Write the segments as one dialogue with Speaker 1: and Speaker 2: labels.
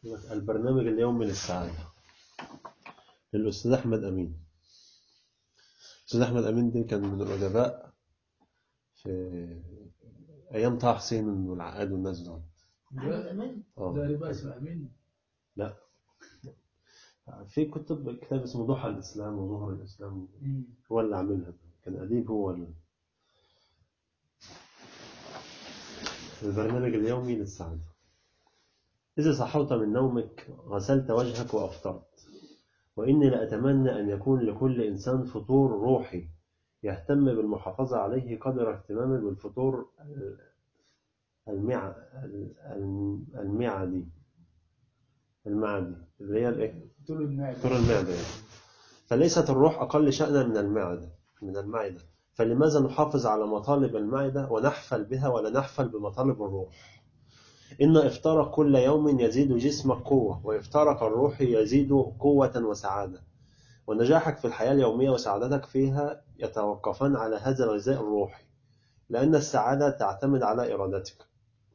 Speaker 1: البرنامج اليومي للسعادة للأستاذ أحمد أمين الأستاذ أحمد أمين دي كان من الأدباء في أيام طه حسين والعقاد والناس دول
Speaker 2: أحمد أمين
Speaker 1: آه.
Speaker 3: ده ربا اسمه أمين
Speaker 1: لا في كتب كتاب اسمه ضحى الإسلام وظهر الإسلام هو اللي عاملها كان أديب هو ال... البرنامج اليومي للسعادة إذا صحوت من نومك غسلت وجهك وأفطرت وإني لأتمنى أن يكون لكل إنسان فطور روحي يهتم بالمحافظة عليه قدر اهتمامه بالفطور ال- المع... ال- الم- المعدي المعدي اللي هي الإيه؟
Speaker 3: طول المعدة
Speaker 1: فطور المعدة يعني. فليست الروح أقل شأنا من المعدة من المعدة فلماذا نحافظ على مطالب المعدة ونحفل بها ولا نحفل بمطالب الروح إن إفطارك كل يوم يزيد جسمك قوة وإفطارك الروحي يزيد قوة وسعادة ونجاحك في الحياة اليومية وسعادتك فيها يتوقفان على هذا الغذاء الروحي لأن السعادة تعتمد على إرادتك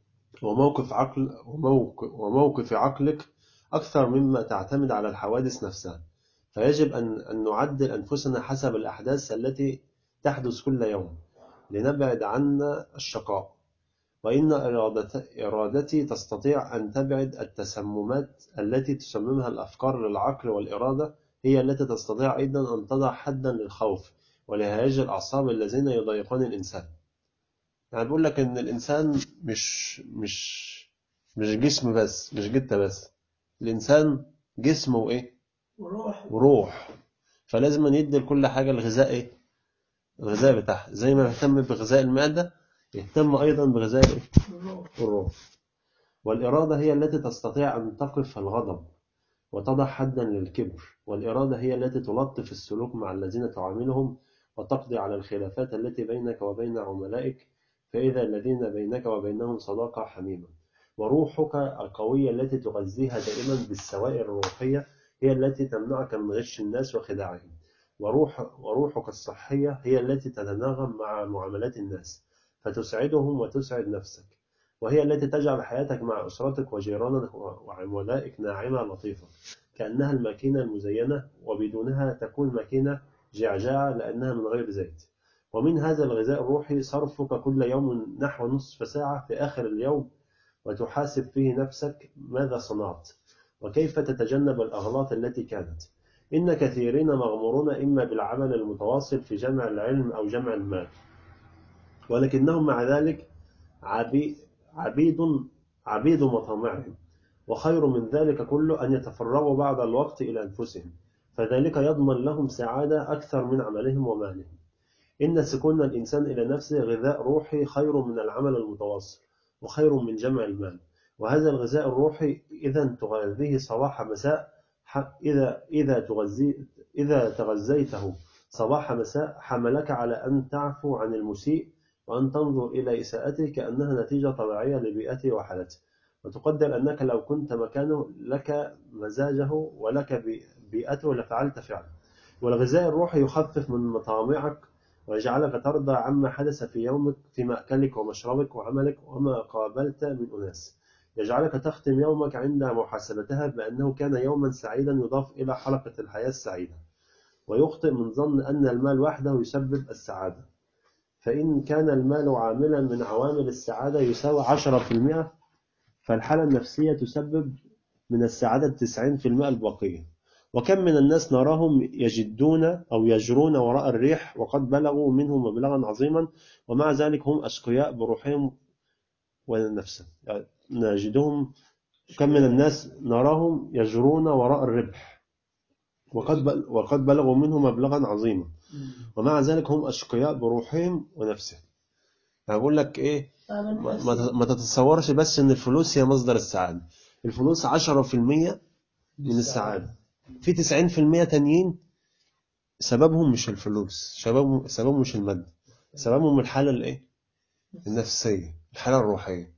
Speaker 1: وموقف عقل وموقف, وموقف عقلك أكثر مما تعتمد على الحوادث نفسها فيجب أن أن نعدل أنفسنا حسب الأحداث التي تحدث كل يوم لنبعد عنا الشقاء وإن إرادت- إرادتي تستطيع أن تبعد التسممات التي تسممها الأفكار للعقل والإرادة هي التي تستطيع أيضا أن تضع حدا للخوف ولهياج الأعصاب الذين يضايقون الإنسان يعني بقول لك إن الإنسان مش مش مش جسم بس مش جتة بس الإنسان جسم وإيه
Speaker 2: وروح
Speaker 1: وروح فلازم ندي لكل حاجة الغذاء إيه الغذاء بتاعها زي ما بيهتم بغذاء المعدة يهتم أيضا بغذاء الإيه؟
Speaker 2: والروح
Speaker 1: الروح والإرادة هي التي تستطيع أن تقف الغضب وتضع حدا للكبر والإرادة هي التي تلطف السلوك مع الذين تعاملهم وتقضي على الخلافات التي بينك وبين عملائك فإذا الذين بينك وبينهم صداقة حميمة وروحك القوية التي تغذيها دائما بالسوائل الروحية هي التي تمنعك من غش الناس وخداعهم وروح وروحك الصحية هي التي تتناغم مع معاملات الناس فتسعدهم وتسعد نفسك وهي التي تجعل حياتك مع أسرتك وجيرانك وعملائك ناعمة لطيفة كأنها الماكينة المزينة وبدونها تكون ماكينة جعجعة لأنها من غير زيت ومن هذا الغذاء الروحي صرفك كل يوم نحو نصف ساعة في آخر اليوم وتحاسب فيه نفسك ماذا صنعت وكيف تتجنب الأغلاط التي كانت إن كثيرين مغمورون إما بالعمل المتواصل في جمع العلم أو جمع المال ولكنهم مع ذلك عبي- عبيد عبيد مطامعهم وخير من ذلك كله أن يتفرغوا بعض الوقت إلى أنفسهم فذلك يضمن لهم سعادة أكثر من عملهم ومالهم إن سكون الإنسان إلى نفسه غذاء روحي خير من العمل المتواصل وخير من جمع المال وهذا الغذاء الروحي إذا تغذيه صباح مساء ح- إذا إذا تغذي إذا تغذيته صباح مساء حملك على أن تعفو عن المسيء وأن تنظر إلى إساءته كأنها نتيجة طبيعية لبيئته وحالته وتقدر أنك لو كنت مكانه لك مزاجه ولك بي- بيئته لفعلت فعلا والغذاء الروحي يخفف من مطامعك ويجعلك ترضى عما حدث في يومك في مأكلك ومشربك وعملك وما قابلت من أناس يجعلك تختم يومك عند محاسبتها بأنه كان يوما سعيدا يضاف إلى حلقة الحياة السعيدة ويخطئ من ظن أن المال وحده يسبب السعادة فإن كان المال عاملا من عوامل السعادة يساوي 10% فالحالة النفسية تسبب من السعادة التسعين في المئة الباقية وكم من الناس نراهم يجدون أو يجرون وراء الريح وقد بلغوا منه مبلغا عظيما ومع ذلك هم أشقياء بروحهم ونفسهم يعني نجدهم كم من الناس نراهم يجرون وراء الربح وقد بل وقد بلغوا منه مبلغا عظيما ومع ذلك هم أشقياء بروحهم ونفسهم يعني بقول لك إيه ما, ما- ما تتصورش بس ان الفلوس هي مصدر السعادة الفلوس 10% من السعادة في 90% تانيين سببهم مش الفلوس سببهم سببهم مش المادة سببهم الحالة الايه النفسية الحالة الروحية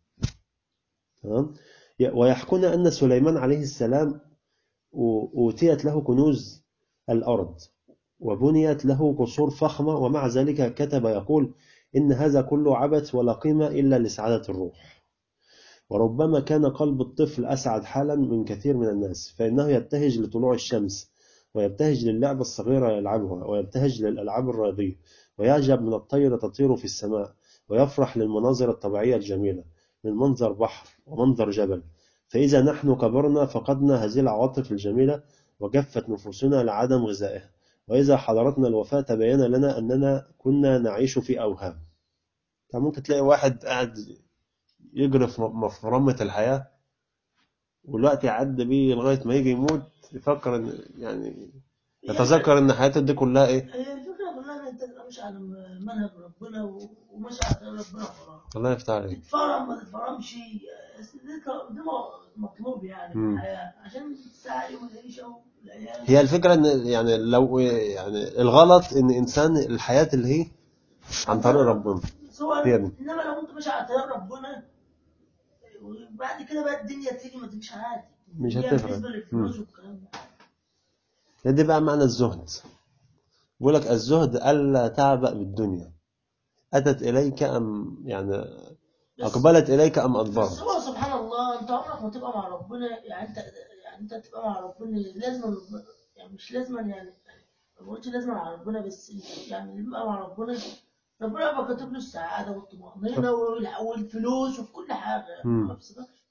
Speaker 1: تمام ي- ويحكون أن سليمان عليه السلام أو- أوتيت له كنوز الأرض وبنيت له قصور فخمة ومع ذلك كتب يقول إن هذا كله عبث ولا قيمة إلا لسعادة الروح وربما كان قلب الطفل أسعد حالا من كثير من الناس فإنه يبتهج لطلوع الشمس ويبتهج للعبة الصغيرة يلعبها ويبتهج للألعاب الرياضية ويعجب من الطير تطير في السماء ويفرح للمناظر الطبيعية الجميلة من منظر بحر ومنظر جبل فإذا نحن كبرنا فقدنا هذه العواطف الجميلة وجفت نفوسنا لعدم غذائها وإذا حضرتنا الوفاة تبين لنا أننا كنا نعيش في أوهام يعني ممكن تلاقي واحد قاعد يجري في مفرمة الحياة والوقت يعدي بيه لغاية ما يجي يموت يفكر إن يعني يتذكر إن حياته دي كلها إيه؟
Speaker 2: هي الفكرة كلها ان انت تبقى ماشي على منهج ربنا و- وماشي على ربنا خلاص
Speaker 1: الله يفتح عليك
Speaker 2: تتفرم ما تتفرمش بس ده ط- ده م- مطلوب يعني في
Speaker 1: مم.
Speaker 2: الحياة عشان السعي والعيشة والعيال
Speaker 1: هي الفكرة إن يعني لو يعني الغلط إن إنسان الحياة اللي هي عن طريق ربنا
Speaker 2: صور
Speaker 1: هي دي.
Speaker 2: انما لو انت ماشي على طريق ربنا وبعد كده بقى الدنيا تيجي ما تمشي عادي
Speaker 1: مش
Speaker 2: هي
Speaker 1: هتفرق.
Speaker 2: بالنسبة للفلوس والكلام ده
Speaker 1: هي دي بقى معنى الزهد بيقول لك الزهد ألا تعبأ بالدنيا أتت إليك أم يعني
Speaker 2: بس-
Speaker 1: أقبلت إليك أم
Speaker 2: بس
Speaker 1: أدبرت
Speaker 2: هو سبحان الله انت عمرك ما تبقى مع ربنا يعني انت يعني انت تبقى مع ربنا لازم يعني مش لازم يعني ما قلتش لازم مع ربنا بس يعني اللي بيبقى مع ربنا ربنا يبقى كاتب له السعاده والطمانينه وال- والفلوس وفي كل حاجه
Speaker 1: مم.
Speaker 2: ما بيصدقش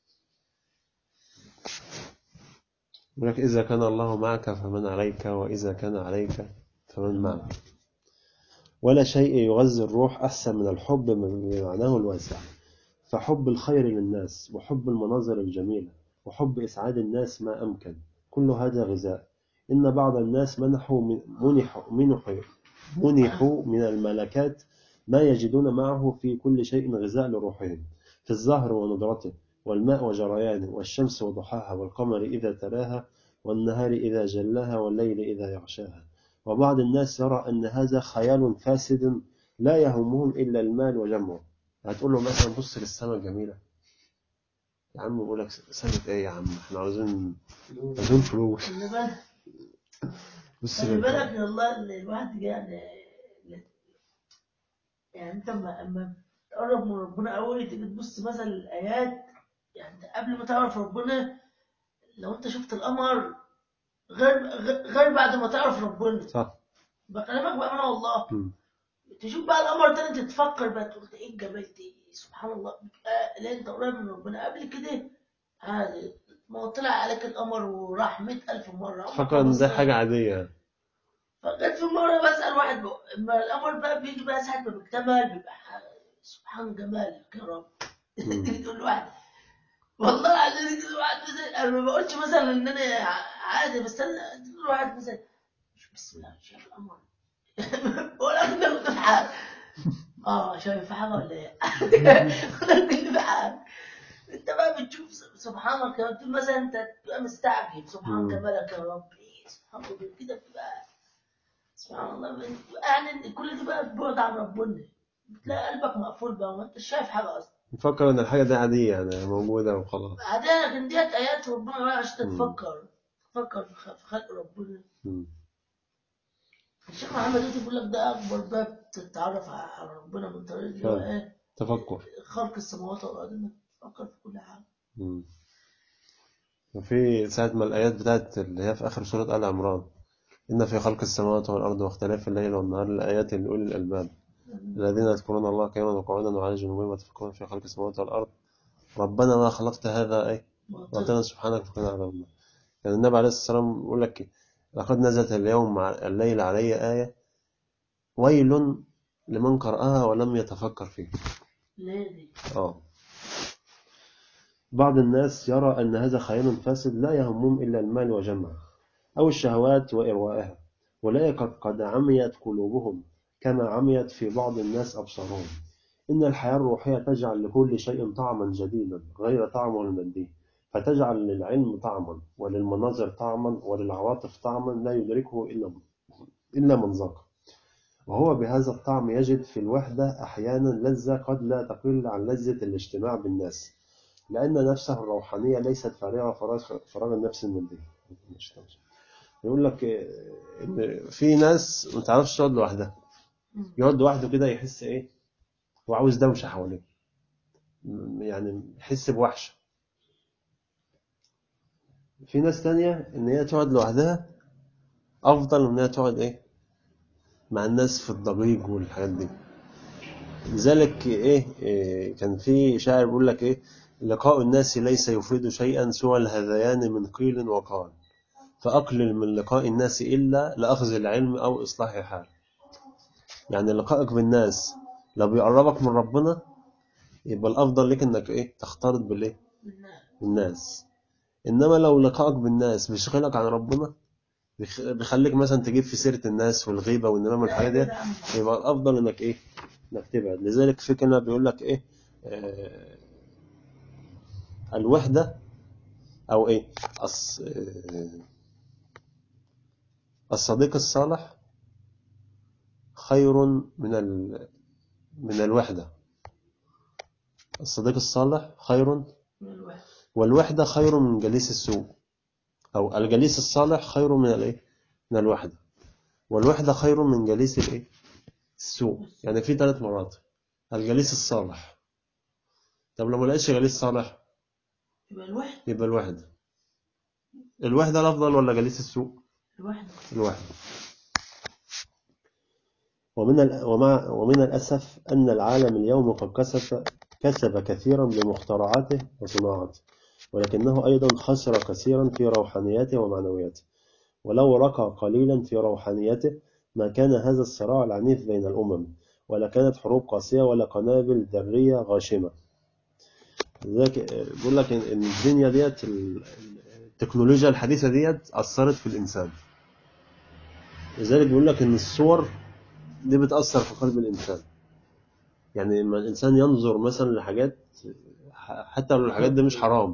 Speaker 1: يقول لك إذا كان الله معك فمن عليك وإذا كان عليك فمن معك ولا شيء يغذي الروح أحسن من الحب بمعناه الواسع فحب الخير للناس وحب المناظر الجميلة وحب إسعاد الناس ما أمكن كل هذا غذاء إن بعض الناس منحوا من منحوا منحوا منحوا من الملكات ما يجدون معه في كل شيء غذاء لروحهم في الزهر ونضرته والماء وجريانه والشمس وضحاها والقمر إذا تلاها والنهار إذا جلاها والليل إذا يغشاها وبعض الناس يرى أن هذا خيال فاسد لا يهمهم إلا المال وجمعه هتقول له مثلا بص للسماء الجميلة يا عم بقول لك سنة ايه يا عم احنا عاوزين عاوزين فلوس
Speaker 2: خلي بالك
Speaker 1: بص
Speaker 2: خلي
Speaker 1: لل-
Speaker 2: بالك والله ان الواحد يعني يعني انت اما اما تقرب من ربنا قوي تيجي تبص مثلا الايات يعني انت قبل ما تعرف ربنا لو انت شفت القمر غير غير بعد ما تعرف ربنا
Speaker 1: صح
Speaker 2: بكلمك بأمانة والله
Speaker 1: مم.
Speaker 2: تشوف بقى القمر تاني تتفكر بقى تقول ده ايه الجمال ده سبحان الله بتبقى لا انت قريب من ربنا قبل كده عادي ما هو طلع عليك القمر وراح مئة ألف مرة عمرك
Speaker 1: فكر
Speaker 2: ما
Speaker 1: ان ده
Speaker 2: بص-
Speaker 1: حاجة عادية
Speaker 2: فجت في مرة بسأل واحد بقى اما القمر بقى بيجي بقى ساعة ما بيكتمل بيبقى ح- سبحان جمالك يا رب
Speaker 1: مم.
Speaker 2: تيجي تقول لواحد والله العظيم تيجي تقول لواحد مثلا انا ما بقولش مثلا ان انا عادي بس انا تقول لواحد مثلا مش بسم الله شايف القمر ولا كنا كنت في حال اه شايف في حاجه ولا ايه؟ ولا كنت في حال انت بقى بتشوف سبحانك يا رب مثلا انت تبقى مستعجب سبحان
Speaker 1: مم.
Speaker 2: جمالك يا رب إيه سبحان الله كده بتبقى سبحان الله يعني كل ده بقى بعد عن ربنا بتلاقي قلبك مقفول بقى وما انتش شايف حاجه اصلا
Speaker 1: نفكر ان الحاجة دي عادية يعني موجودة وخلاص
Speaker 2: بعدين لكن ديت ايات ربنا بقى عشان
Speaker 1: مم.
Speaker 2: تفكر تفكر في خ- في خلق ربنا
Speaker 1: مم.
Speaker 2: الشيخ محمد يوسف بيقول لك ده اكبر باب تتعرف على ربنا من طريق اللي هو
Speaker 1: فعلا.
Speaker 2: ايه
Speaker 1: تفكر
Speaker 2: خلق السماوات والارض انك تفكر في كل حاجه
Speaker 1: مم. وفي ساعة ما الآيات بتاعت اللي هي في آخر سورة آل عمران إن في خلق السماوات والأرض واختلاف الليل والنهار لآيات لأولي الألباب الذين يذكرون الله قياما وقعودا وعلى جنوبهم ويتفكرون في خلق السماوات والأرض ربنا ما خلقت هذا أي ربنا سبحانك فقنا عذاب النار كان النبي عليه الصلاة والسلام يقول لك لقد نزلت اليوم مع الليل علي آية ويل لمن قرأها ولم يتفكر فيها
Speaker 2: ليه دي
Speaker 1: آه. بعض الناس يرى أن هذا خيال فاسد لا يهمهم إلا المال وجمعه أو الشهوات وإروائها أولئك قد عميت قلوبهم كما عميت في بعض الناس أبصارهم إن الحياة الروحية تجعل لكل شيء طعما جديدا غير طعمه المادي فتجعل للعلم طعما وللمناظر طعما وللعواطف طعما لا يدركه إلا إلا من ذاق وهو بهذا الطعم يجد في الوحدة أحيانا لذة قد لا تقل عن لذة الاجتماع بالناس لأن نفسه الروحانية ليست فارغة فراغ فراغ النفس المادية يقول لك آه، إن في ناس ما تعرفش تقعد لوحدها
Speaker 2: مم.
Speaker 1: يقعد لوحده كده يحس إيه هو عاوز دوشة حواليه م- يعني يحس بوحشة في ناس تانية إن هي تقعد لوحدها أفضل من إن هي تقعد إيه مع الناس في الضجيج والحاجات دي لذلك إيه, إيه كان في شاعر بيقول لك إيه لقاء الناس ليس يفيد شيئا سوى الهذيان من قيل وقال فأقلل من لقاء الناس إلا لأخذ العلم أو إصلاح حال يعني لقائك بالناس لو بيقربك من ربنا يبقى الأفضل لك إنك إيه تختلط بالإيه
Speaker 2: بالناس.
Speaker 1: الناس إنما لو لقائك بالناس بيشغلك عن ربنا بيخ- بيخليك مثلا تجيب في سيرة الناس والغيبة والنمام والحاجات دي يبقى الأفضل إنك إيه إنك تبعد لذلك في كلمة بيقول لك إيه آه الوحدة أو إيه الص... آه الصديق الصالح خير من ال... من الوحدة الصديق الصالح خير
Speaker 2: من الواحد.
Speaker 1: والوحدة خير من جليس السوء أو الجليس الصالح خير من الإيه؟ من الوحدة والوحدة خير من جليس الإيه؟ السوء يعني في ثلاث مراتب الجليس الصالح طب لو ما لقيتش جليس صالح
Speaker 2: يبقى الواحد
Speaker 1: يبقى الوحدة الوحدة الأفضل ولا جليس السوء
Speaker 2: الواحد
Speaker 1: الوحدة ومن ال... ومع... ومن الأسف أن العالم اليوم قد كسب كسب كثيرا بمخترعاته وصناعاته ولكنه أيضا خسر كثيرا في روحانياته ومعنوياته ولو رقى قليلا في روحانيته ما كان هذا الصراع العنيف بين الأمم ولا كانت حروب قاسية ولا قنابل ذرية غاشمة لذلك بقول لك إن إن الدنيا ديت ال- التكنولوجيا الحديثة ديت أثرت في الإنسان لذلك بيقول لك إن الصور دي بتأثر في قلب الإنسان يعني لما الإنسان ينظر مثلا لحاجات ح- حتى لو الحاجات دي مش حرام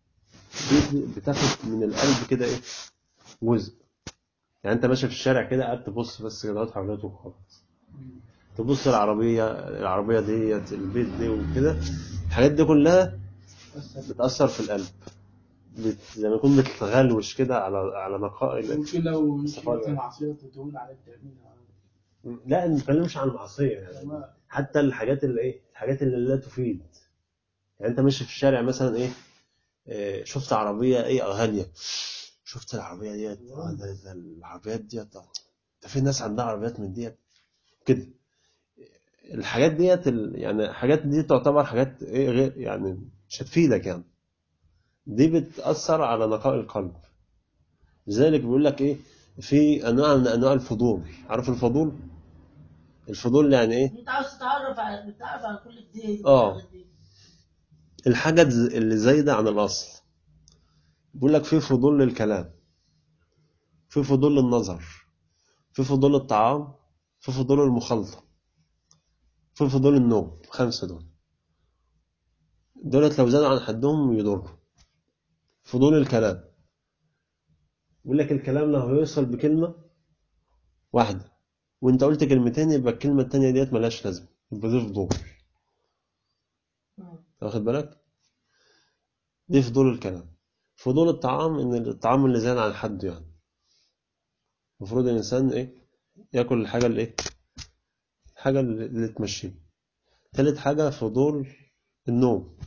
Speaker 1: دي بتاخد من القلب كده إيه جزء يعني أنت ماشي في الشارع كده قاعد تبص بس كده حواليك وخلاص تبص العربية العربية ديت البيت دي وكده الحاجات دي كلها بتأثر في القلب بت... زي ما يكون بتغلوش كده على على نقاء ال-
Speaker 3: ممكن لو
Speaker 1: الصفات
Speaker 3: مشيت
Speaker 1: يعني.
Speaker 3: معصية تقول عليك تعملها
Speaker 1: لا ما بنتكلمش عن المعصية يعني حتى الحاجات اللي ايه الحاجات اللي لا تفيد يعني انت ماشي في الشارع مثلا ايه آه، شفت عربية ايه غالية شفت العربية ديت آه، ده ده العربيات ديت آه، ده في ناس عندها عربيات من ديت كده الحاجات ديت ال- يعني حاجات دي تعتبر حاجات ايه غير يعني مش هتفيدك يعني دي بتأثر على نقاء القلب لذلك بيقول لك ايه في انواع من انواع الفضول عارف الفضول الفضول يعني ايه
Speaker 2: انت عاوز تتعرف على بتتعرف على كل الدين
Speaker 1: آه.
Speaker 2: والحاجات دي.
Speaker 1: الحاجة الز- اللي زايدة عن الأصل بيقول لك في فضول للكلام في فضول للنظر في فضول الطعام في فضول المخالطة في فضول النوم خمسة دول دولت لو زادوا عن حدهم يضروا فضول الكلام بيقول لك الكلام لو هيوصل بكلمة واحدة وانت قلت كلمتين يبقى الكلمة التانية ديت ملهاش لازمة يبقى دي فضول
Speaker 2: مم.
Speaker 1: واخد بالك دي فضول الكلام فضول الطعام ان الطعام اللي زاد عن حده يعني المفروض الانسان ايه ياكل الحاجه اللي ايه الحاجه اللي اللي تمشيه تالت حاجه فضول النوم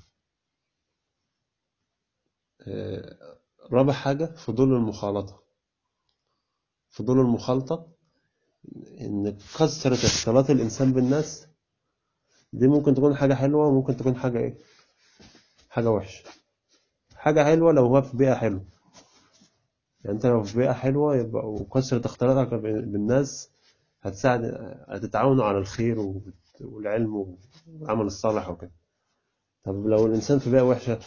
Speaker 1: آه، رابع حاجه فضول المخالطه فضول المخالطه ان كثره اختلاط الانسان بالناس دي ممكن تكون حاجه حلوه وممكن تكون حاجه ايه حاجه وحشه حاجه حلوه لو هو في بيئه حلوه يعني انت لو في بيئه حلوه يبقى وكثره اختلاطك بالناس هتساعد هتتعاونوا على الخير وبت- والعلم والعمل الصالح وكده طب لو الإنسان في بيئة وحشة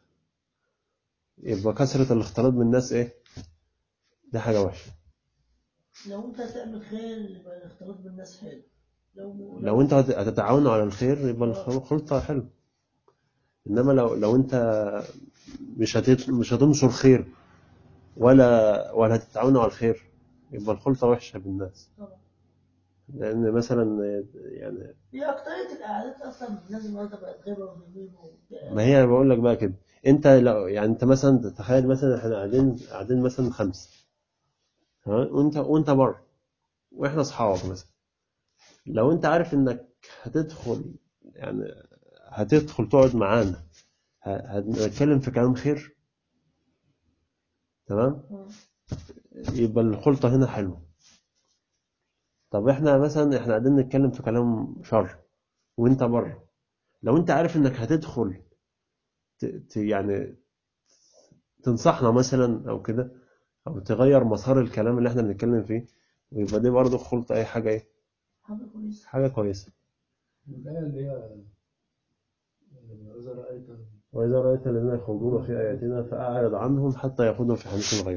Speaker 1: يبقى كثرة الاختلاط بالناس إيه؟ دي حاجة وحشة
Speaker 2: لو انت هتعمل خير يبقى الاختلاط بالناس حلو لو
Speaker 1: لو أنت هت- هتتعاونوا على الخير يبقى الخلطة حلو إنما لو لو أنت مش هتت... مش هتنشر خير ولا ولا هتتعاونوا على الخير يبقى الخلطة وحشة بالناس
Speaker 2: طبعا
Speaker 1: لأن مثلا يعني
Speaker 2: هي أكترية القعدات أصلا الناس النهارده بقت غيبة ونميمة وبتاع.
Speaker 1: ما هي بقول لك بقى كده انت لو يعني انت مثلا تخيل مثلا احنا قاعدين قاعدين مثلا خمسه ها وانت وانت بره واحنا اصحاب مثلا لو انت عارف انك هتدخل يعني هتدخل تقعد معانا ه- هنتكلم في كلام خير تمام
Speaker 2: مم.
Speaker 1: يبقى الخلطة هنا حلوة طب احنا مثلا احنا قاعدين نتكلم في كلام شر وانت بره لو انت عارف انك هتدخل ت... ت... يعني تنصحنا مثلا او كده او تغير مسار الكلام اللي احنا بنتكلم فيه ويبقى دي برضه خلطة اي حاجة ايه
Speaker 2: حاجة كويسة
Speaker 1: حاجة كويسة
Speaker 3: الآية اللي هي إذا رأيت
Speaker 1: وإذا رأيت الذين يخوضون في آياتنا فأعرض عنهم حتى يخوضوا في حديث غيره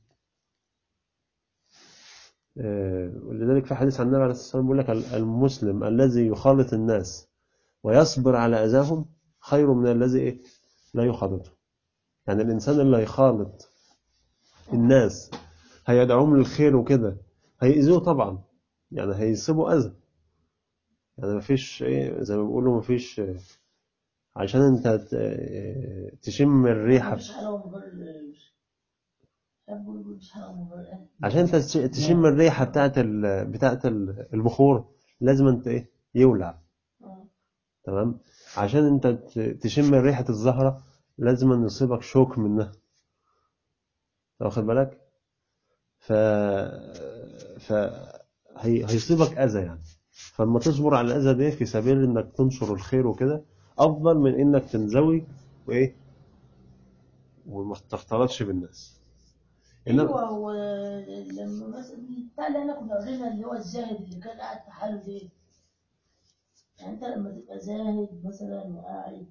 Speaker 1: آه، ولذلك في حديث عن النبي عليه الصلاة والسلام بيقول لك المسلم الذي يخالط الناس ويصبر على أذاهم خير من الذي إيه؟ لا يخالطهم يعني الإنسان اللي هيخالط الناس هيدعوهم للخير وكده هيأذوه طبعا يعني هيصيبوا أذى يعني مفيش إيه زي ما بيقولوا مفيش آه، عشان أنت ت- آه، تشم الريحة
Speaker 2: مفيش حلاوة من غير شاب بيقول مفيش حلاوة من غير أهل
Speaker 1: عشان انت تش- تشم الريحه بتاعت ال... بتاعت ال- البخور لازم انت ايه يولع
Speaker 2: آه.
Speaker 1: تمام عشان انت ت- تشم ريحه الزهره لازم أن يصيبك شوك منها واخد بالك ف ف هي... هيصيبك اذى يعني فلما تصبر على الاذى ده في سبيل انك تنشر الخير وكده افضل من انك تنزوي وايه وما تختلطش بالناس انما
Speaker 2: ايوه ولما مثلا بتاع اللي احنا كنا قرينا اللي هو الزاهد اللي كان قاعد في حاله ده يعني انت لما تبقى زاهد مثلا وقاعد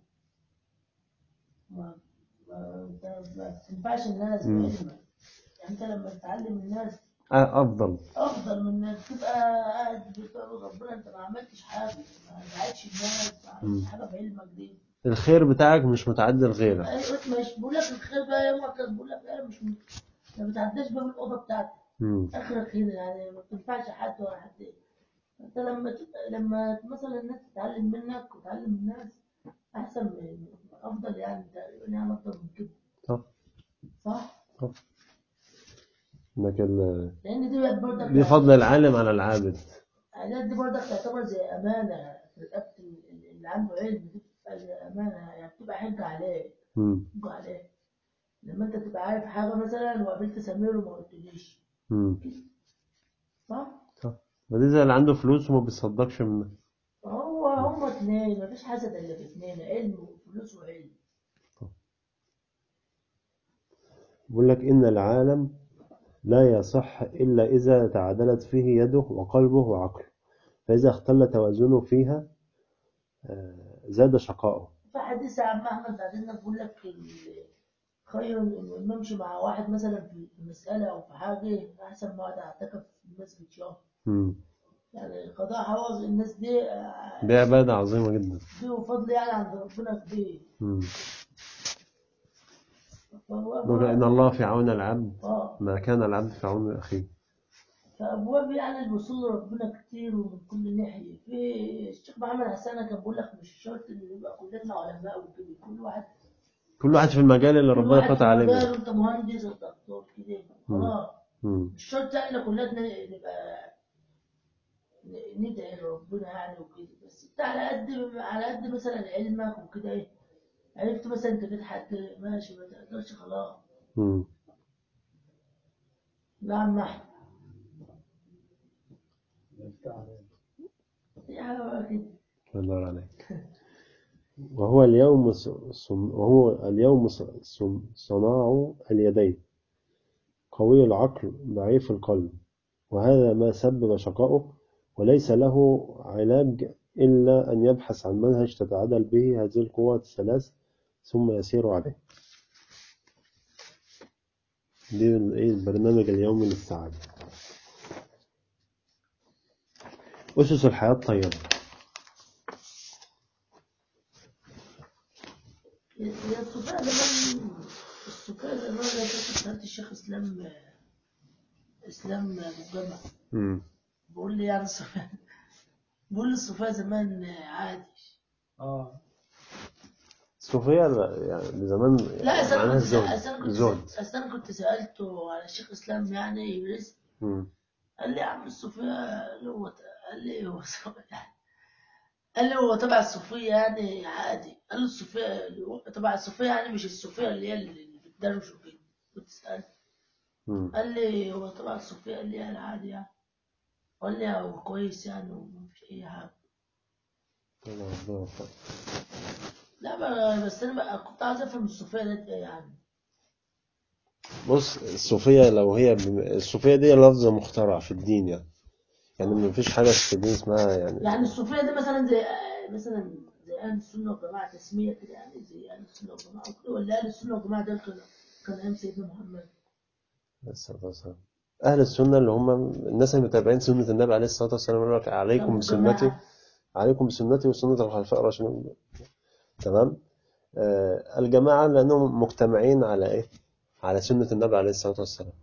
Speaker 2: ما ما انت ما بتنفعش الناس
Speaker 1: مم.
Speaker 2: بعلمك يعني انت لما تتعلم الناس
Speaker 1: آه، افضل
Speaker 2: افضل من انك تبقى قاعد بتعبد ربنا انت ما عملتش حاجه ما دعيتش الناس ما
Speaker 1: مم.
Speaker 2: عملتش حاجه بعلمك دي
Speaker 1: الخير بتاعك مش متعدي لغيرك
Speaker 2: ايوه مش بقول لك الخير بقى يوم كان بقول لك انا مش ما بتعداش باب الاوضه بتاعتك
Speaker 1: مم.
Speaker 2: اخرك هنا يعني ما بتنفعش حد ولا حد انت لما تبقى لما مثلا الناس تتعلم منك وتعلم الناس احسن من افضل يعني تقريبا يعني افضل من كده
Speaker 1: صح
Speaker 2: صح؟
Speaker 1: لكن
Speaker 2: لان دي بقت برضك
Speaker 1: دي فضل العالم على العابد
Speaker 2: الحاجات دي برضك تعتبر زي امانه في رقبه اللي عنده علم دي بتبقى زي امانه يعني بتبقى حجه عليك
Speaker 1: مم.
Speaker 2: حجه عليك لما انت تبقى عارف حاجه مثلا وقابلت سمير وما قلتليش
Speaker 1: مم.
Speaker 2: صح؟
Speaker 1: صح ودي زي اللي عنده فلوس وما بيصدقش منها
Speaker 2: هو هما اتنين مفيش حسد الا في اتنين علم وفلوس وعلم
Speaker 1: بيقول لك إن العالم لا يصح إلا إذا تعادلت فيه يده وقلبه وعقله فإذا اختل توازنه فيها آه، زاد شقاؤه
Speaker 2: في حديث يا عم احمد بعدين بقول لك ال- خير انه إنه امشي مع واحد مثلا في في مساله او في حاجه احسن ما اقعد اعتكف في المسجد شهر
Speaker 1: مم.
Speaker 2: يعني قضاء حوائج الناس دي آه،
Speaker 1: دي عبادة عظيمة جدا
Speaker 2: دي وفضل يعني عند ربنا كبير
Speaker 1: مم.
Speaker 2: فهو
Speaker 1: بيقول إن الله في عون العبد
Speaker 2: اه
Speaker 1: ما كان العبد في عون أخيه
Speaker 2: فابواب يعني الوصول لربنا كتير ومن كل ناحيه في الشيخ محمد حسان كان بيقول لك مش شرط ان يبقى كلنا علماء وكده كل واحد
Speaker 1: كل واحد في المجال اللي
Speaker 2: كل
Speaker 1: ربنا
Speaker 2: واحد في
Speaker 1: قطع عليه
Speaker 2: مجاله،
Speaker 1: منه.
Speaker 2: انت مهندس انت دكتور كده خلاص
Speaker 1: مم.
Speaker 2: مش شرط احنا كلنا نبقى ن- ندعي لربنا يعني وكده بس انت على قد على قد مثلا علمك وكده ايه عرفت مثلا انت كده حد ماشي ما تقدرش خلاص
Speaker 1: مم.
Speaker 2: نعم احمد
Speaker 3: يفتح عليه.
Speaker 2: دي حاجه بقى كده
Speaker 1: الله ينور عليك وهو اليوم ص- صن- وهو اليوم ص- صن- صناع اليدين قوي العقل ضعيف القلب وهذا ما سبب شقائه وليس له علاج إلا أن يبحث عن منهج تتعادل به هذه القوات الثلاث ثم يسير عليه دي ال- إيه البرنامج اليومي للسعادة أسس الحياة الطيبة
Speaker 2: هي السفاة زمان السفاة زمان اللي كانت سألت الشيخ اسلام اسلام ابو الجمع
Speaker 1: مم.
Speaker 2: بقول لي يعني السفاة بقول لي السفاة زمان عادي
Speaker 3: اه
Speaker 1: الصوفية لا- يعني زمان
Speaker 2: لا أصل أنا
Speaker 1: معناها
Speaker 2: كنت
Speaker 1: الزهد
Speaker 2: أصل أنا كنت
Speaker 1: الزهد
Speaker 2: أصل أنا كنت سألته على الشيخ إسلام يعني يورث
Speaker 1: مم.
Speaker 2: قال لي يا عم الصوفية قال لي هو قال لي هو صوفية. قال لي هو تبع الصوفية يعني عادي قال له الصوفية تبع الصوفية يعني مش الصوفية اللي هي اللي بتدرس وكده بتسأل
Speaker 1: مم.
Speaker 2: قال لي هو تبع الصوفية قال لي يعني عادي يعني قال لي هو كويس يعني ومفيش أي حاجة
Speaker 1: الله ربنا يوفقك.
Speaker 2: لا بقى- بس أنا بقى كنت عايز أفهم الصوفية ديت إيه يعني
Speaker 1: بص الصوفية لو هي بم... الصوفية دي لفظ مخترع في الدين يعني يعني ما فيش حاجة في الدين اسمها يعني
Speaker 2: يعني الصوفية دي مثلا زي مثلا زي أهل السنة والجماعة تسمية كده يعني زي أهل السنة والجماعة وكده ولا أهل السنة والجماعة دول كان كان أيام سيدنا محمد
Speaker 1: الصلاة والسلام. أهل السنة اللي هم الناس اللي متابعين سنة النبي عليه الصلاة والسلام يقول لك عليكم
Speaker 2: كانوا
Speaker 1: بسنتي
Speaker 2: جماعة.
Speaker 1: عليكم بسنتي وسنة الخلفاء الراشدين تمام آه الجماعة لأنهم مجتمعين على إيه على سنة النبي عليه الصلاة والسلام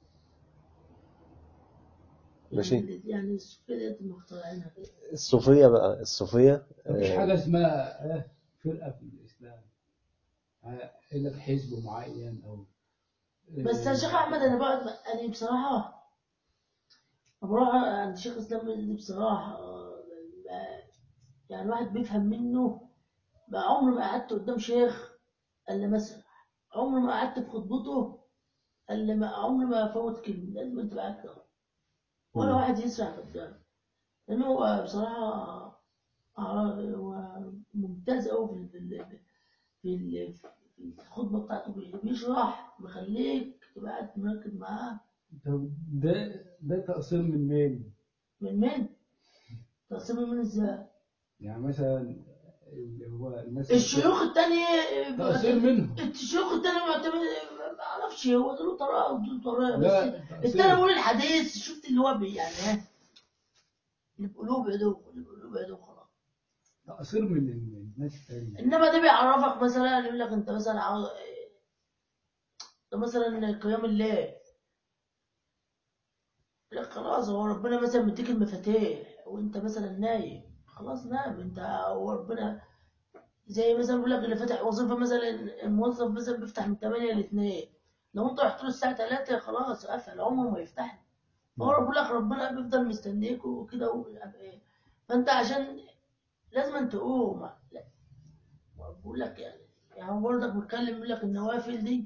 Speaker 1: ماشي.
Speaker 2: يعني يعني الصوفية ديت مخترعينها كده
Speaker 1: الصوفية بقى الصوفية
Speaker 3: مفيش
Speaker 1: آه،
Speaker 3: حاجة اسمها آه، فرقة في الإسلام آه، إلا حزب معين أو
Speaker 2: بس يا شيخ احمد انا بقعد انا بصراحه بروح عند شيخ الاسلام دي بصراحه آه، يعني الواحد بيفهم منه بقى عمري ما قعدت قدام شيخ الا مسرح عمري ما قعدت في خطبته الا ما عمري ما افوت كلمه لازم انت قاعد تقرا ولا
Speaker 1: مم.
Speaker 2: واحد يسرح قدامي لانه هو بصراحه آه، هو ممتاز قوي في ال- في ال- في الخطبه بتاعته بيشرح بيخليك تبقى قاعد مركز معاه
Speaker 3: طب ده ده تقصير من مين؟
Speaker 2: من مين؟ تقسيم من ازاي؟
Speaker 3: يعني مثلا اللي هو الناس
Speaker 2: الشيوخ التانية
Speaker 3: تقصير منهم
Speaker 2: الشيوخ التانية معتمد ما اعرفش هو له طريقة وله طريقة بس
Speaker 3: لا
Speaker 2: التاني
Speaker 3: تقصير
Speaker 2: بيقول الحديث شفت اللي هو بي يعني ها اللي بيقولوه بعدوه اللي بيقولوه بعدوه خلاص
Speaker 3: تقصير من الناس التانية
Speaker 2: انما ده بيعرفك مثلا يقول لك انت مثلا عاوز ده مثلا قيام الليل يقول لك خلاص هو ربنا مثلا مديك المفاتيح وانت مثلا نايم خلاص نام انت هو ربنا زي مثلا بيقول لك اللي فاتح وظيفه مثلا الموظف مثلا بيفتح من 8 ل 2 لو انت رحت له الساعه 3 خلاص قفل عمره ما يفتح لك هو بيقول لك ربنا بيفضل مستنيك وكده و- فانت عشان لازم تقوم لا بقول لك يعني يعني هو برضك بيتكلم يقول لك النوافل دي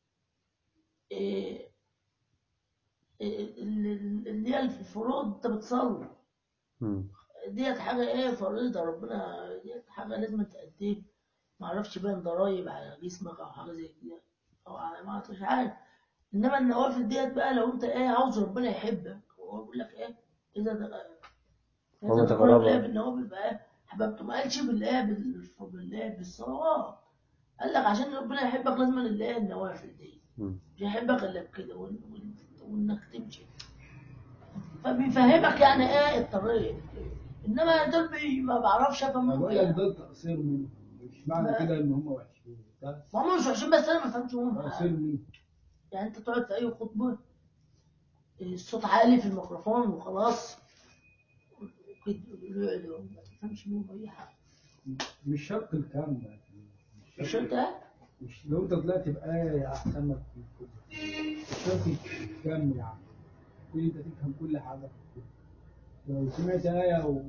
Speaker 2: إيه إيه اللي اللي هي الفروض انت بتصلي
Speaker 1: مم.
Speaker 2: ديت حاجه ايه فريضه ربنا ديت حاجه لازم تأديها ما اعرفش باين ضرايب على جسمك او حاجه زي كده او على ما مش عارف انما النوافل ديت بقى لو انت ايه عاوز ربنا يحبك هو بيقول لك ايه اذا ده
Speaker 1: ومن
Speaker 2: اذا تقرب
Speaker 1: تقرب-
Speaker 2: الايه بالنوافل بقى حببته ما قالش بالايه بال- بالايه بالصلوات قال لك عشان ربنا يحبك لازم الايه النوافل دي
Speaker 1: مم.
Speaker 2: مش هيحبك الا بكده وإن- وإن- وانك تمشي فبيفهمك يعني ايه الطريق انما دول بي- ما بعرفش افهم
Speaker 3: أنا
Speaker 2: منهم
Speaker 3: بقول لك
Speaker 2: إيه.
Speaker 3: ده تقصير منهم مش معنى
Speaker 2: لا.
Speaker 3: كده إن هم وحشين ده
Speaker 2: ما هم مش وحشين بس انا ما فهمتش منهم
Speaker 3: تقصير
Speaker 2: حاجة.
Speaker 3: منهم
Speaker 2: يعني انت تقعد في اي خطبه الصوت عالي في الميكروفون وخلاص كده يقولوا ما تفهمش منهم اي حاجه
Speaker 3: مش شرط الكم
Speaker 2: مش انت إيه؟
Speaker 3: مش لو انت طلعت بآية أحسن لك في الكتب مش شرط الكم يعني كل انت تفهم كل حاجة في الكتب لو سمعت آية و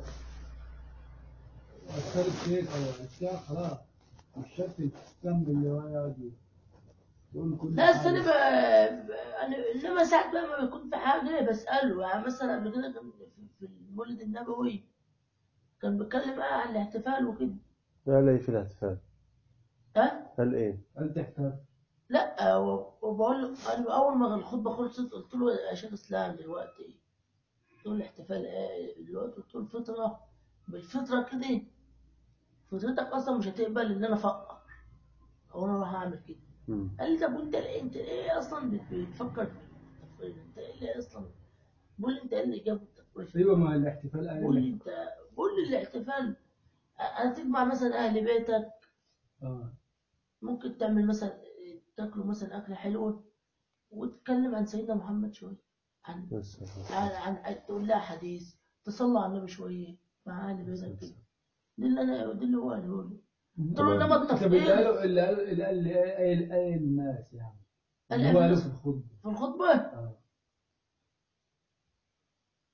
Speaker 3: وأثرت فيك أو عرفتها خلاص مش شرط الكم اللي هو يقعد يقول كل
Speaker 2: لا بس انا
Speaker 3: حاجة
Speaker 2: ب... ب... أنا... انما ساعات بقى ما بيكون في حاجه بساله يعني مثلا قبل كده كان في- في المولد النبوي كان بيتكلم بقى عن الاحتفال وكده
Speaker 1: لا لا في الاحتفال
Speaker 2: ها
Speaker 1: قال إيه
Speaker 3: هل تحتاج
Speaker 2: لا و- وبقول له قال له اول ما الخطبه خلصت قلت له يا شيخ اسلام دلوقتي قلت له الاحتفال ايه دلوقتي قلت له الفطره بالفطره كده فطرتك اصلا مش هتقبل ان انا افقر او انا اروح اعمل كده
Speaker 1: مم.
Speaker 2: قال لي طب وانت انت ايه اصلا بت- بتفكر في التفريط انت ايه اللي اصلا قول لي انت ايه اللي جاب التفريط
Speaker 3: أيوة ما الاحتفال
Speaker 2: قول لي
Speaker 3: آية
Speaker 2: انت قول لي الاحتفال هتجمع مثلا اهل بيتك
Speaker 3: آه
Speaker 2: ممكن تعمل مثلا تاكلوا مثلا اكله حلوه وتتكلم عن سيدنا محمد شويه عن
Speaker 1: بس
Speaker 2: عن, عن تقول لها حديث تصلى على النبي شويه مع اهل بيتك كده ده اللي انا ده اللي هو قاله لي قلت له انما
Speaker 3: طب اللي
Speaker 2: التفقير
Speaker 3: قالوا اللي قالوا اللي قال اللي قال قال الناس يعني
Speaker 2: قال
Speaker 3: اللي هو قالوا
Speaker 2: الناس.
Speaker 3: في الخطبة
Speaker 2: في الخطبه
Speaker 3: آه.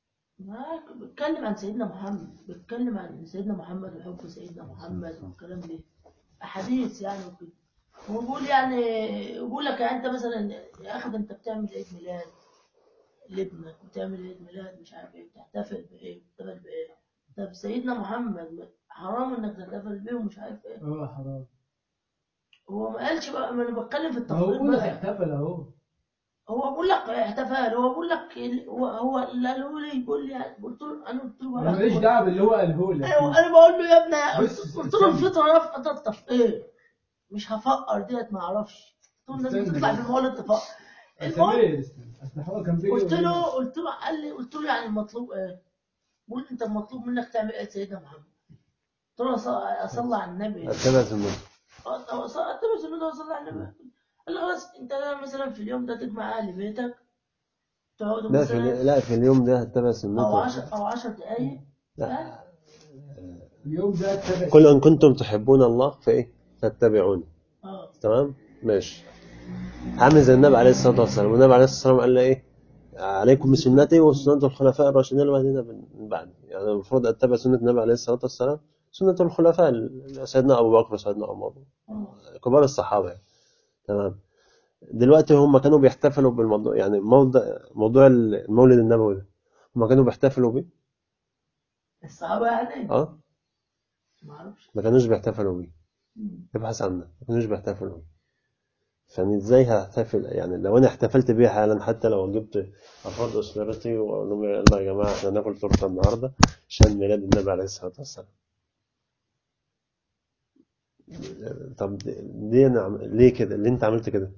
Speaker 2: معاك بيتكلم عن سيدنا محمد بيتكلم عن سيدنا محمد وحب سيدنا محمد والكلام ده احاديث يعني وكده هو بيقول يعني يقول لك يعني انت مثلا يا اخي ده انت بتعمل عيد ميلاد لابنك بتعمل عيد ميلاد مش عارف ايه بتحتفل بايه بتحتفل بايه طب سيدنا محمد حرام انك تحتفل بيه ومش عارف ايه
Speaker 3: اه حرام
Speaker 2: هو ما قالش بقى ما انا بتكلم في
Speaker 3: ما هو
Speaker 2: التفضيل
Speaker 3: بيقول لك
Speaker 2: بقى
Speaker 3: احتفل اهو
Speaker 2: هو بقول لك احتفال هو بقول لك ال- هو هو اللي قاله لي يقول لي قلت له انا قلت له
Speaker 3: انا ماليش دعوه باللي هو قاله لك
Speaker 2: ايوه انا بقول له يا ابني
Speaker 3: بس
Speaker 2: قلت له
Speaker 3: استنى.
Speaker 2: الفطره رفقه التفقير مش هفقر ديت ما اعرفش قلت له الناس
Speaker 3: استنى
Speaker 2: بتطلع
Speaker 3: بس.
Speaker 2: في مولد تفقر المهم
Speaker 3: سمير استنى. اصل هو كان بيجي
Speaker 2: قلت
Speaker 3: يقول
Speaker 2: له
Speaker 3: لي-
Speaker 2: قلت له قال لي قلت له يعني المطلوب ايه؟ بقول لي انت المطلوب منك تعمل ايه سيدنا محمد؟ قلت له أص- اصلي على النبي
Speaker 1: اتبع سنته
Speaker 2: اتبع سنته واصلي على النبي قال لي خلاص انت مثلا في اليوم ده تجمع اهل بيتك تقعدوا
Speaker 1: لا في
Speaker 2: مثلا
Speaker 1: لا في اليوم ده اتبع
Speaker 2: او
Speaker 1: سنته
Speaker 2: 10 او 10 دقائق
Speaker 1: لا
Speaker 3: اليوم ده اتبع
Speaker 1: قل ان كنتم تحبون الله فايه فاتبعوني
Speaker 2: اه
Speaker 1: تمام ماشي عامل زي النبي عليه الصلاه والسلام والنبي عليه الصلاه والسلام قال لنا ايه عليكم بسنتي وسنة الخلفاء الراشدين الذين من بعد يعني المفروض اتبع سنة النبي عليه الصلاة والسلام سنة الخلفاء سيدنا أبو بكر وسيدنا عمر
Speaker 2: آه.
Speaker 1: كبار الصحابة يعني. تمام دلوقتي هم كانوا بيحتفلوا بالموضوع يعني موضوع موضوع المولد النبوي ده هم كانوا بيحتفلوا بيه
Speaker 2: الصحابه يعني
Speaker 1: اه
Speaker 2: ما اعرفش
Speaker 1: ما كانوش بيحتفلوا بيه
Speaker 2: مم.
Speaker 1: ابحث عنه ما كانوش بيحتفلوا بيه فاهم ازاي هحتفل يعني لو انا احتفلت بيه حالا حتى لو جبت افراد اسرتي واقول لهم يلا يا جماعه احنا ناكل تورته النهارده عشان ميلاد النبي عليه الصلاه والسلام طب ليه انا عم- ليه كده ليه انت عملت كده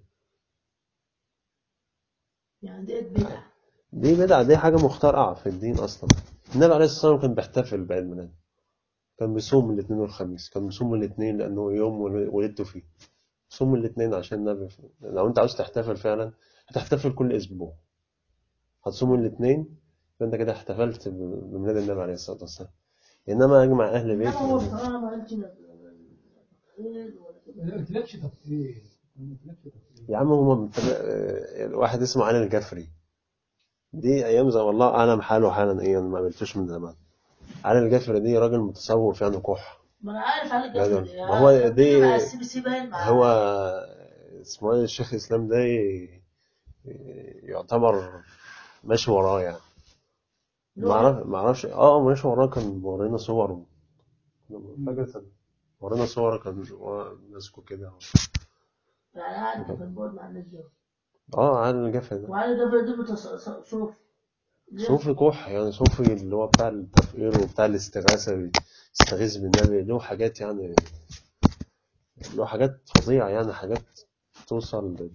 Speaker 2: يعني ديت بدعه
Speaker 1: دي بدعة دي حاجة مخترعة في الدين أصلا النبي عليه الصلاة والسلام كان بيحتفل بعيد ميلاده كان بيصوم من الاثنين والخميس كان بيصوم من الاثنين لأنه يوم ول- ولدته فيه صوم من الاثنين عشان النبي لو أنت عاوز تحتفل فعلا هتحتفل كل أسبوع هتصوم من الاثنين فأنت كده احتفلت ب- بميلاد النبي عليه الصلاة والسلام إنما أجمع أهل
Speaker 2: انما هو
Speaker 1: بيتي
Speaker 2: بصراحه ما قالش لا- تفقير ولا كده
Speaker 3: ما قلتلكش تفصيل ما قلتلكش تفصيل
Speaker 1: يا عم هم واحد اسمه علي الجفري دي أيام زي والله أعلم حاله حالا إيه أنا ما قابلتوش من زمان علي الجفري دي راجل متصوف يعني كح
Speaker 2: ما انا عارف على
Speaker 1: لا،
Speaker 2: كده
Speaker 1: لا. ما هو دي-
Speaker 2: مع السي بي سي باين مع
Speaker 1: هو اسمه ايه الشيخ الاسلام ده ي- يعتبر ماشي وراه يعني ما اعرف ما اعرفش اه ماشي وراه كان ورينا صور فاكر كان ورينا صور كان هو ماسكه كده
Speaker 2: يعني قاعد في البورد مع الناس دول
Speaker 1: اه على الجفا ده
Speaker 2: وعلى ده دي بتصوف
Speaker 1: صوفي كح يعني صوفي اللي هو بتاع التفقير وبتاع الاستغاثة يستغيث بالنبي له حاجات يعني له حاجات فظيعة يعني حاجات توصل ل-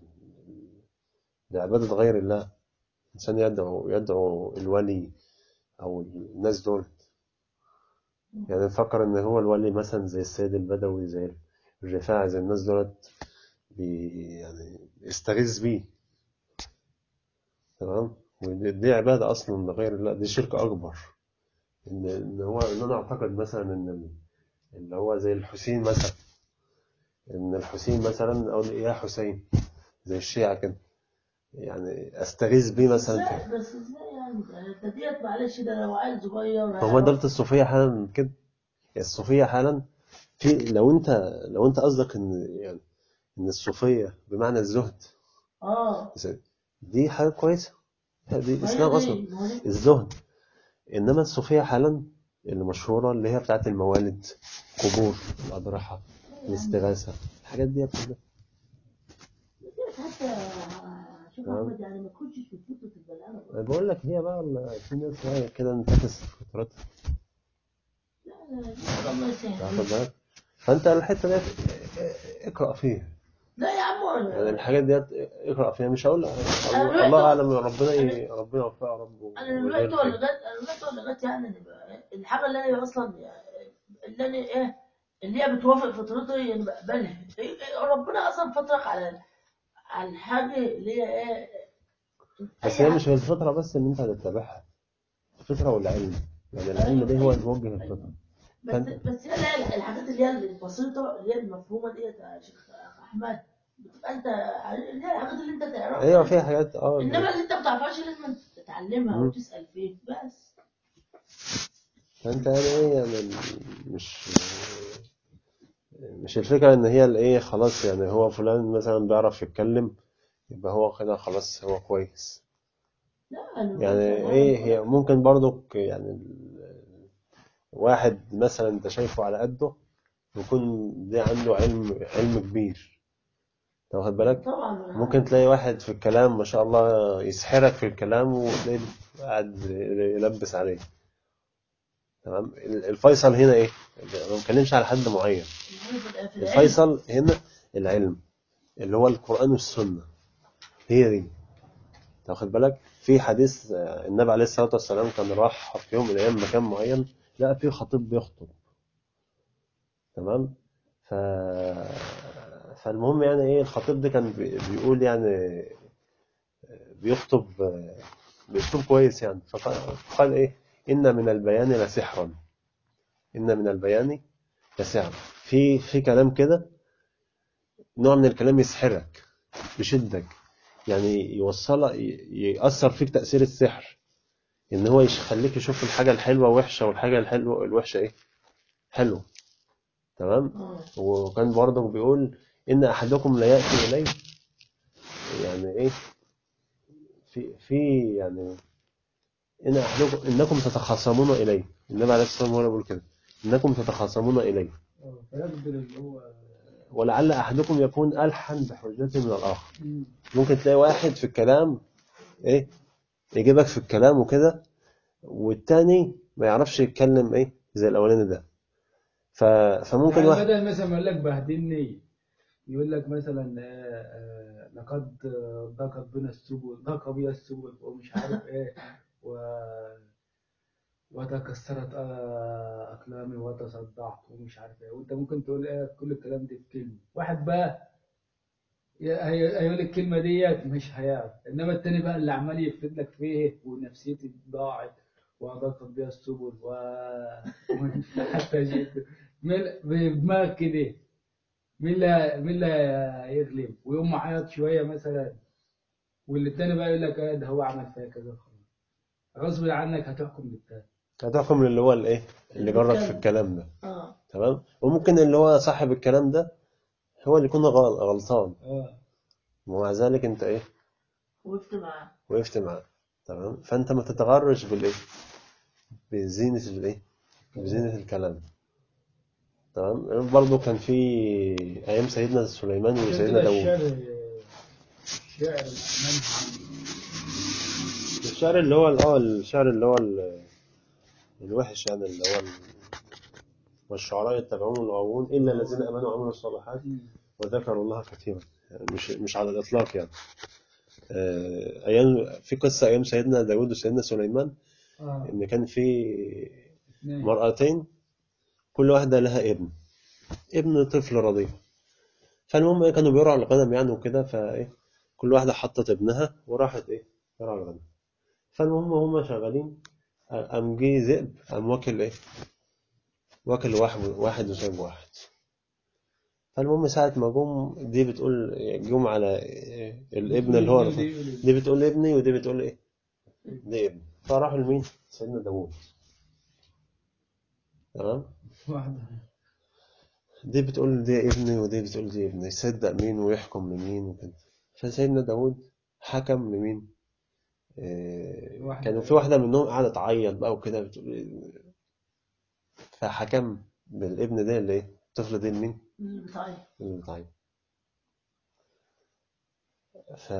Speaker 1: لعبادة غير الله إنسان يدعو يدعو الولي أو الناس دول يعني نفكر إن هو الولي مثلا زي السيد البدوي زي الرفاعي زي الناس دولت بي يعني يستغيث بيه تمام ودي دي عبادة أصلا لغير الله دي شرك أكبر إن إن هو إن أنا أعتقد مثلا إن ال- اللي هو زي الحسين مثلا إن الحسين مثلا أقول يا حسين زي الشيعة كده يعني أستغيث بيه مثلا في
Speaker 2: ازاي بس ازاي يعني ده- ده ديت معلش ده لو عيل صغير
Speaker 1: هو دولة الصوفية حالا كده الصوفية حالا في لو انت لو انت قصدك ان يعني ان الصوفية بمعنى الزهد
Speaker 2: اه
Speaker 1: دي حاجة كويسة دي
Speaker 2: ما هي
Speaker 1: اسلام
Speaker 2: دي-
Speaker 1: اصلا
Speaker 2: ما هو دي-
Speaker 1: الزهد انما الصوفية حالا اللي مشهورة اللي هي بتاعت الموالد قبور الأضرحة الاستغاثة الحاجات دي كلها
Speaker 2: ديت حتى شوف
Speaker 1: نعم.
Speaker 2: احمد يعني ما تخشش في فتره البلاغه
Speaker 1: أنا بقول لك هي بقى ال- في ناس هي كده انتكس فطرتها
Speaker 2: لا لا لا الله يسهل
Speaker 1: واخد بالك فانت الحتة ديت اقرأ فيها
Speaker 2: لا يا عم
Speaker 1: يعني
Speaker 2: أنا-
Speaker 1: الحاجات ديت اقرأ فيها مش هقول
Speaker 2: أنا
Speaker 1: الله
Speaker 2: دلوقتي-
Speaker 1: اعلم ربنا ي... ربنا يوفقها يا رب
Speaker 2: انا
Speaker 1: ويجزيه
Speaker 2: دلوقتي ولا
Speaker 1: الخير.
Speaker 2: لغايه انا دلوقتي ولا لغايه يعني إن بقى- الحاجه اللي انا اصلا اللي انا ايه اللي هي بتوافق فطرتي يعني بقبلها إيه- إيه ربنا اصلا فطرك على على الحاجه اللي هي ايه
Speaker 1: بس
Speaker 2: أي
Speaker 1: هي
Speaker 2: حاجة.
Speaker 1: مش الفطرة بس ان انت هتتبعها الفطرة والعلم يعني العلم ده هو الموجه الفطرة
Speaker 2: بس
Speaker 1: فأنت-
Speaker 2: بس هي اللي هي الحاجات اللي هي البسيطه اللي هي المفهومه ديت يا شيخ احمد بتبقى انت اللي هي الحاجات اللي انت تعرفها
Speaker 1: ايوه فيها حاجات اه
Speaker 2: انما اللي انت ما بتعرفهاش لازم انت تتعلمها
Speaker 1: مم.
Speaker 2: وتسأل فيه بس
Speaker 1: فانت يعني ايه يعني مش مش الفكرة ان هي الايه خلاص يعني هو فلان مثلا بيعرف يتكلم يبقى هو كده خلاص هو كويس
Speaker 2: لا أنا
Speaker 1: يعني
Speaker 2: بقول-
Speaker 1: ايه هي ممكن برضو يعني ال- واحد مثلا انت شايفه على قده يكون ده عنده علم علم كبير انت واخد بالك
Speaker 2: طبعا أنا
Speaker 1: ممكن تلاقي واحد في الكلام ما شاء الله يسحرك في الكلام وتلاقيه قاعد يلبس عليه تمام ال- الفيصل هنا ايه ما بنتكلمش على حد معين
Speaker 2: عارف في العلم.
Speaker 1: الفيصل هنا العلم اللي هو القرآن والسنة هي دي أنت واخد بالك في حديث آه، النبي عليه الصلاة والسلام كان راح في يوم من الأيام مكان معين لقى فيه خطيب بيخطب تمام ف... فالمهم يعني ايه الخطيب ده كان بي- بيقول يعني بيخطب آه، بأسلوب كويس يعني فقال قال ايه إن من البيان لسحرا إن من البيان لسحرا في في كلام كده نوع من الكلام يسحرك يشدك يعني يوصل يأثر فيك تأثير السحر إن هو يخليك تشوف الحاجة الحلوة وحشة والحاجة الحلوة الوحشة إيه حلوة تمام
Speaker 2: آه.
Speaker 1: وكان برضه بيقول إن أحدكم لا يأتي إليه يعني إيه في في يعني إن أحدكم إنكم تتخاصمون إليه النبي عليه الصلاة والسلام هو اللي بيقول كده إنكم تتخاصمون إليه
Speaker 3: اه فيقدر اللي هو
Speaker 1: ولعل أحدكم يكون ألحن بحجته من الآخر
Speaker 3: مم.
Speaker 1: ممكن تلاقي واحد في الكلام ايه يجيبك في الكلام وكده والتاني ما يعرفش يتكلم ايه زي الاولاني ده ف... فممكن
Speaker 3: يعني
Speaker 1: واحد
Speaker 3: بدل مثلا ما يقول لك بهدلني يقول لك مثلا آه، آه، لقد آه، ضاقت بنا السبل ضاق بي السبل ومش عارف ايه و وتكسرت آه، اقلامي وتصدعت ومش عارف ايه وانت ممكن تقول ايه كل الكلام ده في كلمه واحد بقى ي- هي- هيقول الكلمه ديت مش هيعرف انما التاني بقى اللي عمال يفرد لك فيه ونفسيتي ضاعت وضاقت بها السبل و حتى جئت مل- بدماغك كده مين اللي مين اللي يغلب ويقوم معيط شويه مثلا واللي التاني بقى يقول لك آه ده هو عمل فيها كذا خلاص غصب عنك هتحكم للتاني
Speaker 1: هتحكم للي هو الايه اللي جرب في
Speaker 2: بيتكلم.
Speaker 1: الكلام ده
Speaker 2: اه
Speaker 1: تمام وممكن اللي هو صاحب الكلام ده هو اللي يكون غل- غلطان
Speaker 3: اه
Speaker 1: ومع ذلك انت ايه
Speaker 2: وقفت معاه
Speaker 1: وقفت معاه تمام فانت ما تتغرش بالايه بزينة الايه بزينة الكلام تمام برضه كان في ايام سيدنا سليمان وسيدنا داوود
Speaker 3: الشعر الشعر منهى
Speaker 1: الشعر اللي هو اه الشعر اللي هو ال- الوحش يعني اللي هو ال- والشعراء يتبعون الغاوون إلا الذين آمنوا وعملوا الصالحات وذكروا الله كثيرا يعني مش مش على الإطلاق يعني آه، أيام في قصة أيام سيدنا داود وسيدنا سليمان
Speaker 3: اه
Speaker 1: إن كان في
Speaker 3: اثنين
Speaker 1: مرأتين كل واحدة لها ابن ابن طفل رضيع فالمهم إيه كانوا بيرعوا الغنم يعني وكده فإيه كل واحدة حطت ابنها وراحت إيه ترعى الغنم فالمهم هم شغالين قام جه ذئب قام واكل إيه واكل واحد واحد وسايب واحد فالمهم ساعة ما جم دي بتقول جم على إيه الابن اللي هو دي بتقول ابني ودي بتقول ايه دي ابني فراحوا لمين سيدنا داوود تمام
Speaker 3: واحدة
Speaker 1: دي بتقول دي ابني ودي بتقول دي ابني يصدق مين ويحكم لمين وكده فسيدنا داوود حكم لمين إيه
Speaker 3: واحدة.
Speaker 1: كان في واحدة منهم قاعدة تعيط بقى وكده بتقول فحكم بالابن ده اللي ايه الطفل ده لمين
Speaker 2: اللي بتعيط
Speaker 1: اللي بتعيط ف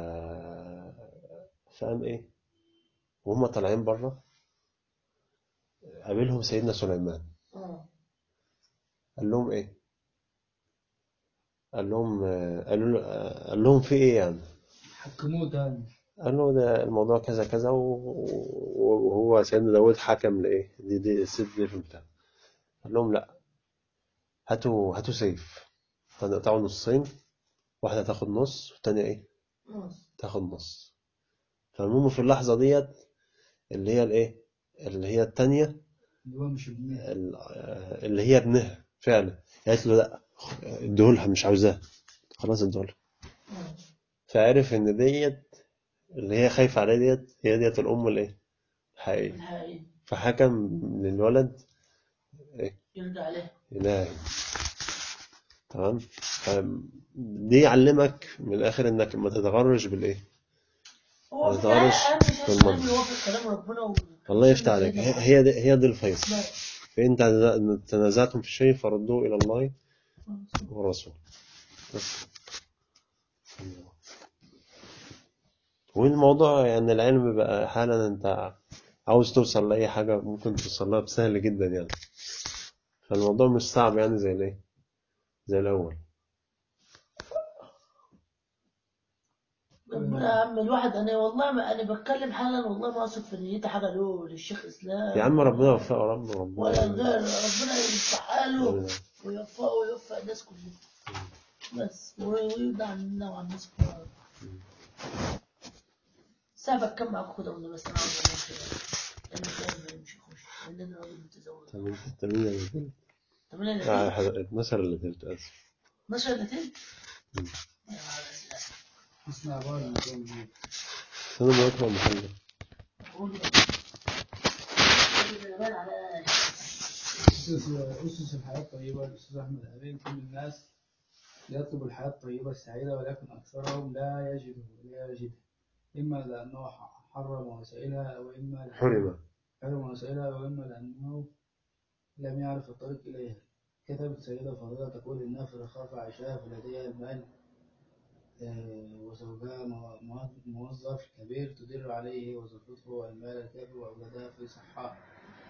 Speaker 1: فقام ايه وهم طالعين بره قابلهم سيدنا سليمان
Speaker 2: اه
Speaker 1: قال لهم ايه قال لهم قالوا له قال لهم في ايه يعني
Speaker 3: حكموه تاني
Speaker 1: قال له ده الموضوع كذا كذا و- وهو سيدنا داود حكم لايه دي دي الست دي في البتاع قال لهم لا هاتوا هاتوا سيف هنقطعه نصين واحدة تاخد نص والتانية ايه
Speaker 2: نص
Speaker 1: تاخد نص فالمهم في اللحظة ديت اللي هي الايه اللي هي التانية
Speaker 3: اللي هو مش ابنها
Speaker 1: ال- اللي هي ابنها فعلا قالت له لا اديهولها مش عاوزاه خلاص اديهولها
Speaker 2: آه.
Speaker 1: فعرف ان ديت اللي هي خايفة عليه ديت هي ديت الأم الإيه؟ الحقيقية
Speaker 2: الحقيقي
Speaker 1: فحكم للولد
Speaker 2: يرجع عليه
Speaker 1: إلهي تمام فم- دي يعلمك من الآخر إنك ما تتغرش بالإيه؟
Speaker 2: هو
Speaker 1: ما
Speaker 2: في النهاية
Speaker 1: تتغرش
Speaker 2: أهم شيء
Speaker 1: بالمنطق.
Speaker 2: السلام يوافق كلام ربنا و...
Speaker 1: الله يفتح عليك هي هي دي, هي دي الفيصل
Speaker 2: لا.
Speaker 1: فإن تنازع- تنازعتم في شيء فردوه إلى الله والرسول بس والموضوع يعني العلم بقى أحيانا أنت عاوز توصل لأي حاجة ممكن توصل لها بسهل جدا يعني فالموضوع مش صعب يعني زي الإيه زي الأول
Speaker 2: ربنا يا عم الواحد انا والله ما انا بتكلم حالا والله ما اقصد في نيتي حاجه له للشيخ اسلام
Speaker 1: يا عم ربنا يوفقه رب ربنا
Speaker 2: ولا الغير ربنا يفتح حاله
Speaker 1: آمين.
Speaker 2: ويوفقه ويوفق الناس كلها بس ويرضى عننا وعن الناس كلها سابق كم معاك كده وانا بس انا عاوز امشي لان الجاي مش يخش لان انا راجل متزوج
Speaker 1: تمام تمام اللي تلت
Speaker 2: طب انا
Speaker 1: آه،
Speaker 2: اللي
Speaker 1: حضر- 12 اللي تلت آسف
Speaker 2: 12 اللي تلت
Speaker 1: مم.
Speaker 2: يا نهار أزرق.
Speaker 3: اسمع بقى الموضوع ده.
Speaker 1: أنا ما أقرأ محل
Speaker 2: قول له. قول له يبان على
Speaker 3: أسس أسس الحياة الطيبة الأستاذ أحمد أمين كل الناس يطلب الحياة الطيبة السعيدة ولكن أكثرهم لا يجده لا يجدها إما لأنه ح- حرم وسائلها وإما لأنه
Speaker 1: حرم
Speaker 3: حرم وسائلها وإما لأنه لم يعرف الطريق إليها كتبت سيدة فاضلة تقول إنها في رخاء عيشها فلديها المال آه، وزوجها مو- مو- موظف كبير تدر عليه وظيفته والمال الكافي وأولادها في صحة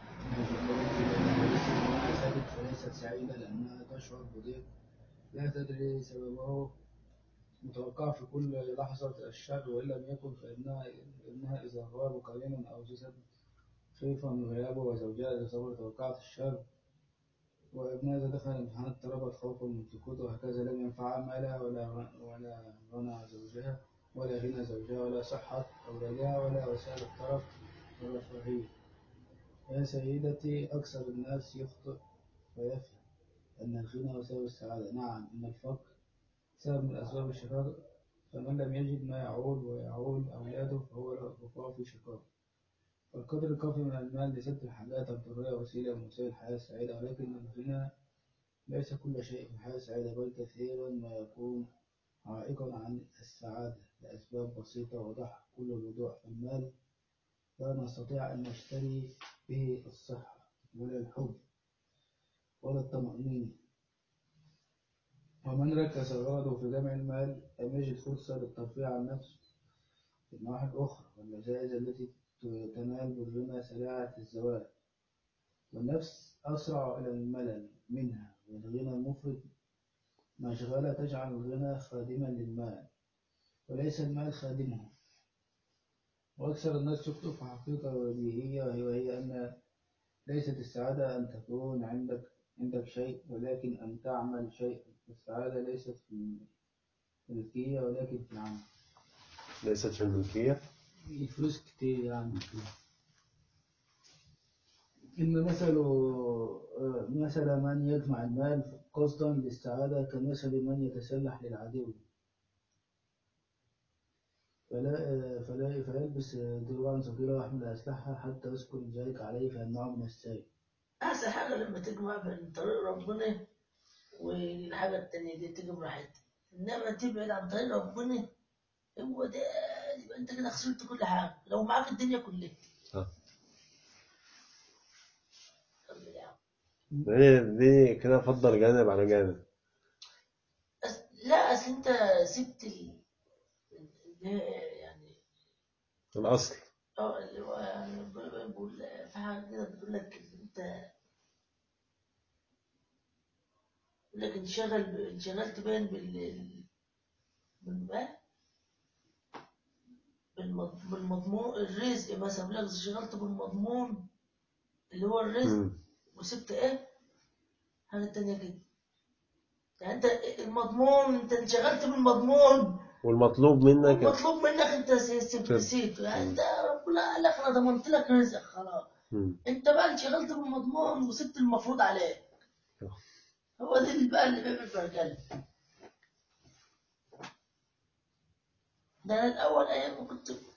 Speaker 3: ساكت فليست سعيدة لأنها تشعر بضيق لا تدري سببه متوقع في كل لحظة الشر وإن لم يكن فإنها إنها إذا غاب قليلا أو جسد خيفا من غيابه وزوجها إذا صبر توقعت الشر وابنها إذا دخل الامتحان اضطربت خوفا من سكوته وهكذا لم ينفعها مالها ولا غ- ولا غنى زوجها ولا غنى زوجها ولا صحة أولادها ولا وسائل الطرف والرفاهية يا سيدتي أكثر الناس يخطئ ويفهم أن الغنى وسبب السعادة نعم إن الفقر سبب من أسباب الشقاء فمن لم يجد ما يعول ويعول أولاده فهو فهو في شقاء والقدر الكافي من المال لسد الحاجات الضرورية وسيلة من وسائل الحياة السعيدة ولكن الغنى ليس كل شيء في الحياة السعيدة بل كثيرا ما يكون عائقا عن السعادة لأسباب بسيطة وضح كل الوضوح المال لا نستطيع أن نشتري به الصحة ولا الحب ولا الطمأنينة ومن ركز غرضه في جمع المال لم يجد فرصة للترفيه عن نفسه في النواحي الأخرى واللذائذ التي تنال بالغنى سريعة الزوال والنفس أسرع إلى الملل منها والغنى المفرط مشغلة تجعل الغنى خادما للمال وليس المال خادمه وأكثر الناس يخطئ في حقيقة بديهية وهي أن ليست السعادة أن تكون عندك عندك شيء ولكن أن تعمل شيء السعادة ليست في الملكية ولكن في العمل
Speaker 1: ليست في الملكية
Speaker 3: الفلوس كتير يعني إن مثل آه، مثل من يجمع المال قصدا للسعادة كمثل من يتسلح للعدو فلا آه، فلا فيلبس دروعا ثقيلة ويحمل أسلحة حتى يسكن ذلك عليه فيمنعه من السيف
Speaker 2: احسن حاجه لما تجمع بين طريق ربنا والحاجه التانية دي تيجي براحتها انما تبعد عن طريق ربنا هو ده يبقى انت كده خسرت كل حاجه لو معاك الدنيا كلها
Speaker 1: آه.
Speaker 2: كمل يا عم.
Speaker 1: دي, دي كده فضل جانب على جانب
Speaker 2: أس- لا اصل انت سبت ال... ال- يعني
Speaker 1: الأصل
Speaker 2: اه اللي هو يعني ب- بقول في حاجه كده بتقول لك إن انت بيقول لك انشغل ب- انشغلت باين بال بالما بالمض- بالمضمون الرزق مثلا بيقول لك انشغلت بالمضمون اللي هو الرزق
Speaker 1: مم.
Speaker 2: وسبت ايه حاجه تانية كده يعني انت المضمون انت انشغلت بالمضمون
Speaker 1: والمطلوب منك
Speaker 2: المطلوب منك انت سبت نسيته يعني انت ربنا قال لك انا ضمنت لك رزق خلاص
Speaker 1: مم.
Speaker 2: انت بقى انشغلت بالمضمون وسبت المفروض عليك هو ده اللي بقى اللي بيعمل فرجله ده انا الاول ايام ما كنت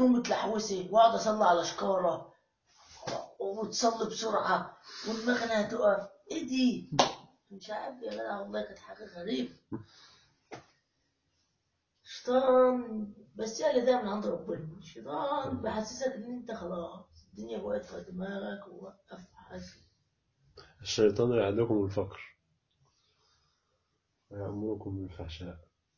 Speaker 2: تقوم بتلحوسي واقعد اصلي على شكاره وتصلي بسرعه ودماغنا هتقف ايه دي؟ مش عارف يا جدع والله كانت حاجه غريبه الشيطان بس هي اللي ده من عند ربنا الشيطان بيحسسك ان انت خلاص الدنيا وقفت في دماغك ووقف حاسس
Speaker 1: الشيطان يعدكم الفقر ويأمركم بالفحشاء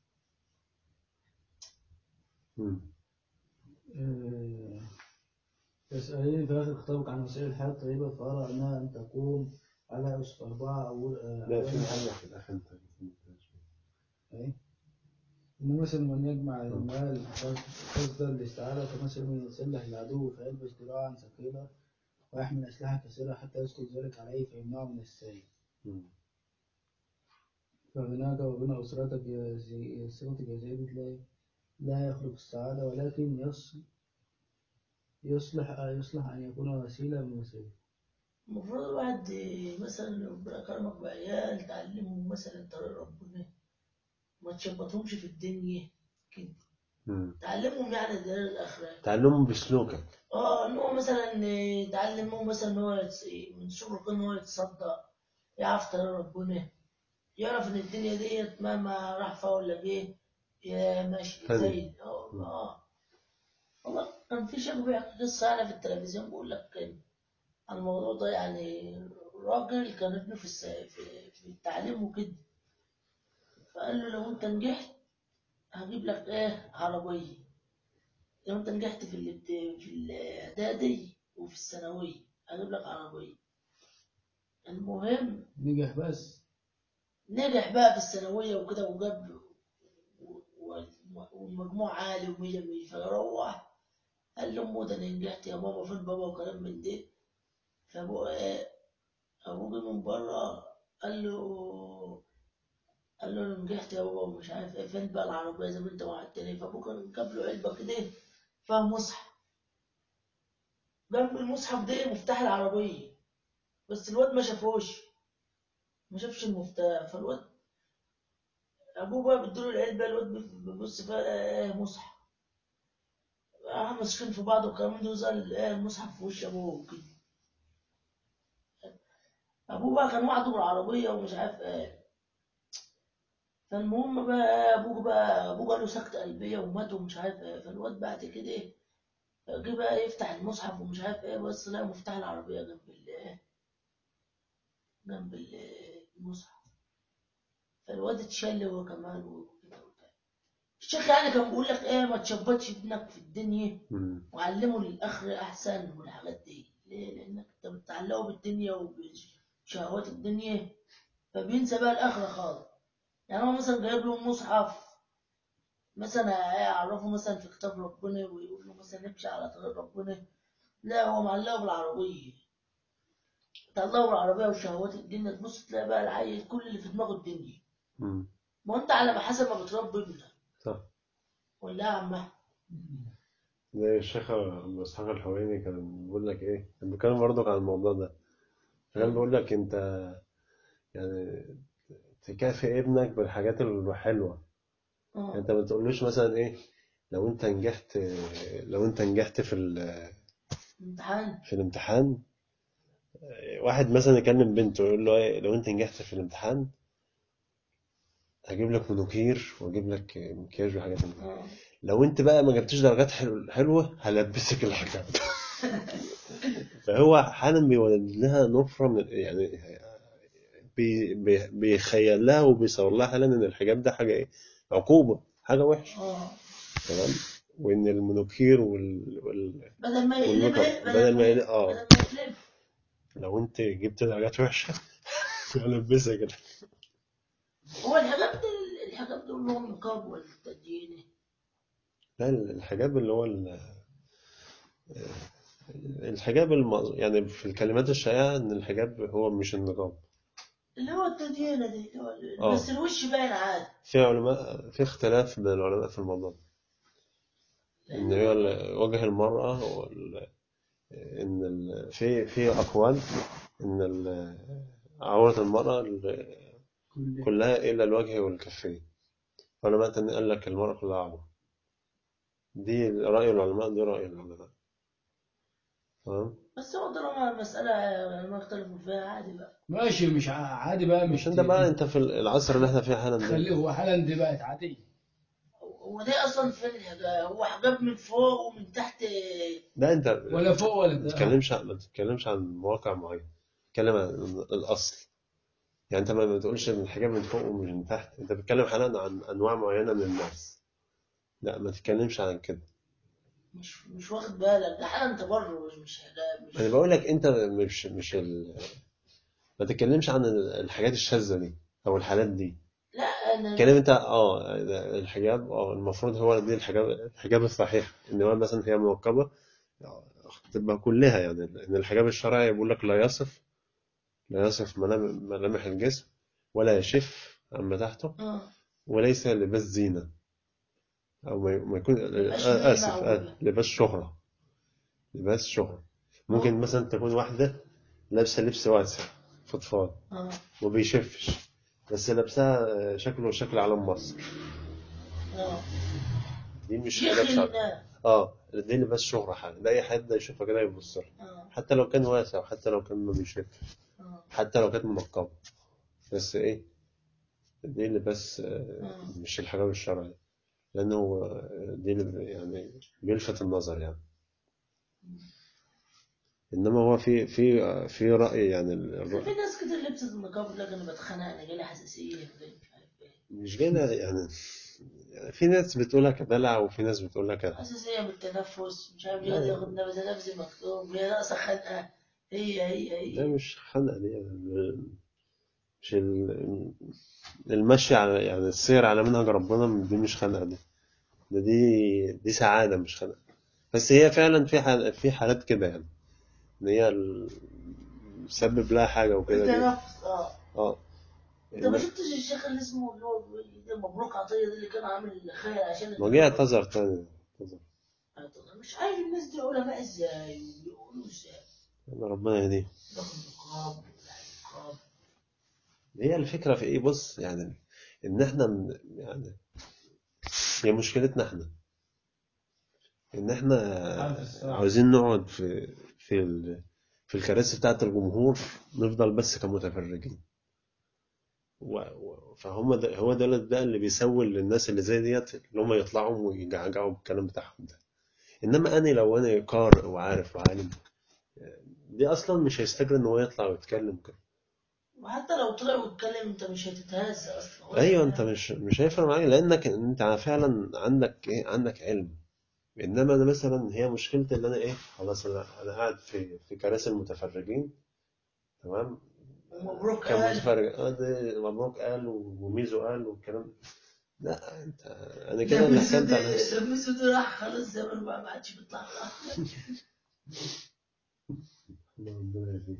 Speaker 1: مم.
Speaker 3: آه، يسألني في آخر خطابك عن وسائل الحياة الطيبة فأرى أنها أن تقوم على أسس أربعة أو آه،
Speaker 1: لا في
Speaker 3: أولا-
Speaker 1: حاجة في الآخر أنت
Speaker 3: إيه؟ إن مثل من يجمع المال قصدا الاستعارة كمثل من يتسلح العدو فيلبس ذراعا ثقيلة ويحمل أسلحة كثيرة حتى يسقط ذلك عليه فيمنعه من السير
Speaker 1: مم.
Speaker 3: فغناك وغنى أسرتك يا زي- أسرتك يا زيد لا لا يخلق السعادة ولكن يص يصلح يصلح أن يكون وسيلة من وسائل
Speaker 2: المفروض الواحد مثلا ربنا كرمك بعيال تعلمهم مثلا طريق ربنا ما تشبطهمش في الدنيا كده
Speaker 1: مم.
Speaker 2: تعلمهم يعني دار الآخرة
Speaker 1: تعلمهم بسلوكك
Speaker 2: اه ان هو مثلا تعلمه مثلا ان هو يتس- من صغره ان هو يتصدق يعرف طريق ربنا يعرف ان الدنيا ديت مهما راح فيها ولا جه يا ماشي
Speaker 1: فن.
Speaker 2: زي اه اه والله كان في شيخ بيحكي قصه يعني في التلفزيون بيقول لك عن الموضوع ده يعني راجل كان ابنه في الس- في في التعليم وكده فقال له لو انت نجحت هجيب لك ايه عربيه لو انت نجحت في الابت- في الاعدادي وفي الثانويه هجيب لك عربيه المهم
Speaker 3: نجح بس
Speaker 2: نجح بقى في الثانويه وكده وجاب و- و- والمجموع عالي ومية مية فروح قال لأمه ده أنا نجحت يا ماما فين بابا وكلام من ده فأبوه إيه أبوه جه من بره قال له قال له أنا نجحت يا بابا ومش عارف إيه فين بقى العربية زي ما أنت وعدتني فأبوه كان جاب له علبة كده فيها مصحف جنب المصحف ده مفتاح العربية بس الواد ما شافوش ما شافش المفتاح فالواد ابوه بقى بيديله العلبه الواد بيبص فيها ايه مصحف راح ماسكين في بعض والكلام ده وزال ايه المصحف في وش ابوه كده ابوه بقى كان وعده بالعربيه ومش عارف ايه فالمهم بقى ابوه بقى ابوه جاله سكتة قلبية ومات ومش عارف ايه فالواد بعد كده ايه جه بقى يفتح المصحف ومش عارف ايه بس لقى مفتاح العربية جنب ال جنب ال- المصحف فالواد اتشل هو كمان وكده وبتاع الشيخ يعني كان بيقول لك ايه ما تشبطش ابنك في الدنيا
Speaker 1: مم.
Speaker 2: وعلمه للاخر احسن والحاجات دي ليه لانك انت بتعلقه بالدنيا وبشهوات الدنيا فبينسى بقى الاخره خالص يعني هو مثلا جايب له مصحف مثلا يعرفه مثلا في كتاب ربنا ويقول له مثلا امشي على طريق ربنا لا هو معلقه بالعربيه تعلقه بالعربيه وشهوات الدنيا تبص تلاقي بقى العيل كل اللي في دماغه الدنيا
Speaker 1: مم.
Speaker 2: ما انت على ما حسب ما بتربي ابنك
Speaker 1: صح
Speaker 2: ولا يا عم أحمد؟
Speaker 1: زي الشيخ أبو إسحاق الحويني كان بيقول لك إيه كان بيتكلم برضك عن الموضوع ده كان بيقول لك أنت يعني تكافئ ابنك بالحاجات الحلوة يعني
Speaker 2: اه
Speaker 1: أنت ما تقولوش مثلا إيه لو أنت نجحت لو أنت نجحت في ال-
Speaker 2: امتحان
Speaker 1: في الامتحان واحد مثلا يكلم بنته يقول له إيه لو أنت نجحت في الامتحان هجيب لك منوكير واجيب لك مكياج وحاجات من دي
Speaker 2: اه
Speaker 1: لو انت بقى ما جبتش درجات حلو- حلوه هلبسك الحاجات فهو حالا بيولد لها نفره من يعني بي بي بيخيل لها وبيصور لها حالا ان الحجاب ده حاجه ايه عقوبه حاجه وحشه
Speaker 2: اه
Speaker 1: تمام وان المنوكير وال, وال...
Speaker 2: بدل ما يقلب
Speaker 1: والميك اب
Speaker 2: ايه
Speaker 1: بدل ما يقلب- اه
Speaker 2: بدل ما يقلب
Speaker 1: لو انت جبت درجات وحشه هلبسك الحاجات.
Speaker 2: هو الحجاب ده الحجاب دول لهم نقاب ولا تدين
Speaker 1: لا الحجاب اللي هو ال- الحجاب الم... يعني في الكلمات الشائعه ان الحجاب هو مش النقاب
Speaker 2: اللي هو التدينة دي اللي هو
Speaker 1: آه.
Speaker 2: بس الوش باين عادي
Speaker 1: في علماء في اختلاف بين العلماء في الموضوع ده ان هي ال- وجه المرأة وال... ان ال... في في اقوال ان ال... عورة المرأة ال-
Speaker 3: كل
Speaker 1: كلها الا الوجه والكفين علماء تاني قال لك المرأة كلها عورة دي رأي العلماء دي رأي العلماء تمام
Speaker 2: بس هو طالما المسألة ما اختلفوا فيها عادي بقى
Speaker 3: ماشي مش ع- عادي بقى مش
Speaker 1: مش انت بقى انت في العصر اللي احنا فيه حالا
Speaker 3: خليه
Speaker 1: ده
Speaker 3: هو حالا دي بقت عادية
Speaker 2: هو ده أصلا فين الحجاب هو حجاب من فوق ومن تحت
Speaker 1: لا انت
Speaker 3: ولا فوق ولا
Speaker 1: ما
Speaker 3: تحت.
Speaker 1: تتكلمش عن ما تتكلمش عن مواقع معين تتكلم عن الأصل يعني انت ما ما تقولش ان الحجاب من فوق ومن تحت انت بتتكلم حالا عن انواع معينة من الناس لا ما تتكلمش عن كده
Speaker 2: مش مش واخد بالك ده حالا تبرج مش حجاب مش
Speaker 1: انا بقول لك انت مش مش ال... ما تتكلمش عن الحاجات الشاذة دي او الحالات دي
Speaker 2: لا أنا
Speaker 1: اتكلم انت اه الحجاب اه المفروض هو دي الحجاب الحجاب الصحيح ان هو مثلا هي منقبه تبقى كلها يعني ان الحجاب الشرعي بيقول لك لا يصف لا يصف ملام- ملامح الجسم ولا يشف عما تحته
Speaker 2: آه.
Speaker 1: وليس لباس زينة أو ما ما يكون
Speaker 2: لباس
Speaker 1: آه،
Speaker 2: زينة
Speaker 1: آسف
Speaker 2: أو-
Speaker 1: آه، لباس شهرة لباس شهرة ممكن مثلا تكون واحدة لابسة لبس واسع فضفاض
Speaker 2: آه.
Speaker 1: وما بيشفش بس لابسها آه، شكله شكل علم مصر
Speaker 2: آه.
Speaker 1: دي مش حجاب شرعي
Speaker 2: يخلنا
Speaker 1: اه دي لباس شهرة حاجة ده أي حد يشوفها كده يبص لها
Speaker 2: آه.
Speaker 1: حتى لو كان واسع وحتى لو كان ما بيشفش
Speaker 2: آه.
Speaker 1: حتى لو كانت منقبة بس إيه دي لباس آه،
Speaker 2: آه.
Speaker 1: مش الحجاب الشرعي لأنه آه، دي اللي يعني بيلفت النظر يعني إنما هو في في آه، في رأي يعني ال-
Speaker 2: في
Speaker 1: الرأي
Speaker 2: ناس كتير لبست النقاب لكن أنا بتخانق أنا جالي حساسية كده مش عارف إيه
Speaker 1: مش جاية يعني يعني في ناس بتقولها كدلع وفي ناس بتقولها كده
Speaker 2: حساسية بالتنفس مش عارف
Speaker 1: لا.
Speaker 2: ليه ياخد نفس نفسي مكتوب هي ناقصة خنقة هي هي
Speaker 1: ده
Speaker 2: هي
Speaker 1: مش خنقة دي يعني مش ال- المشي على يعني السير على منهج ربنا دي مش خنقة دي ده دي دي سعادة مش خنقة بس هي فعلا في حال في حالات كده يعني إن هي ال- مسبب لها حاجة وكده دي
Speaker 2: التنفس اه
Speaker 1: اه
Speaker 2: انت ما شفتش الشيخ اللي اسمه اللي هو ده مبروك عطية ده اللي كان عامل خير عشان
Speaker 1: ما جه اعتذر تاني اعتذر
Speaker 2: اعتذر. مش عارف الناس دي علماء ازاي وبيقولوا ازاي
Speaker 1: يلا ربنا يهديه
Speaker 2: ياخد نقاب ولا نقاب
Speaker 1: هي الفكرة في ايه بص يعني ان احنا من- يعني هي مشكلتنا احنا ان احنا
Speaker 3: عارف الصراحة.
Speaker 1: عاوزين نقعد في في ال... في الكراسي بتاعة الجمهور نفضل بس كمتفرجين و... و... فهم ده هو ده ده اللي بيسول للناس اللي زي ديت اللي هم يطلعوا ويجعجعوا بالكلام بتاعهم ده انما انا لو انا قارئ وعارف وعالم دي اصلا مش هيستجري ان هو يطلع ويتكلم كده
Speaker 2: وحتى لو طلع واتكلم انت مش هتتهز اصلا ولا
Speaker 1: ايوه
Speaker 2: حاجة.
Speaker 1: انت مش مش هيفرق معاك لانك انت فعلا عندك ايه عندك علم انما انا مثلا هي مشكلتي ان انا ايه خلاص انا انا قاعد في في كراسي المتفرجين تمام
Speaker 2: ومبروك
Speaker 1: كان
Speaker 2: قال
Speaker 1: متفرج اه ده مبروك قال وميزو قال والكلام لا انت انا
Speaker 2: ده
Speaker 1: كده اللي
Speaker 2: ميسو
Speaker 1: حكمت على
Speaker 2: ده
Speaker 1: نفسي
Speaker 2: ده ميسو ده راح خلاص زمان بقى ما عادش بيطلع
Speaker 1: ربنا يهديه.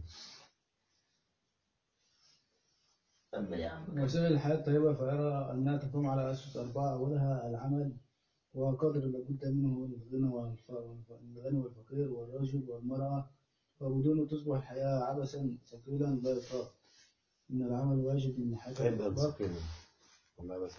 Speaker 2: كمل يا عم
Speaker 3: وسائل الحياة الطيبة فأرى أنها تقوم على أسس أربعة أولها العمل وقدر لابد منه للغنى والف- للغني والفقير والرجل والمرأة وبدونه تصبح الحياة عبثا ثقيلا لا يطاق إن العمل واجب من ناحية
Speaker 1: عيب
Speaker 3: الإطلاق
Speaker 1: امسك كده. والله بس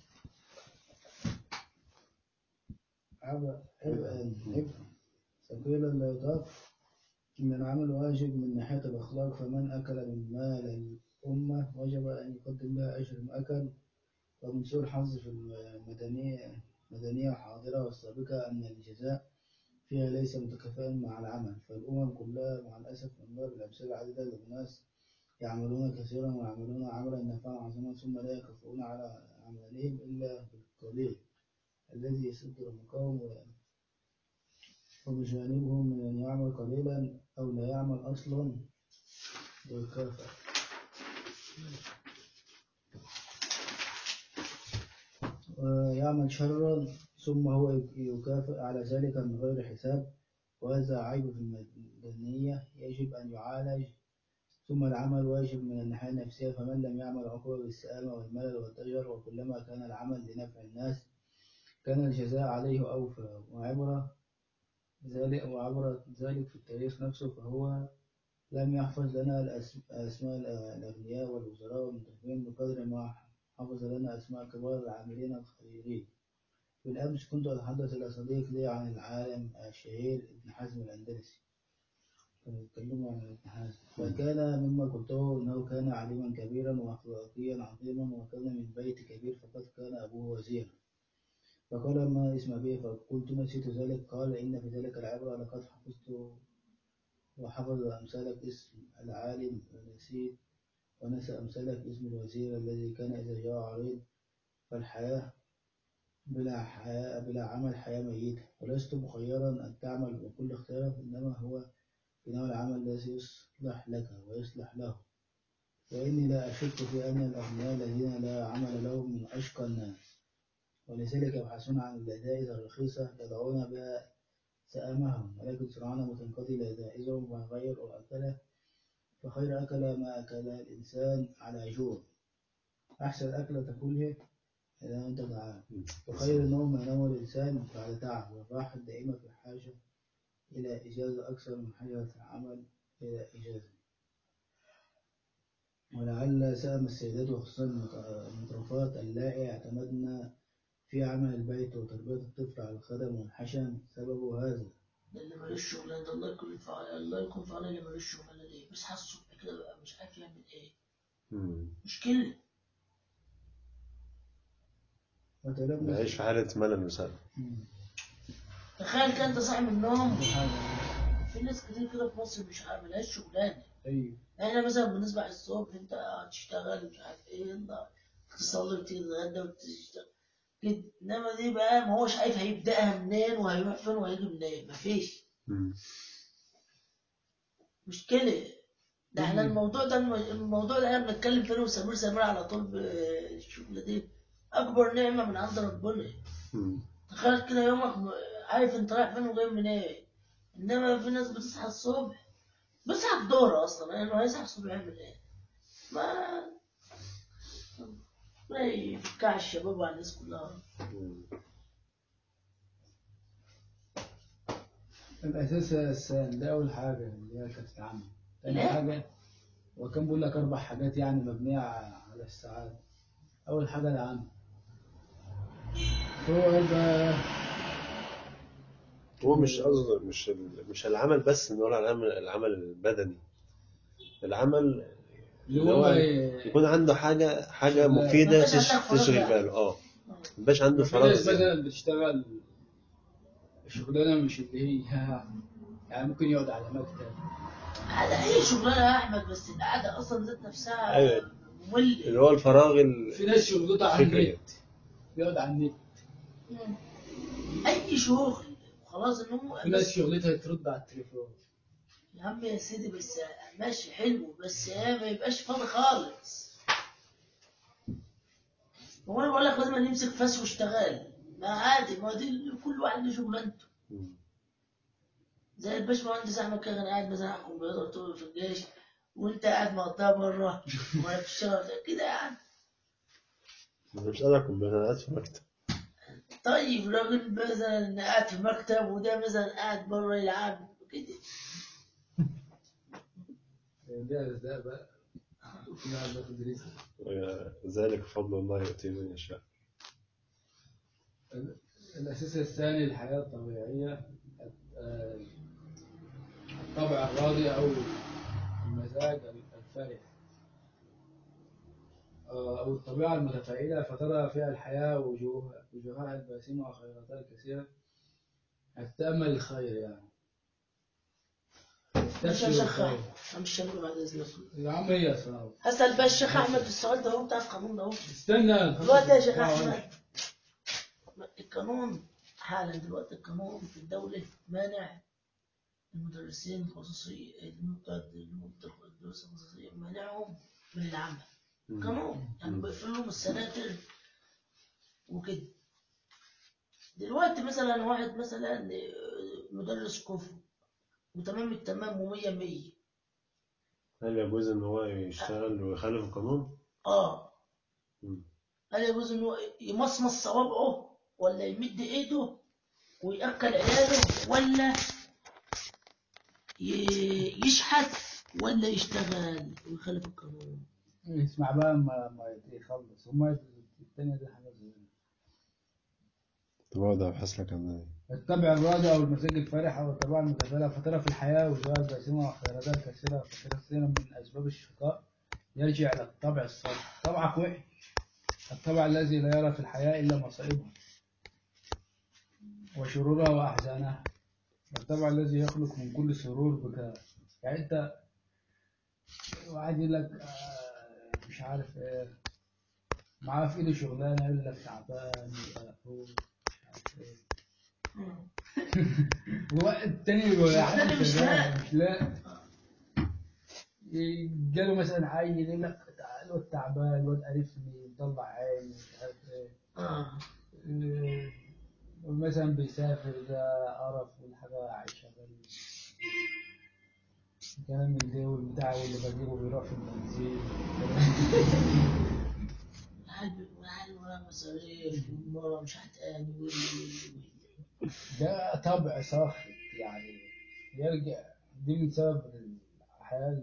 Speaker 3: عبء عبئا عبئا ثقيلا لا يطاق إن العمل واجب من ناحية الأخلاق فمن أكل من مال الأمة وجب أن يقدم لها أجر ما أكل ومن سوء الحظ في المدنية المدنية الحاضرة والسابقة أن الجزاء فيها ليس متكافئا مع العمل فالأمم كلها مع الأسف نمر بالأمثلة العديدة لأناس يعملون كثيرا ويعملون عملا نافعا عظيما ثم لا يكافئون على أعمالهم إلا بالقليل الذي يسد المقام وبجانبهم من أن يعمل قليلا أو لا يعمل أصلا ويكافئ ويعمل شرا ثم هو يكافئ على ذلك من غير حساب وهذا عيب في المدنية يجب أن يعالج ثم العمل واجب من الناحية النفسية فمن لم يعمل عقوبة بالسآمة والملل والضجر وكلما كان العمل لنفع الناس كان الجزاء عليه أوفى وعبر ذلك وعبر ذلك في التاريخ نفسه فهو لم يحفظ لنا الأس- أسماء الأغنياء والوزراء والمنتخبين بقدر ما حفظ لنا أسماء كبار العاملين الخيرين
Speaker 4: بالأمس كنت أتحدث إلى صديق لي عن العالم الشهير ابن حزم الأندلسي كانوا يتكلموا عن ابن حزم فكان مما قلته أنه كان عالما كبيرا وأخلاقيا عظيما وكان من بيت كبير فقد كان أبوه وزيرا فقال ما اسم أبيه فقلت نسيت ذلك قال إن في ذلك العبرة لقد حفظت وحفظ أمثالك اسم العالم ونسيت ونسى أمثالك اسم الوزير الذي كان إذا جاء عريض فالحياة بلا حياة بلا عمل حياة ميتة ولست مخيرا أن تعمل بكل اختيار إنما هو إنما العمل الذي يصلح لك ويصلح له وإني لا أشك في أن الأغنياء الذين لا عمل لهم من أشقى الناس ولذلك يبحثون عن اللذائذ الرخيصة يضعون بها سآمهم ولكن سرعان ما تنقضي لذائذهم وغير أكله فخير أكل ما أكل الإنسان على جوع أحسن أكلة تاكله إذا أنت جعان وخير النوم ما ينام الإنسان بعد تعب والراحة دائما في حاجة إلى إجازة أكثر من حاجة العمل إلى إجازة ولعل سأم السيدات وخصوصا المطرفات اللائي اعتمدنا في عمل البيت وتربية الطفل على الخدم والحشم سبب هذا
Speaker 2: ده اللي مالوش شغلانه ده الله يكون في عون- الله يكون في عون اللي مالوش شغلانه دي بيصحى الصبح كده بقى مش عارف يعمل ايه
Speaker 1: مم.
Speaker 2: مشكله
Speaker 4: وتلبس
Speaker 1: بعيش في حالة ملل وسلب
Speaker 4: مم.
Speaker 2: تخيل كده انت صاحي من النوم
Speaker 4: دي حاجة.
Speaker 2: في ناس كتير كده في مصر مش عارف ملهاش شغلانه
Speaker 4: أيوة
Speaker 2: احنا مثلا بنصبح الصبح انت هتشتغل مش عارف ايه يلا تصلي وتيجي تتغدى وتشتغل كده انما دي بقى ما هوش عارف هيبداها منين وهيروح فين وهيجي منين مفيش
Speaker 1: مم.
Speaker 2: مشكله ده احنا الموضوع ده الموضوع ده احنا بنتكلم فيه وسمير سمير على طول بالشغله دي اكبر نعمه من عند ربنا
Speaker 1: مم.
Speaker 2: تخيل كده يومك م- عارف انت رايح فين وجاي منين ايه انما في ناس بتصحى الصبح بيصحى الدور اصلا يعني انه هيصحى الصبح يعمل ايه ما ما يفكع الشباب على الناس كلها
Speaker 1: مم.
Speaker 3: الأساس الثاني ده أول حاجة اللي هي كانت العمل تاني
Speaker 2: لا.
Speaker 3: حاجة وكان بيقول لك أربع حاجات يعني مبنية على السعادة أول حاجة العمل هو قال بقى
Speaker 1: هو مش قصده مش ال- مش العمل بس ان هو العمل العمل البدني العمل
Speaker 3: اللي
Speaker 1: اللي
Speaker 3: هو
Speaker 1: هو
Speaker 3: ي-
Speaker 1: يكون عنده حاجة حاجة
Speaker 3: شغال.
Speaker 1: مفيدة
Speaker 2: مفيش
Speaker 1: تش-
Speaker 2: عندك فراغ
Speaker 1: تشغل
Speaker 2: بقى.
Speaker 1: باله اه مبقاش عنده
Speaker 3: في
Speaker 1: فراغ
Speaker 3: ناس
Speaker 1: زيادة.
Speaker 3: مثلا بتشتغل شغلانة مش اللي هي يعني ممكن يقعد على مكتب
Speaker 2: على اي شغلانه يا احمد بس القعده اصلا ذات نفسها
Speaker 1: أيوة.
Speaker 2: ممل
Speaker 1: اللي هو الفراغ ال-
Speaker 3: في ناس شغلته على
Speaker 1: فكري.
Speaker 3: النت بيقعد على النت
Speaker 2: اي شغل خلاص ان هو
Speaker 3: في ناس
Speaker 2: بس
Speaker 3: شغلتها ترد على التليفون
Speaker 2: يا عم يا سيدي بس ماشي حلو بس ايه ما يبقاش فاضي خالص هو انا بقول لك لازم نمسك فاس واشتغل ما عادي ما دي كل واحد له شغلانته
Speaker 1: مم.
Speaker 2: زي الباشمهندس احمد كده كان قاعد مثلا على الكمبيوتر طول في الجيش وانت قاعد مقضيها بره ولا بتشتغل كده يعني
Speaker 1: أنا مش قادر أكون أنا قاعد في مكتب
Speaker 2: طيب راجل مثلا قاعد في مكتب وده مثلا قاعد بره يلعب كده
Speaker 3: ده ده بقى كل واحد بياخد رزق
Speaker 1: ذلك فضل الله يؤتيه من يشاء
Speaker 3: الأساس الثاني الحياة الطبيعية آه، الطبع الراضي أو المزاج الفرح آه، أو الطبيعة المتفائلة فترى فيها الحياة وجوه وجوهها الباسمة وخيراتها الكثيرة هتتأمل الخير يعني
Speaker 2: مش
Speaker 3: تستبشر
Speaker 2: يا شيخ
Speaker 3: الخير
Speaker 2: احمد مش شامل بعد اذنك
Speaker 3: يا عم هي أسرار
Speaker 2: هسأل بقى الشيخ احمد في السؤال ده هو بتاع القانون ده هو
Speaker 3: استنى
Speaker 2: دلوقتي يا شيخ احمد القانون حالا دلوقتي القانون في الدولة مانع المدرسين الخصوصية الدروس الخصوصية مانعهم من العمل قانون يعني بيقفل لهم السناتر وكده دلوقتي مثلا واحد مثلا مدرس كفر وتمام التمام ومية مية
Speaker 1: هل يجوز إن هو يشتغل ويخالف القانون؟
Speaker 2: اه
Speaker 1: مم.
Speaker 2: هل يجوز انه يمصمص صوابعه ولا يمد ايده ويأكل عياله ولا ي- يشحت ولا يشتغل ويخالف القانون
Speaker 3: اسمع بقى ما ما يخلص هما الثانية دي حاجة زي
Speaker 1: تبقى أبحث لك عنها
Speaker 3: الطبع الراضي أو المزاج الفرح أو الطبيعة المتفائلة فترة في الحياة وزواج باسمة وخيرات كثيرة فكثيرا من أسباب الشقاء يرجع إلى الطبع الصالح طبعك وحش الطبع الذي لا يرى في الحياة إلا مصائبها وشرورها وأحزانها الطبع الذي يخلق من كل سرور بكاء يعني أنت واحد يقول لك آه، مش عارف إيه معاه في إيده شغلانة يقول لك تعبان مقهور مش عارف إيه هو التاني يبقى
Speaker 2: التاني
Speaker 3: عارف
Speaker 2: مش
Speaker 3: لا-
Speaker 2: لاقي.
Speaker 3: مش لاقي جاله مثلا عيل يقول لك الواد تعبان الواد قرفني مطلع عيني مش عارف ايه
Speaker 2: اه
Speaker 3: إيه، مثلا بيسافر ده قرف والحاجة عايشة غالية كلام من ده والبتاع واللي بجيبه بيروح في البنزين
Speaker 2: واحد واحد ورا مصاريف ومرة مش هتاني وي وي وي
Speaker 3: ده طبع ساخط يعني يرجع دي من سبب الحياة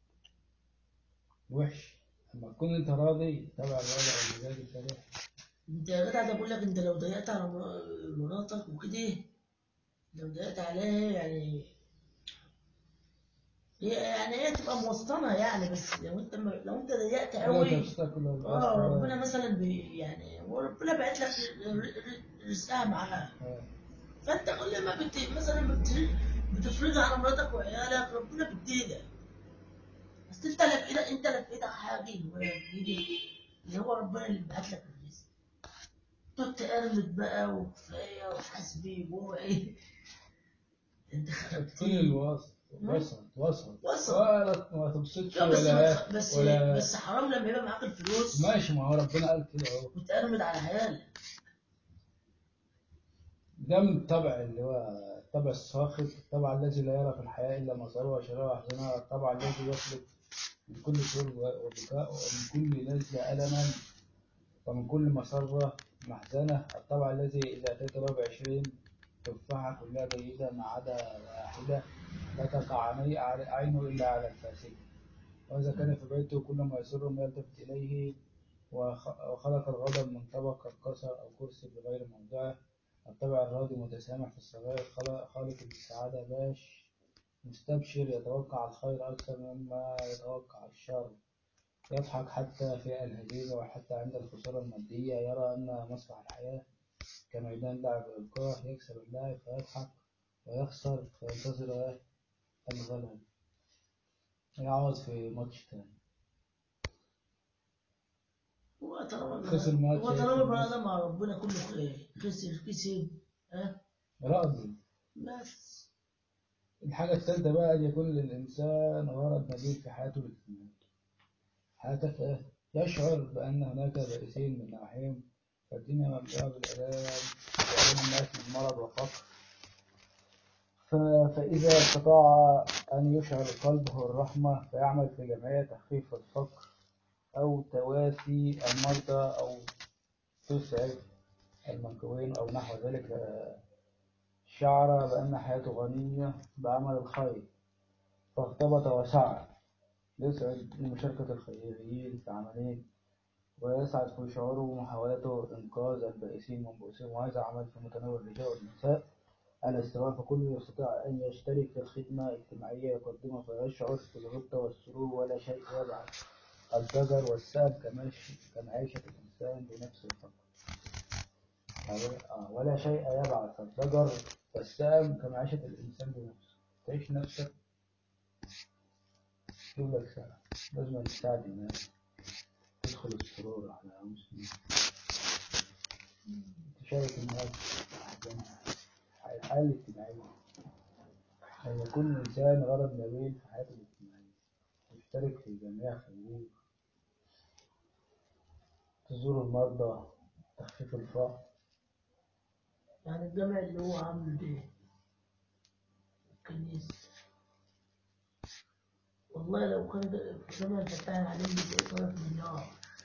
Speaker 3: الوحش لما تكون انت راضي طبع الراضي او المزاج الفرح
Speaker 2: انت يا جدع ده بقول لك انت لو ضيقت على مر- مراتك وكده لو ضيقت عليها يعني هي يعني هي تبقى موسطنة يعني بس لو انت لو انت ضيقت
Speaker 3: لا
Speaker 2: قوي
Speaker 3: تستاكل
Speaker 2: اه ربنا مثلا بي يعني هو ربنا بعت لك ر- ر- رزقها معاها فانت كل ما بت مثلا بت بتفرضها على مراتك وعيالك ربنا بيديلك بس انت لا في ايدك انت لا في ايدك حاجه ولا في ايدك اللي هو ربنا اللي بعت لك الرزق تقعد تقرمد بقى وكفايه وحسبي واوعي انت
Speaker 3: تكون
Speaker 2: خربتني
Speaker 3: الوسط وسط وسط
Speaker 2: وسط.
Speaker 3: ولا ما تبسطش
Speaker 2: لا بس ما
Speaker 3: ولا
Speaker 2: تخ- بس
Speaker 3: ولا
Speaker 2: بس حرام لما يبقى معاك الفلوس
Speaker 3: ماشي ما هو ربنا قال كده اهو
Speaker 2: وتقرمد على عيالك
Speaker 3: ده من الطبع اللي هو الطبع الساخط الطبع الذي لا يرى في الحياة إلا مصائبها وشرها وأحزانها الطبع الذي يخلق من كل سرور وبكاء ومن كل نزلة ألما ومن كل مسرة محزنة الطبع الذي إذا أتيت له بعشرين تفاحة كلها جيدة ما عدا واحدة لا تقع عيني- عينه إلا على الفاسد وإذا كان في بيته كل ما يسر ما يلتفت إليه وخ- وخلق الغضب من طبق الكسر أو كرسي بغير موضعه الطبع الراضي متسامح في الصغائر خلق- خالق السعادة باش مستبشر يتوقع الخير أكثر مما يتوقع الشر يضحك حتى في الهزيمة وحتى عند الخسارة المادية يرى أن مصلح الحياة كميدان لعب الإلقاء يكسب اللاعب فيضحك ويخسر فينتظر الغلب يعود في ماتش تاني
Speaker 2: هو طالما
Speaker 3: خسر ماتش
Speaker 2: هو
Speaker 3: هيكسب
Speaker 2: طالما
Speaker 3: ماتش.
Speaker 2: البني ادم مع ربنا كله خير خسر كسب ها
Speaker 3: راضي
Speaker 2: بس
Speaker 3: الحاجة الثالثة بقى أن يكون للإنسان غرض نبيل في حياته الاجتماعية حياتك إيه؟ يشعر بأن هناك بائسين من ناحيهم فالدنيا مملوءة بالآلام وآلام الناس من مرض وفقر ف- فإذا استطاع أن يشعر قلبه الرحمة فيعمل في جمعية تخفيف الفقر أو تواسي المرضى أو تسعف المنكوين أو نحو ذلك آه، شعر بأن حياته غنية بعمل الخير فاغتبط وسعى يسعد لمشاركة الخيريين في عملهم ويسعد في شعوره ومحاولته إنقاذ البائسين من بؤسهم وهذا عمل في متناول الرجال والنساء على السواء فكل يستطيع أن يشترك في الخدمة الاجتماعية يقدمها فيشعر بالغبطة والسرور ولا شيء يبعث الضجر والسأب كمعيش- كمعيشة الإنسان بنفس الفقر آه، ولا شيء يبعث الضجر والسأم كمعيشة الإنسان بنفسه تعيش نفسك تجيب لك ساعة لازم تساعد الناس تدخل السرور على مسلم تشارك الناس في أحزانها الحياة الاجتماعية أن يكون الإنسان غرض نبيل في حياته الاجتماعية يشترك في جميع خيرين تزور المرضى تخفيف الفقر
Speaker 2: يعني الجامع اللي هو عامله ده الكنيسة والله لو كان ده- الجامع فتح عليه مية طرف مليار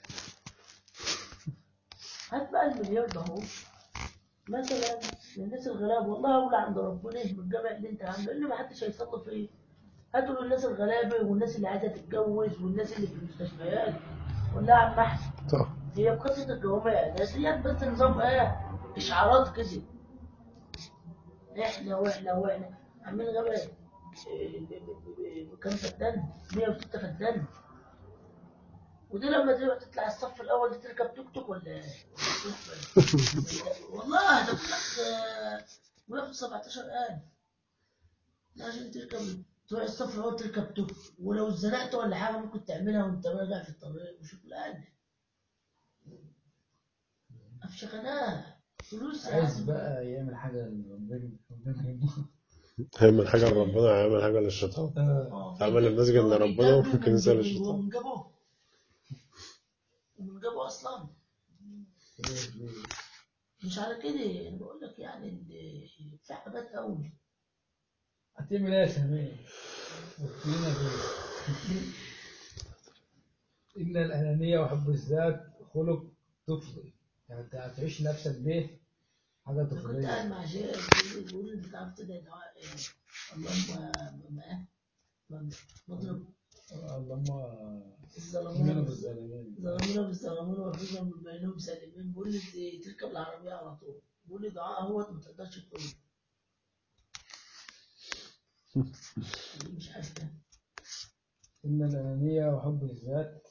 Speaker 2: هات بقى المليار ده اهو مثلا للناس الغلابة والله أولى عند ربنا من الجامع اللي أنت عامله اللي ما حدش هيصلي فيه هاتوا للناس الغلابة والناس اللي عايزة تتجوز والناس اللي في المستشفيات ولا يا عم أحمد
Speaker 1: صح
Speaker 2: هي بقصة الجوامع ده ديت بس نظام ايه اشعارات كده احنا واحنا واحنا عاملين غابه إيه، ب- ب- ب- بكام فدان 106 فدان ودي لما تبقى تطلع الصف الاول دي تركب توك توك ولا والله ده بيقول لك آه، بياخد 17000 ده عشان تركب تروح الصف الاول تركب توك ولو اتزنقت ولا حاجه ممكن تعملها وانت راجع في الطريق وشغلانه افشخناها فلوس يا
Speaker 3: عايز
Speaker 2: عم.
Speaker 3: بقى يعمل حاجة ربنا ربنا يهمه.
Speaker 1: هيعمل حاجة لربنا هيعمل حاجة للشيطان
Speaker 2: آه،
Speaker 1: عمل المسجد
Speaker 2: هو
Speaker 1: لربنا
Speaker 2: بيجابه
Speaker 1: وممكن ينزل
Speaker 2: ومن-
Speaker 1: الشيطان.
Speaker 2: ومن جابه ومن جابه اصلا مش على كده انا بقول لك يعني ال- في حاجات قوي
Speaker 3: هتعمل ايه يا سمير؟ وفينا كده إن الأنانية وحب الذات خلق طفلي يعني أنت هتعيش نفسك دي حاجة
Speaker 2: انا كنت قاعد
Speaker 3: طفلية
Speaker 2: مع شيخ بيقول- بيقول لي انت عارف تدعي دعاء إيه؟ اللهم ما- ما- مضرب
Speaker 3: اللهم
Speaker 2: الظلمون
Speaker 3: إيمانا بالظالمين
Speaker 2: ظلمونا بالظلمون وحفظنا من بينهم سالمين بيقول لي ت- تركب العربية على طول بيقول لي دعاء هو ما تقدرش تقول مش عارف إيه.
Speaker 3: إن الأنانية وحب الذات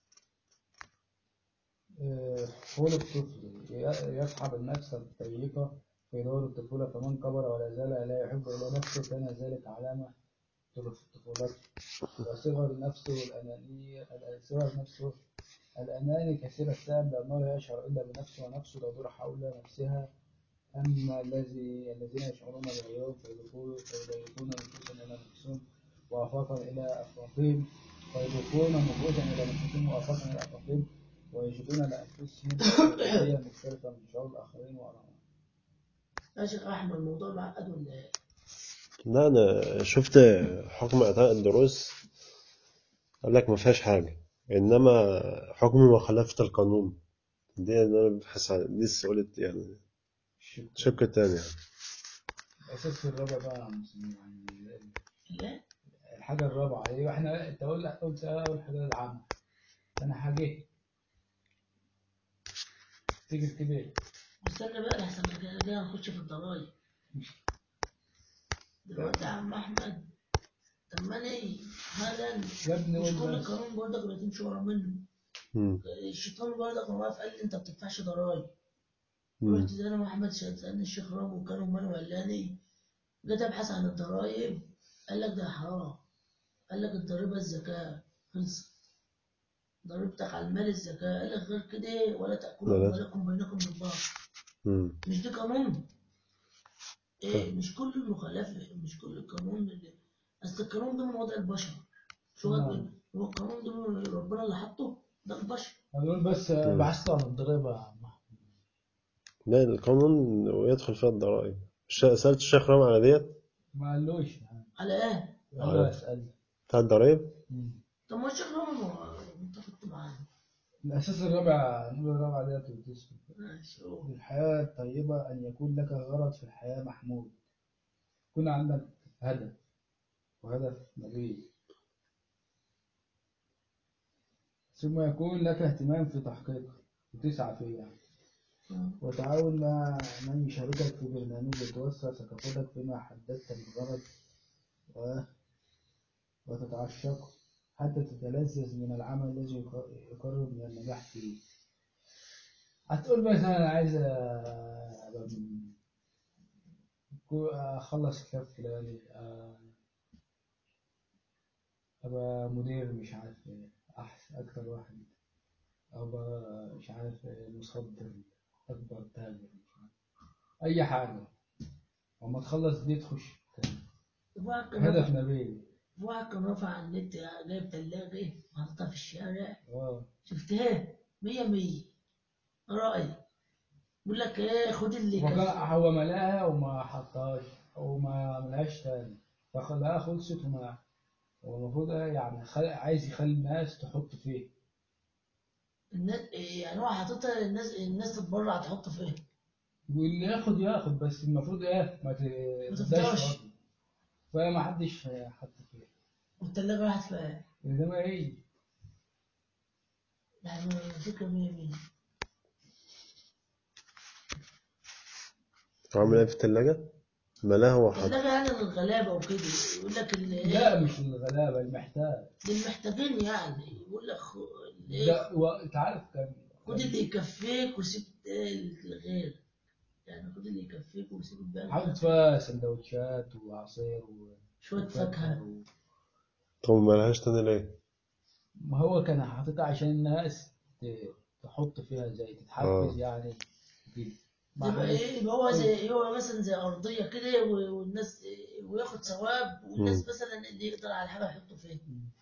Speaker 3: آه، خلق طفلي ي- يصحب النفس الضيقة في دور الطفولة فمن كبر ولا زال لا يحب إلى نفسه كان ذلك علامة في طفولته وصغر نفسه الأنانية صغر نفسه الأناني كثير السام لأنه لا يشعر إلا بنفسه ونفسه تدور حول نفسها أما الذي الذين يشعرون بالغيوب فيضيفون فيضيفون نفوسا إلى نفسهم وآفاقا إلى أفاقهم فيضيفون نفوسا إلى نفسهم وآفاقا إلى أفاقهم ويجدون لأنفسهم نفسية مختلفة من شعور الآخرين وآرائهم.
Speaker 2: يا شيخ احمد الموضوع معقد ولا ايه؟
Speaker 1: لا أنا شفت حكم إعطاء الدروس قال لك ما فيهاش حاجة إنما حكم مخالفة القانون دي أنا ببحث عن دي السؤال يعني
Speaker 3: الشكر.
Speaker 1: الشق التاني يعني.
Speaker 3: الأساس الرابع بقى يا مسلمين يعني
Speaker 2: لا
Speaker 3: الحاجة الرابعة أيوة إحنا أنت قلت قلت أول حاجة العامة أنا حاجة تيجي كده
Speaker 2: استنى بقى لحسن ما كده كده هنخش في الضرايب دلوقتي يا عم احمد طب ما انا هذا
Speaker 3: يا ابني
Speaker 2: مش
Speaker 3: قول
Speaker 2: كل
Speaker 3: بس.
Speaker 2: قانون برضك اللي تمشي ورا منه
Speaker 1: مم.
Speaker 2: الشيطان برضك كان واقف قال لي انت ما بتدفعش ضرايب
Speaker 1: مم.
Speaker 2: رحت زي انا واحمد سالني الشيخ رامو وكانوا مالو علاني جيت ابحث عن الضرايب قال لك ده حرام قال لك الضريبه الزكاه خلصت ضريبتك على المال الزكاه قال لك غير كده ولا تاكلوا
Speaker 1: لا.
Speaker 2: اموالكم بينكم بالباطل
Speaker 1: مم.
Speaker 2: مش دي قانون إيه مش كل المخالفة مش كل القانون اللي أصل القانون ده من وضع البشر شو
Speaker 3: نعم.
Speaker 2: هو هو القانون ده من ربنا اللي حطه ده البشر
Speaker 3: هنقول بس بحثت عن الضريبة يا عم أحمد.
Speaker 1: لا القانون ويدخل فيها الضرائب الش- سألت الشيخ رامي على ديت
Speaker 3: ما قالوش يعني
Speaker 2: على إيه؟
Speaker 3: الله يسأل
Speaker 1: بتاع الضرايب
Speaker 2: طب ما الشيخ رامي متفق معانا
Speaker 3: الأساس الرابع نقول الرابع ديت وتسكت
Speaker 2: ماشي هو.
Speaker 3: الحياة الطيبة أن يكون لك غرض في الحياة محمود يكون عندك هدف وهدف نبيل ثم يكون لك اهتمام في تحقيقه وتسعى فيه يعني. وتعاون مع من يشاركك في برنامج وتوسع ثقافتك فيما حددت بالغرض و... وتتعشقه حتى تتلذذ من العمل الذي يق- يقرب من النجاح فيه هتقول مثلا أنا عايز أبقى من- كو- أخلص كتاب فلاني أ- أبقى مدير مش عارف إيه، أحسن أكتر واحد أبقى مش عارف إيه، مصدر أكبر تاجر مش عارف. أي حاجة وما تخلص دي تخش تاني.
Speaker 2: في واحد كان
Speaker 3: هدف
Speaker 2: رافع
Speaker 3: نبيل
Speaker 2: في واحد كان رافع على النت جايب تلاجة حاططها في الشارع
Speaker 3: اه
Speaker 2: شفتها مية مية رأي بيقول لك ايه خد اللي
Speaker 3: وكان
Speaker 2: كان
Speaker 3: هو ملاها وما حطهاش وما عملهاش تاني فخلاها خلصت وما هو المفروض إيه يعني خل... عايز يخلي الناس تحط فيه
Speaker 2: الناس يعني هو حاططها الناس الناس تتبرع تحط فيها
Speaker 3: واللي ياخد ياخد بس المفروض ايه ما ت-
Speaker 2: ما
Speaker 3: تبداش
Speaker 2: تفضلش.
Speaker 3: فاضي. فما حدش حط فيه
Speaker 2: والتلاجة راحت فيها
Speaker 3: انما ايه
Speaker 2: يعني فكرة مية مية
Speaker 1: عامل ايه في التلاجة؟ ملاه هو حاطط
Speaker 2: الثلاجة يعني للغلابة وكده يقول لك ال-
Speaker 3: لا مش الغلابة المحتاج
Speaker 2: للمحتاجين يعني يقول لك خ- إيه،
Speaker 3: لا وانت عارف كان
Speaker 2: خد اللي يكفيك وسيب الغير يعني خد اللي يكفيك وسيب الباقي
Speaker 3: حاطط فيها سندوتشات وعصير
Speaker 2: شوية فاكهة
Speaker 3: و...
Speaker 1: طب ملهاش تاني ليه؟
Speaker 3: ما هو كان حاططها عشان الناس ت- تحط فيها زي تتحفز
Speaker 1: آه.
Speaker 3: يعني كده
Speaker 2: يبقى ايه يبقى هو زي هو مثلا زي ارضيه كده و- والناس وياخد ثواب والناس
Speaker 1: مم.
Speaker 2: مثلا اللي يقدر على حاجه يحطه فيها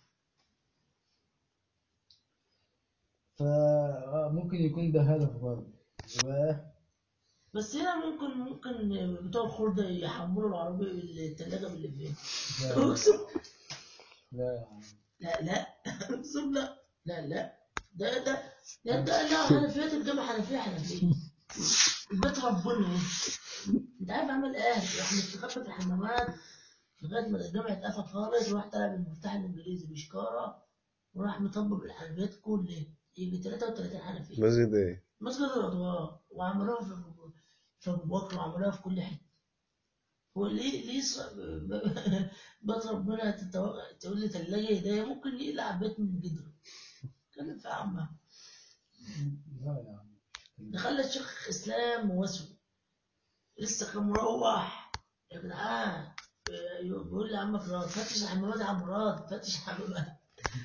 Speaker 3: فممكن يكون ده هدف برضه يبقى
Speaker 2: بس هنا ممكن ممكن بتوع الخردة يحملوا العربية الثلاجة باللي فيها
Speaker 3: لا
Speaker 2: اقسم
Speaker 3: لا
Speaker 2: لا لا اقسم لا لا لا ده ده ده ده لا حنفيات الجامعة حنفية حنفية البيت ربنا إيه؟ انت عارف عمل ايه؟ راح مستخبي في الحمامات لغاية ما الجامعة اتقفل خالص وراح طلع بالمفتاح الانجليزي بشكارة وراح مطبق الحنفيات كلها يجي 33 حنفية
Speaker 1: مسجد ايه؟
Speaker 2: مسجد الأضواء وعملوها في في أبو بكر وعملوها في كل حتة هو ليه ليه ص- بيت ربنا تتو- تقول لي تلاجة ده ممكن يقلع بيت من جدره كان في عمها
Speaker 3: لا يعني
Speaker 2: ده خلى الشيخ إسلام وسوي لسه كان مروح يا جدعان بيقول لي عمك راد فتش الحمامات يا عم راد فتش الحمامات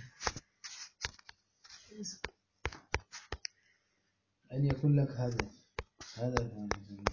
Speaker 4: أن يكون لك هدف هدف يعني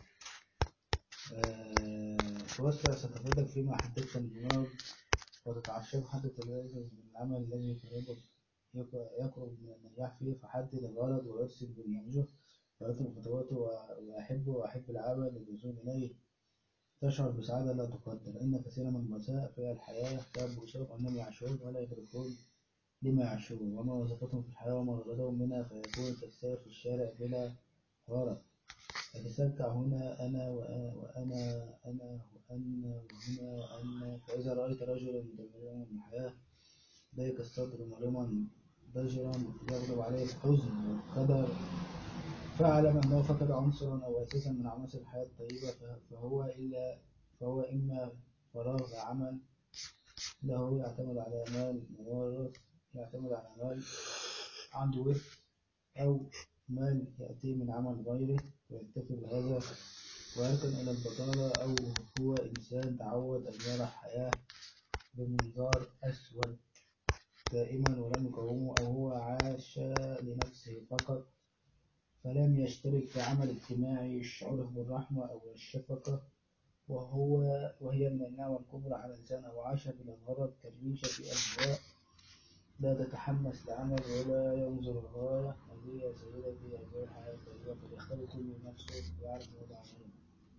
Speaker 4: آه، توسع ثقافتك فيما حددت البرامج وتتعشق حتى تتميز من العمل الذي يقرب يق- يقرب من النجاح فيه فحدد الغرض ويرسل برنامجه ويترك خطواته و- وأحبه وأحب العمل اللزوم إليه تشعر بسعادة لا تقدر إن كثيرا من النساء في الحياة شاب وشاب أنهم يعيشون ولا يدركون لما يعيشون وما وظيفتهم في الحياة وما رغبتهم منها فيكون كالسير في الشارع بلا غرض أتسكع هنا أنا وأنا وأنا أنا وأنا وهنا وأنا فإذا رأيت رجلا مدمرا من الحياة ضيق الصدر مؤلما ضجرا يغضب عليه الحزن والقدر فاعلم أنه فقد عنصرا أو أساسا من عناصر الحياة الطيبة ف- فهو إلا فهو إما فراغ عمل له يعتمد على مال مورث يعتمد على مال عنده ورث أو مال يأتي من عمل غيره ويكتفي بهذا ويركن إلى البطالة أو هو إنسان تعود أن يرى الحياة بمنظار أسود دائما ولم يقاومه أو هو عاش لنفسه فقط فلم يشترك في عمل اجتماعي يشعره بالرحمة أو الشفقة وهو وهي من النعمة الكبرى على الإنسان أو عاش بلا غرض كالريشة في الهواء لا تتحمس لعمل ولا ينظر الغاية هذه يا سيدتي هذه الحياة الطيبة فليختار كل نفسه ويعرف وضع عمله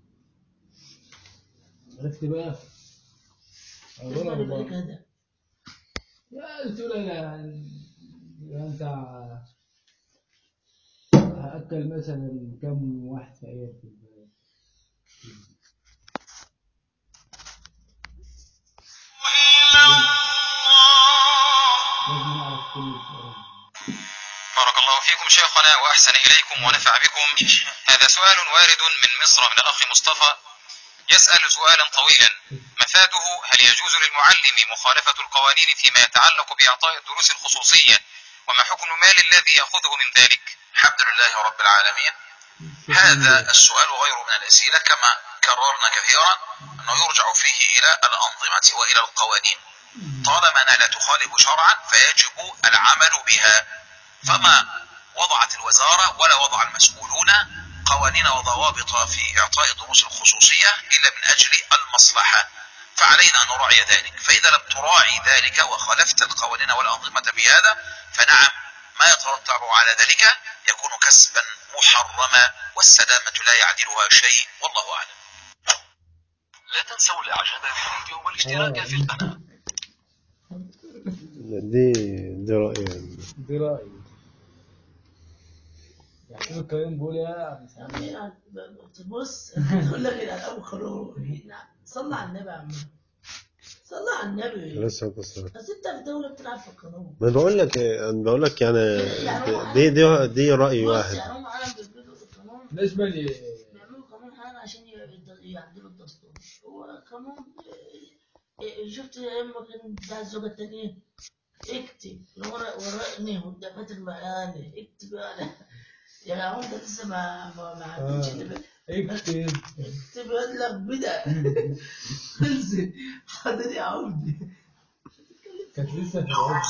Speaker 4: عرفت بقى؟ أقول
Speaker 2: يقدر يبقى
Speaker 4: والله
Speaker 2: لك هدف
Speaker 3: يا قلت له لا يا انت هاكل مثلا كم واحد فقير في البلد لازم نعرف كل الكلام
Speaker 5: بارك الله فيكم شيخنا وأحسن إليكم ونفع بكم هذا سؤال وارد من مصر من الأخ مصطفى يسأل سؤالا طويلا مفاده هل يجوز للمعلم مخالفة القوانين فيما يتعلق بإعطاء الدروس الخصوصية وما حكم المال الذي يأخذه من ذلك
Speaker 6: الحمد لله رب العالمين هذا السؤال غير من الأسئلة كما كررنا كثيرا أنه يرجع فيه إلى الأنظمة وإلى القوانين طالما أنها لا تخالف شرعا فيجب العمل بها فما وضعت الوزارة ولا وضع المسؤولون قوانين وضوابط في إعطاء الدروس الخصوصية إلا من أجل المصلحة فعلينا أن نراعي ذلك فإذا لم تراعي ذلك وخالفت القوانين والأنظمة بهذا فنعم ما يترتب على ذلك يكون كسبا محرما والسلامة لا يعدلها شيء والله أعلم
Speaker 5: لا تنسوا الإعجاب بالفيديو والاشتراك في القناة
Speaker 1: دي دي رأيي يعني.
Speaker 3: دي رأيي يعني الكلام بيقول يا عم سعد.
Speaker 2: يعني تبص تقول لك الألعاب قانون صلى على النبي يا عم صلى على النبي
Speaker 1: لسه هتصل
Speaker 2: بس انت في دولة بتلعب في القانون
Speaker 1: ما بقول لك إيه، انا بقول لك يعني دي دي دي رأي
Speaker 2: بص
Speaker 1: واحد
Speaker 2: يعني هم عالم بيجيبوا القانون
Speaker 3: بالنسبة لي
Speaker 2: بيعملوا قانون حاجة عشان إيه، شفت لما كان بتاع الزوجة التانية اكتب الورق ورقني قدامات المعاني اكتب انا يا عمدة لسه ما ما ما عدتش
Speaker 3: آه.
Speaker 2: اللي ب-
Speaker 3: اكتب
Speaker 2: اكتب لك بدأ خلصت حاضر يا عمدة
Speaker 3: كانت لسه في العمر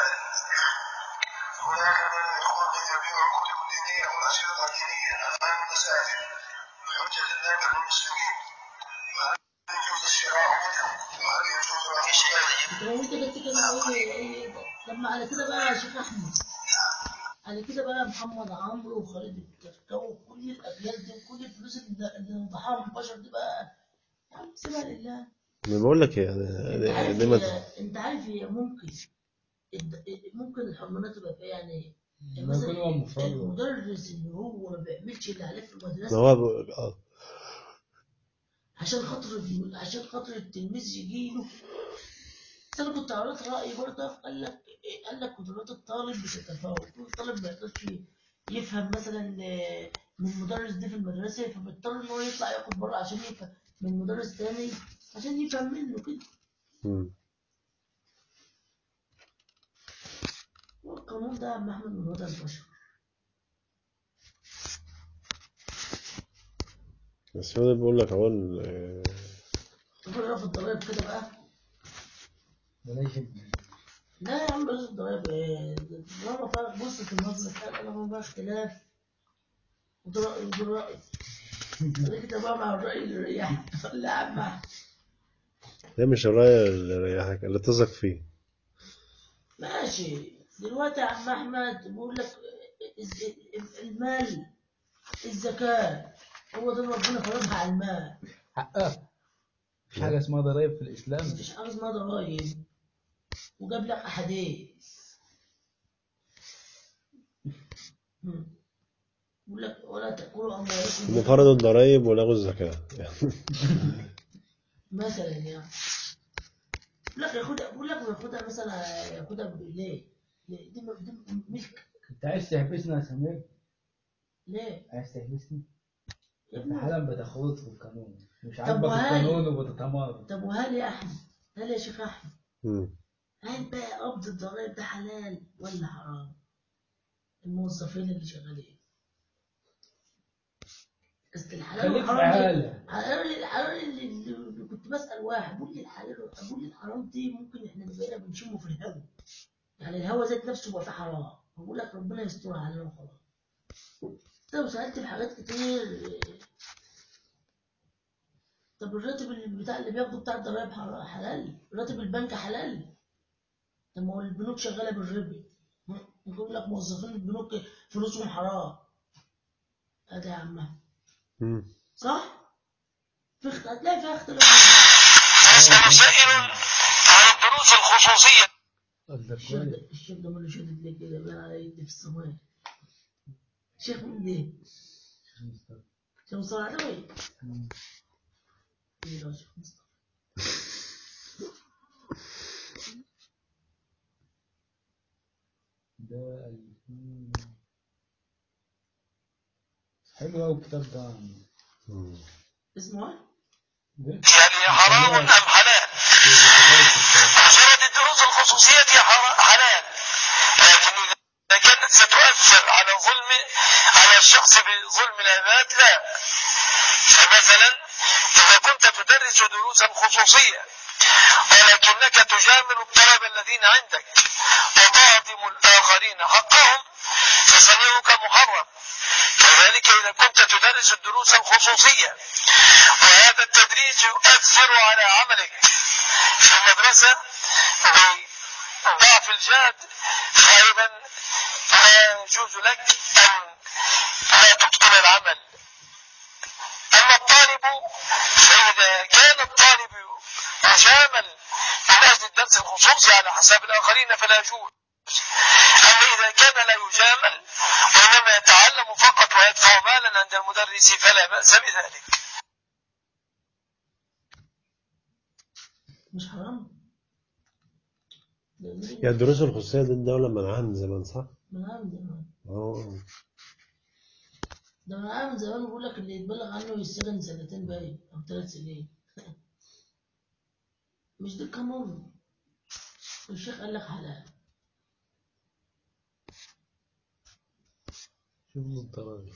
Speaker 7: هناك من يقول من يبيع كتب دينية والأشرطة الدينية أمام المساجد بحجة النفع للمسلمين فهل يجوز الشراء منهم وهل يجوز له
Speaker 2: انت لو انت جبت كده ايه ايه طب ما على كده بقى يا شيخ احمد على كده بقى محمد عمرو وخالد الكركاوي وكل الاجيال دي وكل الفلوس اللي اللي ضحاها البشر دي بقى يا عم سيبها لله
Speaker 1: انا بقول لك ايه
Speaker 2: انت
Speaker 1: يعني
Speaker 2: عارف
Speaker 1: دي ما
Speaker 2: هي انت عارف هي ممكن الد- ممكن الحرمانات تبقى فيها يعني يعني
Speaker 3: ما
Speaker 2: مثلا
Speaker 3: يكون هو مفرط.
Speaker 2: المدرس اللي هو ما بيعملش اللي عليه في
Speaker 1: ما
Speaker 2: المدرسه
Speaker 1: هو ب- آه.
Speaker 2: عشان خاطر عشان خاطر التلميذ يجي له بس انا كنت قريت راي برضه قال لك قال لك قدرات الطالب بتتفاوت كل طالب ما يقدرش يفهم مثلا آه، من المدرس ده في المدرسه فبيضطر ان هو يطلع ياخد بره عشان يفهم من مدرس تاني عشان يفهم منه كده
Speaker 1: مم.
Speaker 2: والقانون ده يا عم احمد من وضع البشر
Speaker 1: بس هو ده بيقول لك اهو ال- آه،
Speaker 2: ربنا في الضرايب كده بقى
Speaker 3: بلاش ال-
Speaker 2: لا يا عم بلاش الضرايب ايه طالما فيها بص في النظر بتاع طالما فيها اختلاف وده رأي وده رأي بعد كده بقى مع الرأي اللي يريحك لا يا عم أحمد.
Speaker 1: ده مش الرأي اللي يريحك اللي تثق فيه
Speaker 2: ماشي دلوقتي يا عم احمد بيقول لك الز- المال الزكاة هو ده اللي ربنا فرضها على المال
Speaker 3: حقها مفيش حاجة اسمها ضرايب في الإسلام
Speaker 2: مفيش حاجة اسمها ضرايب وجاب لك أحاديث مم. بيقول لك ولا تأكلوا أموالكم
Speaker 1: هم فرضوا الضرايب ولغوا الزكاة
Speaker 2: مثلا يعني بيقول لك ياخدها بيقول لك ياخدها مثلا ياخدها ب- ليه؟ ليه؟ دي م- دي ملك
Speaker 3: أنت عايز تحبسنا يا سمير؟
Speaker 2: ليه؟
Speaker 3: عايز تحبسني؟
Speaker 2: يا
Speaker 3: أنت
Speaker 2: ابني
Speaker 3: حالا بتخوض في القانون مش
Speaker 2: طب
Speaker 3: عاجبك
Speaker 2: وهل-
Speaker 3: القانون وبتتمرد
Speaker 2: طب وهل يا أحمد هل يا شيخ أحمد
Speaker 1: مم.
Speaker 2: هل بقى قبض الضرائب ده حلال ولا حرام؟ الموظفين اللي شغالين بس الحلال
Speaker 3: خليك في
Speaker 2: والحرام دي
Speaker 3: حالك
Speaker 2: الحلال الحلال اللي, اللي كنت بسأل واحد بقول لي الحلال بقول لي الحرام دي ممكن احنا بقينا بنشمه في الهواء يعني الهواء ذات نفسه بقى فيه حرام بقول لك ربنا يسترها علينا وخلاص طب سألت في حاجات كتير طب الراتب اللي بتاع اللي بياخده بتاع الضرايب حر- حلال راتب البنك حلال طب ما هو البنوك شغاله بالربا يقول لك موظفين البنوك فلوسهم حرام هذا يا عم
Speaker 1: مم.
Speaker 2: صح؟ في اخت- هتلاقي فيها اختلاف
Speaker 7: يسأل سائل عن الدروس الخصوصية
Speaker 3: قصدك
Speaker 2: الشيخ
Speaker 3: كويس
Speaker 2: ده الشيخ ده ماله شدد ليه كده بقى يدي في السماء الشيخ مين ده؟ شيخ مصطفى عدوي ايه يا شيخ مصطفى
Speaker 3: ده ال- حلو أوي الكتاب ده
Speaker 1: مم.
Speaker 2: اسمه ايه؟
Speaker 3: ده
Speaker 7: يعني حرام أم حلال مجرد الدروس الخصوصية حرام حلال لكن إذا كانت ستؤثر على ظلم على الشخص بظلم العباد لا فمثلا إذا كنت تدرس دروسا خصوصية ولكنك تجامل الطلبة الذين عندك وتهضم الآخرين حقهم فصنيعك محرم كذلك إذا كنت تدرس الدروس الخصوصية وهذا التدريس يؤثر على عملك في المدرسة بضعف الجهد فأيضا لا يجوز لك أن لا تتقن العمل أما الطالب فإذا كان الطالب يجامل من أجل الدرس الخصوصي على حساب الآخرين فلا يجوز أما إذا كان لا يجامل وإنما يتعلم فقط ويدفع مالا عند المدرس فلا بأس بذلك
Speaker 2: مش حرام؟ ده دي-
Speaker 1: يعني الدروس الخصوصية دي الدولة منعها من زمان صح؟
Speaker 2: من عام زمان
Speaker 1: اه
Speaker 2: ده من عام زمان بيقول لك اللي يتبلغ عنه يسجن سنتين باين او ثلاث سنين مش ده قانون الشيخ قال لك حلال
Speaker 1: شوف الضرائب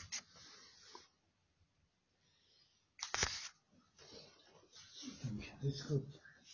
Speaker 3: مش هتسكت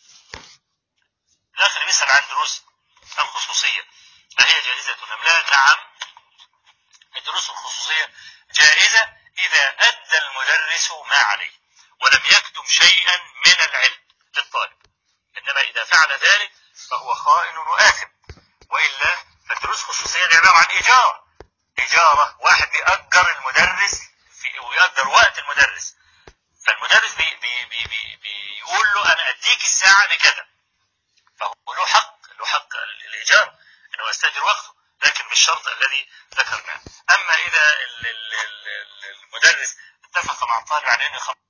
Speaker 8: الأخ بيسأل عن دروس الخصوصية أهي جائزة أم لا؟ نعم الدروس الخصوصية جائزة إذا أدى المدرس ما عليه ولم يكتم شيئا من العلم للطالب إنما إذا فعل ذلك فهو خائن وآثم وإلا فالدروس الخصوصية دي عبارة عن إيجار إيجارة واحد بيأجر المدرس في ويأجر وقت المدرس فالمدرس بي بي بي بي بيقول له أنا أديك الساعة بكذا فهو له حق له حق الإيجار أنه يستأجر وقته لكن بالشرط الذي ذكرناه أما إذا ال- ال- ال- المدرس اتفق مع الطالب على أنه يخلص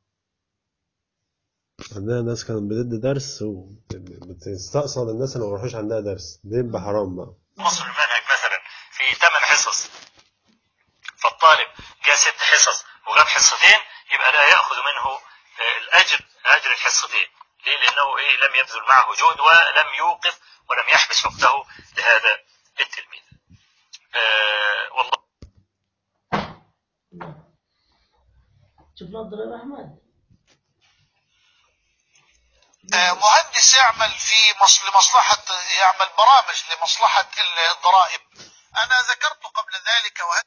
Speaker 1: عندنا ناس كانت بتدي درس وبتستقصد الناس اللي ما بيروحوش عندها درس دي يبقى حرام بقى
Speaker 8: مصر المنهج مثلا في ثمان حصص فالطالب جاء ست حصص وغاب حصتين يبقى لا يأخذ منه آه، الأجر أجر الحصتين ليه؟ لأنه إيه لم يبذل معه جهد ولم يوقف ولم يحبس وقته لهذا التلميذ آه والله
Speaker 2: شوف له الضرائب أحمد
Speaker 6: آه، مهندس يعمل في مص- لمصلحة يعمل برامج لمصلحة الضرائب أنا ذكرت قبل ذلك وهذا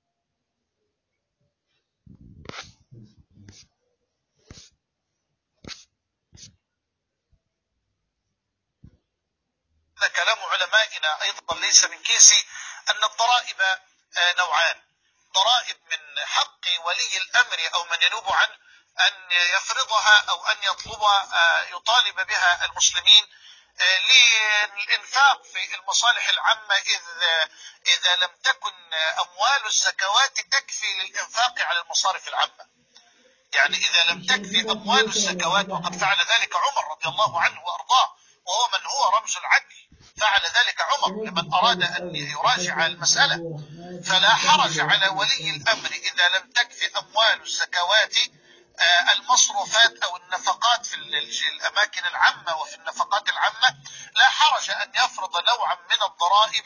Speaker 6: هذا كلام علمائنا أيضا ليس من كيسي أن الضرائب آه، نوعان ضرائب من حق ولي الأمر أو من ينوب عنه أن يفرضها أو أن يطلب آه، يطالب بها المسلمين آه، للإنفاق في المصالح العامة إذ إذا لم تكن أموال الزكوات تكفي للإنفاق على المصارف العامة يعني إذا لم تكفي أموال الزكوات وقد فعل ذلك عمر رضي الله عنه وأرضاه وهو من هو رمز العدل فعل ذلك عمر لمن أراد أن يراجع المسألة فلا حرج على ولي الأمر إذا لم تكفي أموال الزكوات آه، المصروفات أو النفقات في ال- ال- الأماكن العامة وفي النفقات العامة لا حرج أن يفرض نوعا من الضرائب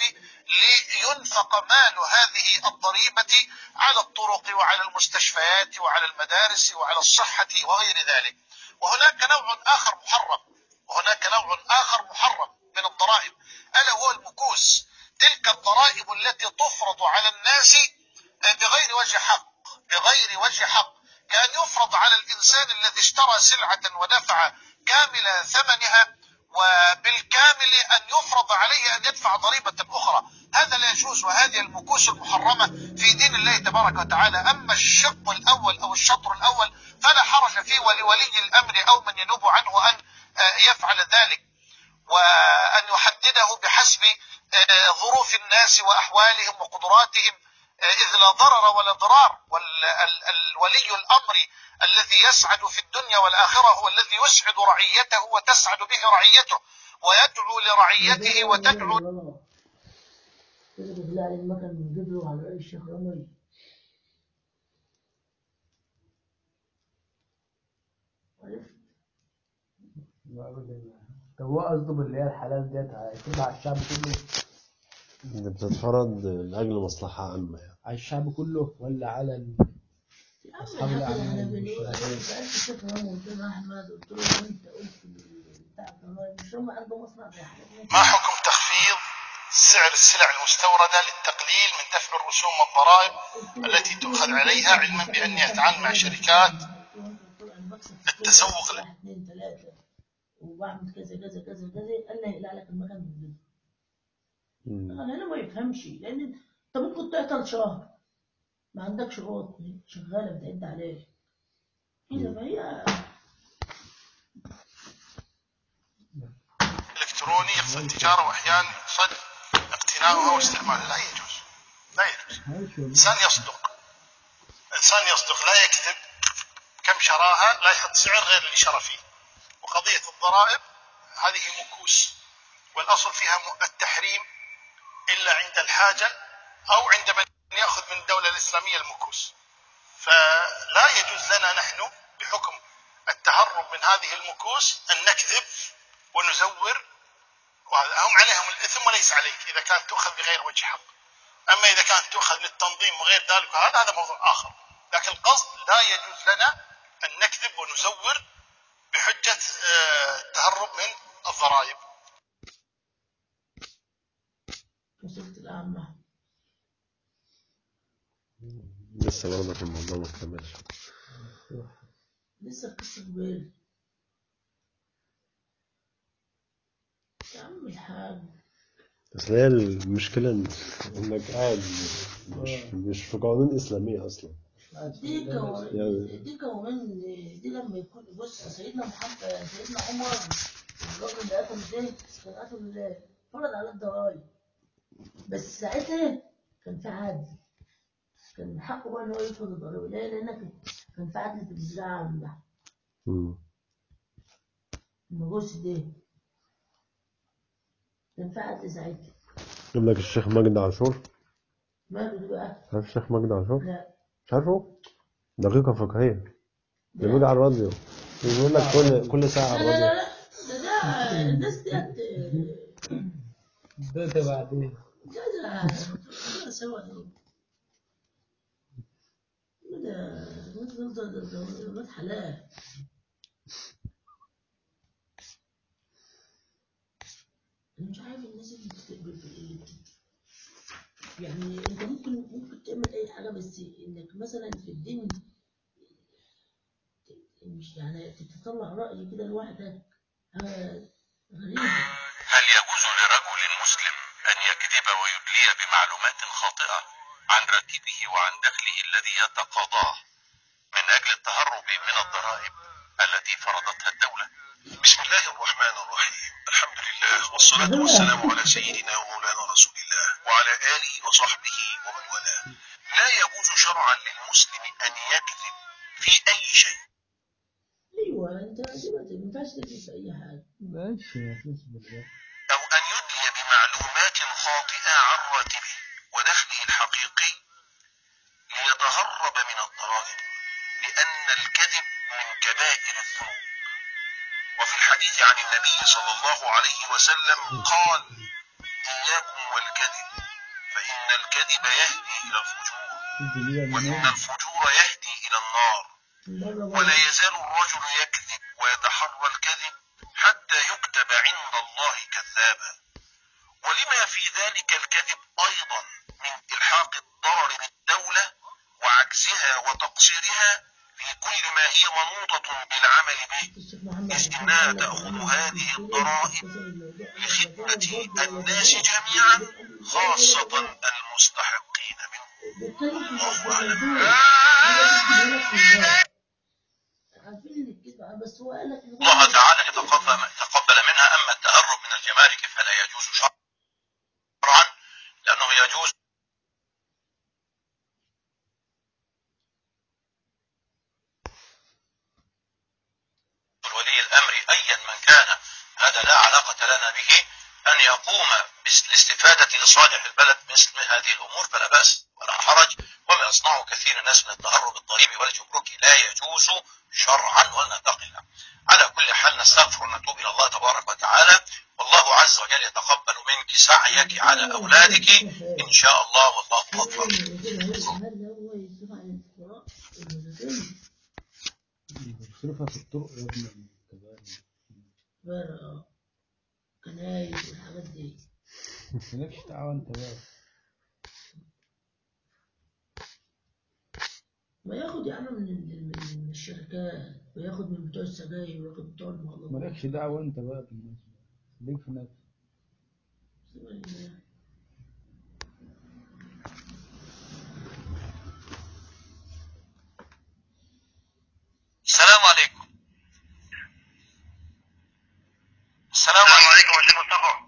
Speaker 6: لينفق مال هذه الضريبة على الطرق وعلى المستشفيات وعلى المدارس وعلى الصحة وغير ذلك وهناك نوع آخر محرم وهناك نوع آخر محرم من الضرائب ألا هو المكوس تلك الضرائب التي تفرض على الناس آه، بغير وجه حق بغير وجه حق كان يفرض على الإنسان الذي اشترى سلعة ودفع كامل ثمنها وبالكامل أن يفرض عليه أن يدفع ضريبة أخرى هذا لا يجوز وهذه المكوس المحرمة في دين الله تبارك وتعالى أما الشق الأول أو الشطر الأول فلا حرج فيه ولولي الأمر أو من ينوب عنه أن آه، يفعل ذلك وأن يحدده بحسب آه، ظروف الناس وأحوالهم وقدراتهم آه، إذ لا ضرر ولا ضرار والولي الأمر الذي يسعد في الدنيا والآخرة هو الذي يسعد رعيته وتسعد به رعيته ويدعو لرعيته وتدعو
Speaker 2: كده بالله عليك ما كان نجيب له على رأي الشيخ رمي عرفت
Speaker 3: طب هو قصده باللي هي الحلال ديت هيفرض على الشعب كله
Speaker 1: اللي بتتفرض لأجل مصلحة عامة يعني
Speaker 3: على الشعب كله ولا على ال...
Speaker 2: يا عم
Speaker 3: أصحاب
Speaker 2: الحق
Speaker 3: الأعمال
Speaker 2: احنا بنقول انا
Speaker 3: والشركات.
Speaker 2: سألت الشيخ رمي قلت له احمد قلت له انت قلت بتاع الضرايب مش هم عنده مصنع زي حالتنا
Speaker 6: ما حكم تخفيض سعر السلع المستوردة للتقليل من دفع الرسوم والضرائب التي تؤخذ عليها علما بأني أتعامل مع شركات التسوق
Speaker 2: واحد اثنين ثلاثة وبعمل كذا كذا كذا كذا قال لي هيقلع لك المكان من جديد
Speaker 1: مم.
Speaker 2: انا هنا ما يفهمش لان انت ممكن تعطل شهر ما عندكش عقد شغاله بتعد عليه كده فهي
Speaker 6: الإلكتروني يقصد التجارة وأحيانا يقصد اقتناؤها واستعمالها لا يجوز لا يجوز
Speaker 3: ماشي والله.
Speaker 6: إنسان يصدق إنسان يصدق لا يكذب كم شراها لا يحط سعر غير اللي شرى فيه وقضية الضرائب هذه مكوس والأصل فيها م- التحريم إلا عند الحاجة أو عند من يأخذ من الدولة الإسلامية المكوس فلا يجوز لنا نحن بحكم التهرب من هذه المكوس أن نكذب
Speaker 9: ونزور وهذا هم عليهم الإثم وليس عليك إذا كانت تؤخذ بغير وجه حق أما إذا كانت تؤخذ للتنظيم وغير ذلك هذا هذا موضوع آخر لكن القصد لا يجوز لنا أن نكذب ونزور بحجة آه، التهرب من الضرائب
Speaker 2: وصلت الأعمى
Speaker 1: لسه برضه في الموضوع ما كملش
Speaker 2: لسه القصة كبيرة يا عم الحاج
Speaker 1: اصل هي المشكلة إن- انك قاعد مش مش في قوانين اسلامية اصلا
Speaker 2: دي كوان
Speaker 1: يعني-
Speaker 2: دي كوان دي لما يكون بص سيدنا محمد سيدنا عمر الراجل اللي قتل ده كان قتل فرض على الضرايب بس ساعتها كان في عدل كان من حقه بقى ان هو يفرض الضرايب ليه؟ لان كان في عدل في الزراعه واللحم
Speaker 1: مم.
Speaker 2: المجوس ده كان في عدل ساعتها
Speaker 1: يقول لك الشيخ مجدي عاشور
Speaker 2: ماله ده بقى؟
Speaker 1: عارف الشيخ مجدي عاشور
Speaker 2: لا
Speaker 1: مش عارفه دقيقة فقهية بيقول على الراديو بيقول لك كل كل ساعة على
Speaker 2: لا لا
Speaker 1: الراديو
Speaker 2: لا ده ده الناس ديت
Speaker 3: ده ده بعدين
Speaker 2: لا ده سوا ده ده ده ده ده ولاد حلال انا مش عارف الناس اللي بت- بت- اللي بت- يعني انت ممكن ممكن تعمل اي حاجه بس انك مثلا في الدين مش يعني تطلع راي كده لوحدك حاجه غريبه
Speaker 6: هل يجوز لرجل مسلم أن يكذب ويدلي بمعلومات خاطئة عن راتبه وعن دخله الذي يتقاضاه من أجل التهرب من الضرائب التي فرضتها الدولة؟ بسم الله الرحمن الرحيم الحمد لله والصلاة والسلام على سيدنا ومولانا رسول الله وعلى آله وصحبه ومن والاه لا يجوز شرعا للمسلم أن يكذب في أي شيء
Speaker 2: ايوه انت دي ما ينفعش تكذب في اي حاجه
Speaker 3: ماشي يا فلوس بالله
Speaker 6: أو أن يدلي بمعلومات خاطئة عن راتبه ودخله الحقيقي ليتهرب من الضرائب لأن الكذب من كبائر الذنوب وفي الحديث عن النبي صلى الله عليه وسلم قال إياكم والكذب فإن الكذب يهدي إلى الفجور وإن الفجور يهدي إلى النار
Speaker 2: بره
Speaker 6: ولا
Speaker 2: بره
Speaker 6: يزال الرجل يكذب ويتحرى الكذب حتى يكتب عند الله كذابا ولما في ذلك الكذب أيضا من إلحاق الضرر بالدولة وعجزها وتقصيرها في كل ما هي منوطة بالعمل به
Speaker 2: الشيخ محمد
Speaker 6: إذ
Speaker 2: حسين
Speaker 6: إنها
Speaker 2: قال لك
Speaker 6: تأخذ
Speaker 2: الأمر
Speaker 6: هذه
Speaker 2: بالكثير
Speaker 6: الضرائب
Speaker 2: اختصر الموضوع على
Speaker 6: لخدمة
Speaker 2: الرجال برضه
Speaker 6: الناس
Speaker 2: ولا
Speaker 6: جميعا
Speaker 2: بنات.
Speaker 6: خاصة المستحقين منه
Speaker 2: بتكلم في
Speaker 6: الله
Speaker 2: الموضوع
Speaker 6: أعلم
Speaker 2: هي بتجيب لك الناس عارفين ان الكذب بس هو قال لك إن هو-
Speaker 6: الله تعالى يتقبل يتقبل منها أما التهرب من الجمارك فلا يجوز شرعا لأنه يجوز ولي الأمر أيا من كان هذا لا علاقة لنا به أن يقوم بالاستفادة لصالح البلد مثل هذه الأمور فلا بأس ولا حرج وما يصنعه كثير الناس من التهرب الضريبي والجمركي لا يجوز شرعا ولنتقي الله على كل حال نستغفر ونتوب إلى الله تبارك وتعالى والله عز وجل يتقبل منك سعيك على أولادك إن شاء الله والله أكبر
Speaker 2: هل هو يصرف عن الفقراء المساكين
Speaker 3: بتصرفها في الطرق يا ابني الكبائر
Speaker 2: بره كنايس والحاجات دي
Speaker 3: مالكش دعوة انت بقى
Speaker 2: ما ياخد يا عم من ال- من الشركات وياخد من بتوع السجاير وياخد من بتوع المخدرات
Speaker 3: مالكش دعوة انت بقى بالناس ليك في نفسك
Speaker 6: السلام عليكم السلام عليكم يا شيخ مصطفى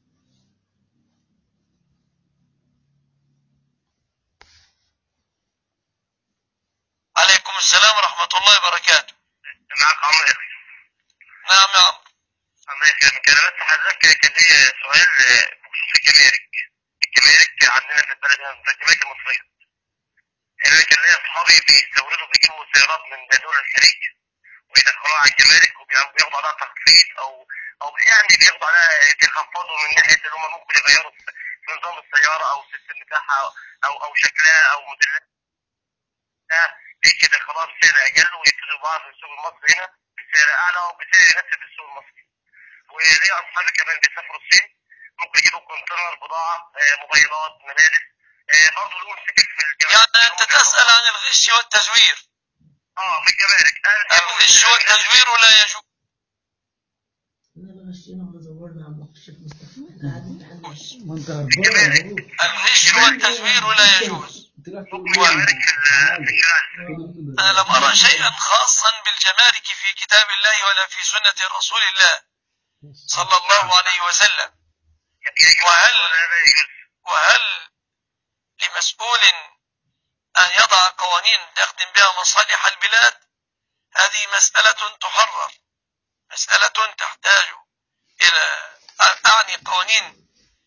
Speaker 6: عليكم السلام ورحمة الله وبركاته
Speaker 8: معك عمرو يا اخي
Speaker 6: نعم يا عم
Speaker 8: الله يسلمك انا بس حضرتك كان لي سؤال بخصوص الجمارك الجمارك عندنا في البلد هنا في الجمارك المصريه انا كان ليا اصحابي بيستوردوا بيجيبوا سيارات من دول الخليج ويدخلوها على الجمارك وبياخدوا عليها تخفيض او
Speaker 10: او يعني بياخدوا عليها بيخفضوا من ناحيه ان هم ممكن يغيروا في في نظام السياره او سيستم بتاعها او او شكلها او موديلها دي كده خلاص سعر اقل ويبتدوا بعض في السوق المصري هنا بسعر اعلى وبسعر يناسب السوق المصري وليا اصحابي كمان بيسافروا الصين ممكن يجيبوا كونتينر بضاعه آه، موبايلات ملابس آه، برضه نقول سكك في الجمارك
Speaker 7: يعني أنت تسأل عن الغش والتزوير
Speaker 10: اه في الجمارك آه،
Speaker 7: الغش والتزوير لا يجوز
Speaker 2: انا غشينا ولا زورنا عم الشيخ مصطفى احنا قاعدين نحلش
Speaker 3: ما انت هربان
Speaker 7: الغش والتزوير لا يجوز
Speaker 10: الجمارك في ال- في الشارع
Speaker 7: أنا لم أرى شيئا خاصا بالجمارك في كتاب الله ولا في سنة رسول الله صلى الله عليه وسلم وهل وهل لمسؤول أن يضع قوانين تخدم بها مصالح البلاد هذه مسألة تحرر مسألة تحتاج إلى أعني قوانين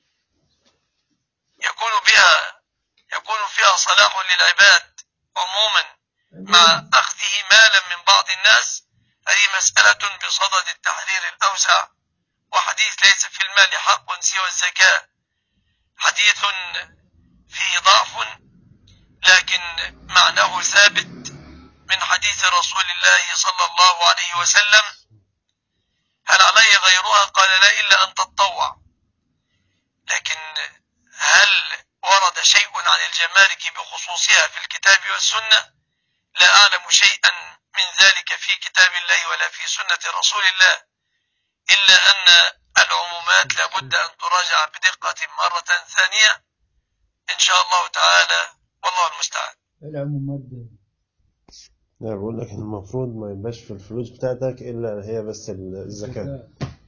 Speaker 7: يكون بها يكون فيها صلاح للعباد عموما مع أخذه مالا من بعض الناس هذه مسألة بصدد التحرير الأوسع وحديث ليس في المال حق سوى الزكاة حديث فيه ضعف لكن معناه ثابت من حديث رسول الله صلى الله عليه وسلم هل علي غيرها قال لا إلا أن تتطوع لكن هل ورد شيء عن الجمارك بخصوصها في الكتاب والسنة لا أعلم شيئا من ذلك في كتاب الله ولا في سنة رسول الله إلا أن العمومات لابد أن تراجع بدقة مرة ثانية إن شاء الله تعالى والله المستعان
Speaker 3: العمومات دي
Speaker 1: لا بقول لك المفروض ما يبقاش في الفلوس بتاعتك إلا هي بس الزكاة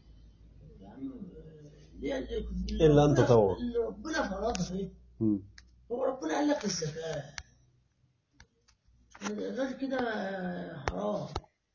Speaker 1: إلا أن تطوع.
Speaker 2: اللي ربنا فرضها ايه
Speaker 1: مم.
Speaker 2: هو ربنا قال لك الزكاة غير كده حرام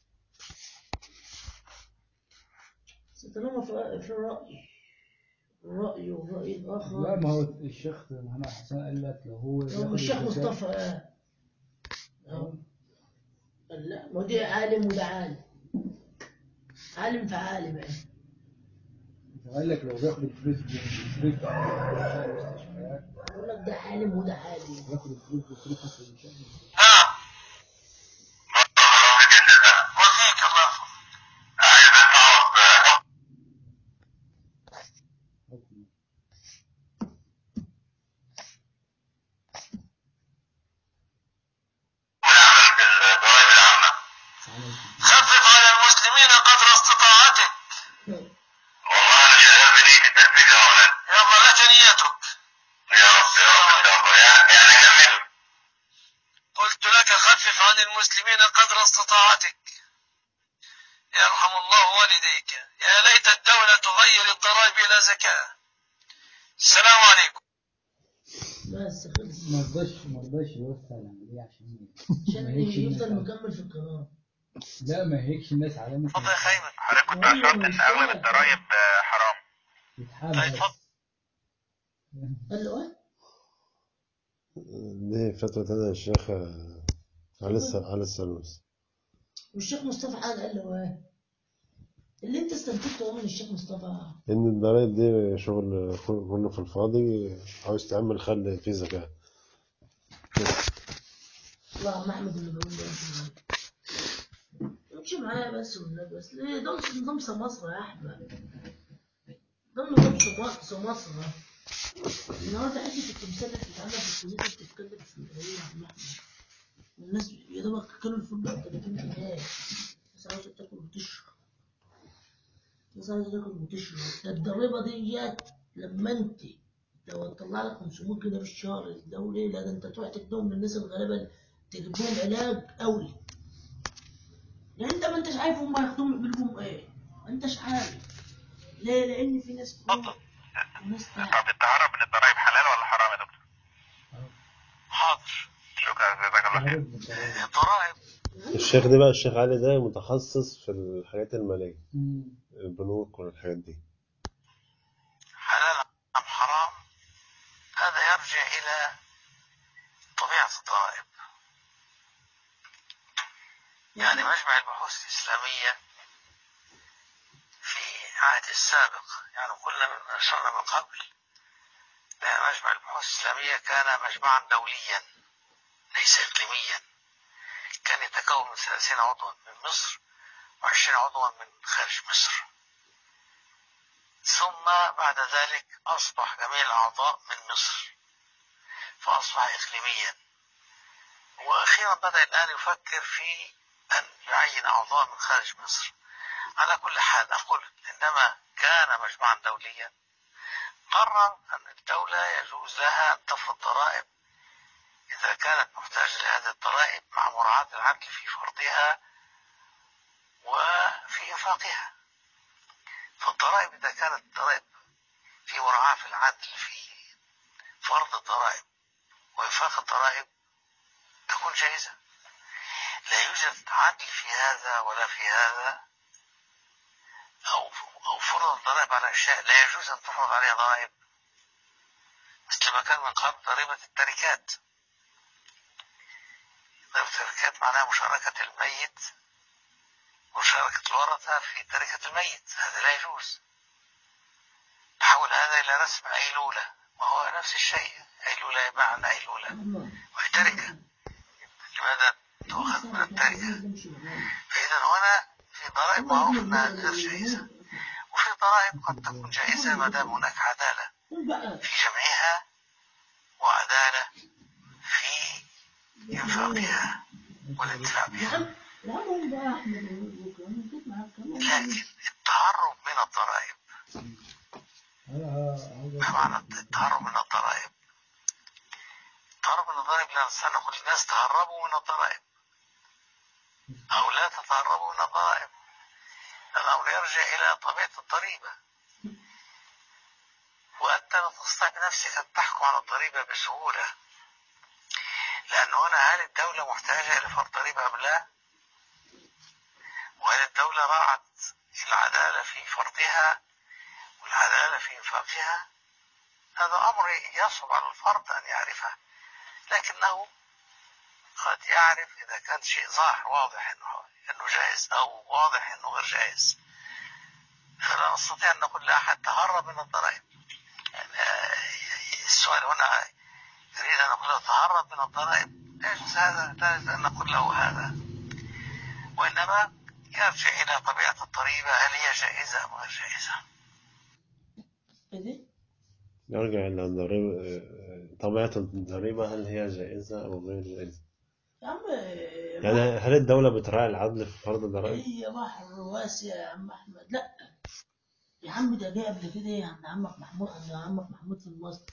Speaker 2: ستنام في في الرأي الرأي والرأي الآخر
Speaker 3: لا ما هو الشيخ محمد حسن قال لك لو هو
Speaker 2: لو
Speaker 3: ياخد
Speaker 2: الشيخ
Speaker 3: الزكاة-
Speaker 2: مصطفى آه. آه. قال لا ما دي عالم وده عالم عالم في عالم يعني
Speaker 3: قال لك لو بياخد الفلوس بيصرفها على المستشفيات
Speaker 2: يقول لك ده عالم وده عالم
Speaker 3: بياخد الفلوس بيصرفها في المشاكل
Speaker 7: نعم وفيك الله
Speaker 10: عايز اعرف العمل بالضرائب العامة
Speaker 7: خفف على المسلمين قدر استطاعتك
Speaker 10: والله انا شغال بنية التنفيذ يا مولانا
Speaker 7: يلا لك نيتك
Speaker 10: يا رب يا رب ان شاء الله يعني يعني كمل
Speaker 7: قلت لك خفف عن المسلمين قدر استطاعتك يرحم الله والديك يا ليت الدولة تغير الضرائب إلى زكاة السلام عليكم
Speaker 2: بس خلص
Speaker 3: ما رضاش ما رضاش يوسع العملية عشان
Speaker 2: عشان
Speaker 3: ما هيكش
Speaker 2: يفضل
Speaker 3: الناس
Speaker 2: مكمل في القناة
Speaker 3: لا ما هيكش الناس على مثل
Speaker 7: اتفضل يا خيمة
Speaker 10: حضرتك كنت اشرت ان اغلب الضرائب آه، حرام
Speaker 3: يتحاب
Speaker 7: طيب،
Speaker 3: بس.
Speaker 7: اتفضل.
Speaker 2: قال له ايه؟
Speaker 1: دي فتوى تانية الشيخ آه، علي الس- علي السلوس
Speaker 2: والشيخ مصطفى قال قال له ايه؟ اللي انت استنتجته من الشيخ مصطفى
Speaker 1: إن الضرايب دي شغل كله في الفاضي عاوز تعمل خلي فيه زكاة
Speaker 2: الله عم احمد اللي بيقول لي امشي معايا بس والنبي بس ليه ده مش نظام سمسرة يا احمد ده نظام سمسرة سمسرة النهارده حته التمثال اللي بتتعمل في الكنيسه بتتكلم في ايه يا عم احمد والناس يا دوبك كانوا الفول ب 30 جنيه الناس عاوزه تاكل وتشرب الناس عاوزه تاكل وتشرب ده الضريبه ديت لما انت لو تطلع لك 500 جنيه في الشهر الدولي لا ده انت تروح تديهم للناس الغلابه تجيب لهم علاج اولي يعني انت ما انتش عارف هم ياخدوهم يعملوا بهم ايه ما انتش عارف ليه لان في ناس فوق وناس تحت
Speaker 10: طب التهرب من الضرائب حلال ولا حرام يا دكتور؟
Speaker 7: حاضر
Speaker 10: شكرا جزاك الله خير
Speaker 3: عارف بالضرائب.
Speaker 7: الضرائب
Speaker 1: الشيخ ده بقى الشيخ علي ده متخصص في الحاجات المالية
Speaker 3: مم.
Speaker 1: البنوك والحاجات دي
Speaker 7: حلال أم حرام هذا يرجع إلى طبيعة الضرائب يعني مجمع البحوث الإسلامية في العهد السابق يعني كل من أشرنا من قبل لأن مجمع البحوث الإسلامية كان مجمعا دوليا ليس إقليميا كان يتكون من 30 عضوا من مصر و20 عضوا من خارج مصر ثم بعد ذلك أصبح جميع الأعضاء من مصر فأصبح إقليميا وأخيرا بدأ الآن يفكر في أن يعين أعضاء من خارج مصر على كل حال أقول عندما كان مجمعا دوليا قرر أن الدولة يجوز لها أن تفرض ضرائب إذا كانت محتاجة لهذه الضرائب مع مراعاة العدل في فرضها وفي إنفاقها فالضرائب إذا كانت الضرائب في مراعاة في العدل في فرض الضرائب وإنفاق الضرائب تكون جائزة لا يوجد عدل في هذا ولا في هذا أو أو فرض الضرائب على أشياء لا يجوز أن تفرض عليها ضرائب مثل ما كان من قبل ضريبة التركات ضريبة التركات معناها مشاركة الميت مشاركة الورثة في تركة الميت هذا لا يجوز تحول هذا إلى رسم أيلولة وهو نفس الشيء أيلولة بمعنى أيلولة وهي تركة لماذا تؤخذ من التركة فإذا هنا في ضرائب معروف أنها غير جائزة وفي ضرائب قد تكون جائزة ما دام هناك عدالة في جمعها وعدالة في إنفاقها والانتفاع بها لكن التهرب من الضرائب ما معنى التهرب من الضرائب التهرب من الضرائب لا نقول الناس تهربوا من الضرائب أو لا تتهربوا من الضرائب الأمر يرجع إلى طبيعة الضريبة وأنت لا تستطيع بنفسك أن تحكم على الضريبة بسهولة لأن هنا هل الدولة محتاجة إلى فرض ضريبة أم لا؟ وهل الدولة راعت العدالة في فرضها والعدالة في إنفاقها؟ هذا أمر يصعب على الفرد أن يعرفه لكنه قد يعرف إذا كان شيء ظاهر واضح إنه إنه جائز أو واضح إنه غير جائز فلا نستطيع أن نقول لأحد تهرب من الضرائب يعني السؤال هنا يريد أن نقول له تهرب من الضرائب لا يجوز هذا لا يجوز أن نقول له هذا وإنما يرجع إلى طبيعة الضريبة هل هي جائزة أم غير جائزة
Speaker 1: نرجع إلى الضريبة طبيعة الضريبة هل هي جائزة أو غير جائزة
Speaker 2: يا عم
Speaker 1: يعني هل الدولة بتراعي العدل في فرض الضرائب؟
Speaker 2: هي بحر واسع يا عم احمد لا يا عم ده جه قبل كده عند عمك محمود عند عمك محمود في المصر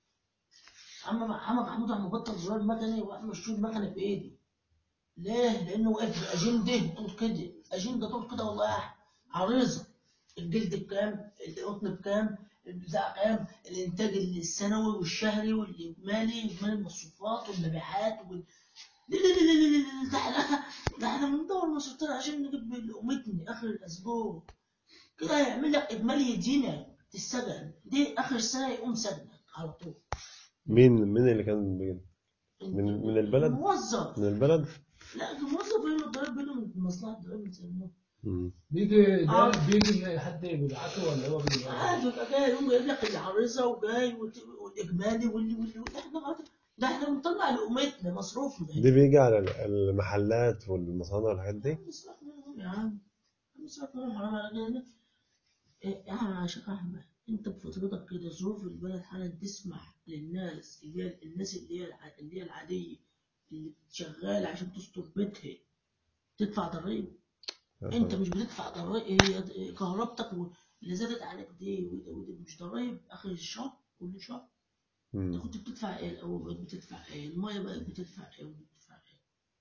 Speaker 2: عم عمك محمود عم بطل زرار مكني واحنا مشطوب مكنه في ايدي ليه؟ لانه واقف باجنده طول كده اجنده طول كده والله يا أحمد. عريضه الجلد بكام؟ القطن بكام؟ البتاع كام؟ الانتاج السنوي والشهري والاجمالي اجمالي المصروفات والمبيعات وال... ليه ليه ليه ليه ليه ليه ده احنا ده احنا بندور مصروفات عشان نجيب لقمتني اخر الاسبوع كده هيعمل لك اجمالي يدينا تسجن دي اخر السنه يقوم سجنك على طول
Speaker 1: مين مين اللي كان بيجي؟ من من البلد؟
Speaker 2: موظف
Speaker 1: من البلد؟
Speaker 2: لا الموظف بينه الضرايب بينهم مصلحه الضرايب بيسموها
Speaker 1: مم.
Speaker 3: بيجي ده
Speaker 2: آه.
Speaker 3: بيجي حد بيبعته ولا هو بيجي
Speaker 2: عادي يبقى جاي يقوم جايب لك العريضه وجاي والت- والاجمالي واللي واللي واللي. احنا ما- ده احنا بنطلع لقمتنا مصروفنا
Speaker 1: دي بيجي على المحلات والمصانع والحاجات دي؟
Speaker 2: نصرف منهم يا عم نصرف منهم حرام عليك إيه يا عم عشان احمد انت بفطرتك كده ظروف البلد حالا تسمح للناس اللي هي الناس اللي هي الع- اللي هي العاديه اللي شغاله عشان تستر بيتها تدفع ضرائب انت مش بتدفع ضرائب هي كهربتك و- اللي زادت عليك دي ودي ودي مش ضرائب اخر الشهر كل شهر انت
Speaker 1: مم.
Speaker 2: كنت بتدفع ايه الاول بقيت بتدفع ايه الميه بقت بتدفع ايه وبتدفع ايه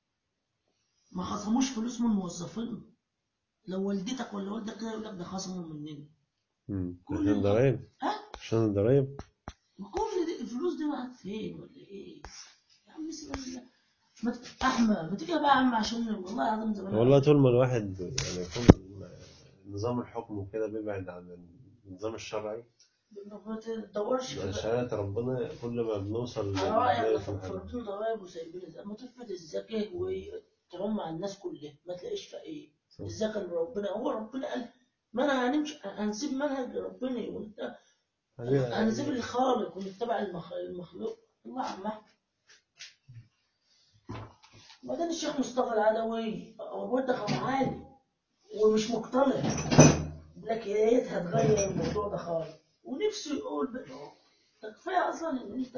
Speaker 2: ما خصموش فلوس من الموظفين لو والدتك ولا والدك كده يقول لك ده خصموا مننا
Speaker 1: مم.
Speaker 2: كل
Speaker 1: عشان
Speaker 2: ده-
Speaker 1: الضرايب؟
Speaker 2: ها
Speaker 1: عشان الضرايب؟
Speaker 2: وكل دي الفلوس دي راحت فين ولا ايه يا عم سيبك من- ما ت- احمد ما تيجي بقى يا عم عشان والله العظيم زمان
Speaker 1: والله طول ما الواحد يعني يكون نظام الحكم وكده بيبعد عن النظام الشرعي
Speaker 2: ما تدورش
Speaker 1: عن
Speaker 2: كده.
Speaker 1: شريعة ربنا كل ما بنوصل
Speaker 2: على رأيك
Speaker 1: لبداية
Speaker 2: لو
Speaker 1: الحل.
Speaker 2: فرضين ضرائب وسايبين الزكاة ما تفرض الزكاة وتعم على الناس كلها ما تلاقيش فقير
Speaker 1: صح.
Speaker 2: الزكاة اللي ربنا هو ربنا قال ما انا هنمشي هنسيب منهج ربنا وانت هنسيب الخالق ونتبع المخ- المخلوق الله عم احمد وبعدين الشيخ مصطفى العدوي هو برضه كان عالي ومش مقتنع لكن يا ريت هتغير الموضوع ده خالص ونفسه يقول بقى ده كفايه اصلا ان انت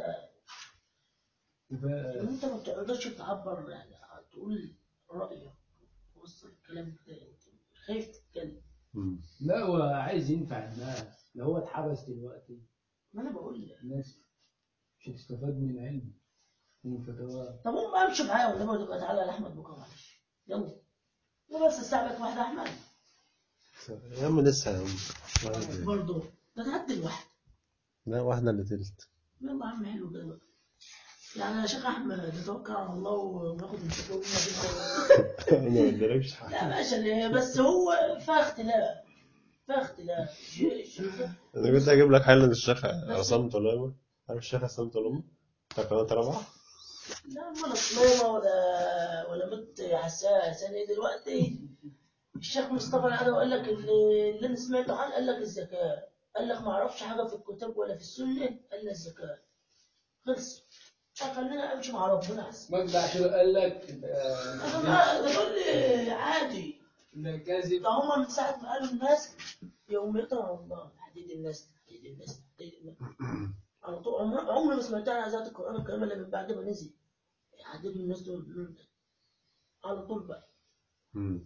Speaker 2: ان انت ما بتقدرش تعبر يعني تقول رايك توصل الكلام كده انت خايف تتكلم
Speaker 1: مم.
Speaker 3: لا هو عايز ينفع الناس لو هو اتحبس دلوقتي
Speaker 2: ما انا بقول لك
Speaker 3: الناس مش هتستفاد من العلم ومن فتواه
Speaker 2: طب قوم بقى امشي معايا والنبي وتبقى تعالى يا احمد بكره معلش يلا يلا بس الساعه بقت واحده يا احمد
Speaker 1: يا عم لسه يا عم واحد-
Speaker 2: برضه ده تعدي الواحد
Speaker 1: لا واحدة اللي تلت
Speaker 2: يلا يا عم حلو كده بقى يعني يا شيخ احمد نتوكل على الله وناخد الشكوى
Speaker 1: انا ما قلتلكش حاجة
Speaker 2: لا ماشي اللي- بس هو فيها اختلاف فيها اختلاف ش- ش-
Speaker 1: انا كنت اجيب لك حل الشيخ عصام طلامة عارف الشيخ عصام طلامة بتاع قناة رابعة
Speaker 2: لا ولا سليمة ولا ولا مت حساس انا دلوقتي الشيخ مصطفى العدوي قال لك اللي, اللي انا سمعته عنه قال لك الزكاة قال لك ما اعرفش حاجة في الكتاب ولا في السنة الا الزكاة خلص خلينا امشي مع ربنا احسن
Speaker 3: مجدع عاشور قال لك
Speaker 2: انا ما ده تقول لي عادي
Speaker 3: ده كاذب
Speaker 2: ده هم من ساعة ما قالوا الناس يومية رمضان تحديد الناس تحديد الناس تحديد الناس على طول عمر عمري ما سمعتها عن ذات القرآن الكريم إلا من بعد ما نزل يحددوا الناس دول على طول بقى
Speaker 1: مم.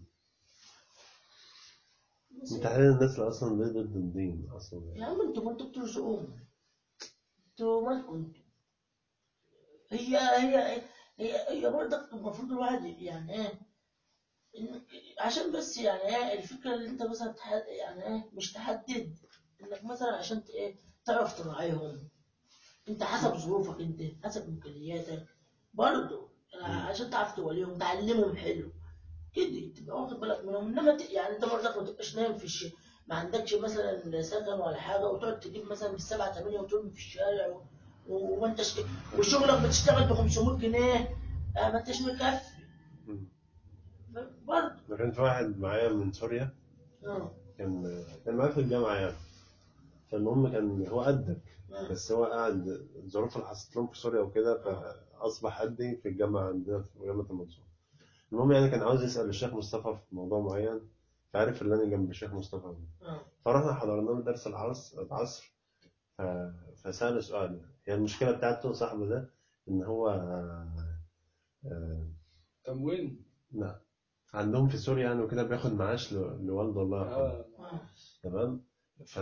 Speaker 2: بس
Speaker 1: تحديد الناس اللي اصلا دي ضد الدين اصلا
Speaker 2: يا
Speaker 1: يعني.
Speaker 2: عم انتوا ما انتوا بترزقوهم انتوا مالكم انتوا هي هي هي هي برضك المفروض الواحد يعني ايه إن- عشان بس يعني ايه الفكره اللي انت مثلا تحد يعني ايه مش تحدد انك مثلا عشان ت- ايه تعرف تراعيهم انت حسب ظروفك انت حسب امكانياتك برضه عشان تعرف توليهم تعلمهم حلو كده تبقى واخد بالك منهم انما ت- يعني انت برضك ما تبقاش نايم في الشيء ما عندكش مثلا سكن ولا حاجه وتقعد تجيب مثلا بالسبعه ثمانيه وترمي في الشارع و- و- وما انتش وشغلك بتشتغل ب 500 جنيه آه، ما انتش مكفي
Speaker 1: مم.
Speaker 2: برضه
Speaker 1: ده كان في واحد معايا من سوريا
Speaker 2: اه
Speaker 1: كان كان معايا في الجامعة يعني فالمهم كان هو قدك
Speaker 2: آه.
Speaker 1: بس هو قاعد الظروف اللي حصلت لهم في سوريا وكده فأصبح قدي في الجامعة عندنا في جامعة المنصورة المهم يعني كان عاوز يسأل الشيخ مصطفى في موضوع معين فعرف اللي أنا جنب الشيخ مصطفى
Speaker 2: اه
Speaker 1: فرحنا حضرنا له درس العصر العصر ف- فسأله سؤال هي المشكلة بتاعته صاحبه ده إن هو آه، آه،
Speaker 3: تموين
Speaker 1: لا عندهم في سوريا يعني وكده بياخد معاش ل- لوالده الله يرحمه
Speaker 3: اه
Speaker 2: اه
Speaker 1: تمام ف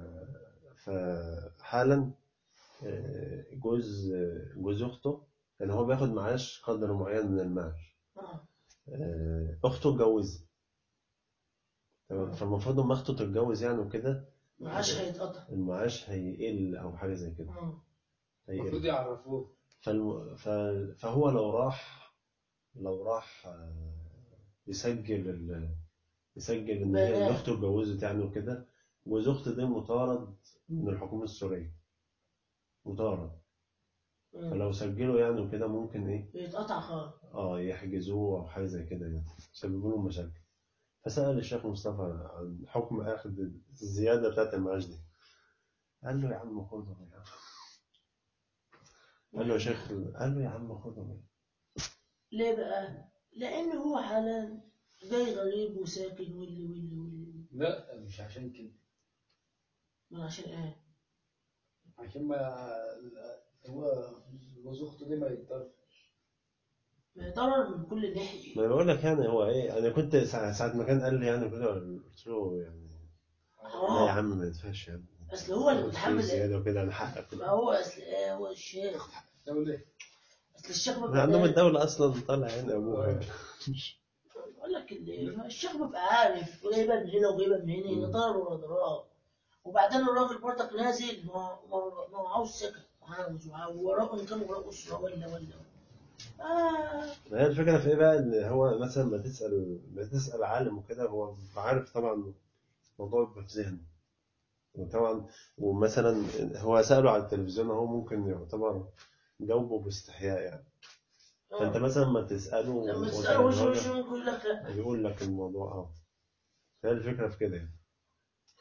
Speaker 1: فحالا آه، جوز جوز اخته كان هو بياخد معاش قدر معين من المال
Speaker 2: اه
Speaker 1: آه، اخته اتجوزت تمام
Speaker 2: آه.
Speaker 1: فالمفروض لما اخته تتجوز يعني وكده
Speaker 2: معاش هيتقطع
Speaker 1: المعاش هيقل او حاجه زي كده
Speaker 2: اه
Speaker 3: المفروض
Speaker 1: هيقل
Speaker 3: يعرفوه
Speaker 1: فالم... ف... فهو لو راح لو راح آه، يسجل ال... يسجل ان هي
Speaker 2: بيانات.
Speaker 1: إن اخته اتجوزت يعني وكده جوز اخته ده مطارد من الحكومه السوريه مطارد
Speaker 2: آه.
Speaker 1: فلو سجلوا يعني وكده ممكن ايه
Speaker 2: بيتقطع خالص
Speaker 1: اه يحجزوه او حاجه زي كده يعني يسببوا لهم مشاكل فسأل الشيخ مصطفى عن حكم اخذ الزياده بتاعت المعاش دي قال له يا عم خدهم يا عم قال له يا شيخ قال له يا عم خدهم
Speaker 2: ليه بقى؟ لأن هو حالا جاي غريب وساكن واللي واللي واللي
Speaker 3: لا مش عشان كده
Speaker 2: ما عشان ايه؟
Speaker 3: عشان ما هو جوز اخته دي ما يقدرش
Speaker 2: ما ضرر من كل ناحية
Speaker 1: ما انا بقول لك يعني هو ايه انا كنت ساعة, ساعة ما كان قال لي يعني كده قلت له يعني لا يا
Speaker 2: اه
Speaker 1: عم ما ينفعش يعني
Speaker 2: اصل هو اللي
Speaker 1: في
Speaker 2: متحمل
Speaker 1: زياده وكده انا حقك
Speaker 2: ما هو اصل ايه هو الشيخ
Speaker 3: تقول ايه
Speaker 2: اصل الشيخ
Speaker 1: من
Speaker 2: بيبقى
Speaker 1: عندهم
Speaker 2: عارف-
Speaker 1: الدولة أصلا طالع عين أبوها
Speaker 2: بقول لك اللي الشيخ بيبقى عارف جايبها من هنا وجايبها من هنا هنا
Speaker 1: مم.
Speaker 2: ضرر ولا ضرار وبعدين الراجل برضك نازل ما هو- ما هو- ما هو عاوز سكن عاوز وراه ان كان وراه اسره ولا ولا آه
Speaker 1: ما هي الفكرة في إيه بقى إن هو مثلا ما تسأل ما تسأل عالم وكده هو عارف طبعا الموضوع بيبقى في ذهنه وطبعا ومثلا هو سأله على التلفزيون هو ممكن يعتبر جاوبه باستحياء يعني فأنت
Speaker 2: آه.
Speaker 1: مثلا ما تسأله
Speaker 2: لما
Speaker 1: وكده
Speaker 2: تسأله وش وش
Speaker 1: الراجل
Speaker 2: ممكن يقول لك لا
Speaker 1: يقول لك الموضوع اه فهي الفكرة في كده يعني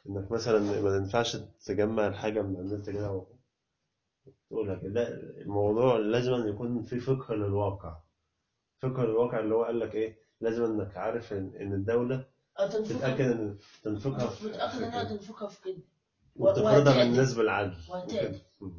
Speaker 1: انك مثلا ما ينفعش تجمع الحاجه من على النت كده وتقولها كده لا الموضوع لازم أن يكون في فقه للواقع فقه للواقع اللي هو قال لك ايه لازم انك عارف ان إن الدوله
Speaker 2: هتنفخها
Speaker 1: تتاكد ان تنفقها في
Speaker 2: متأكد إنها
Speaker 1: في-
Speaker 2: تنفخها في كده
Speaker 1: وتفرضها
Speaker 2: وهتعدل.
Speaker 1: بالناس بالعدل
Speaker 2: وهتعدل.
Speaker 1: وكده. مم.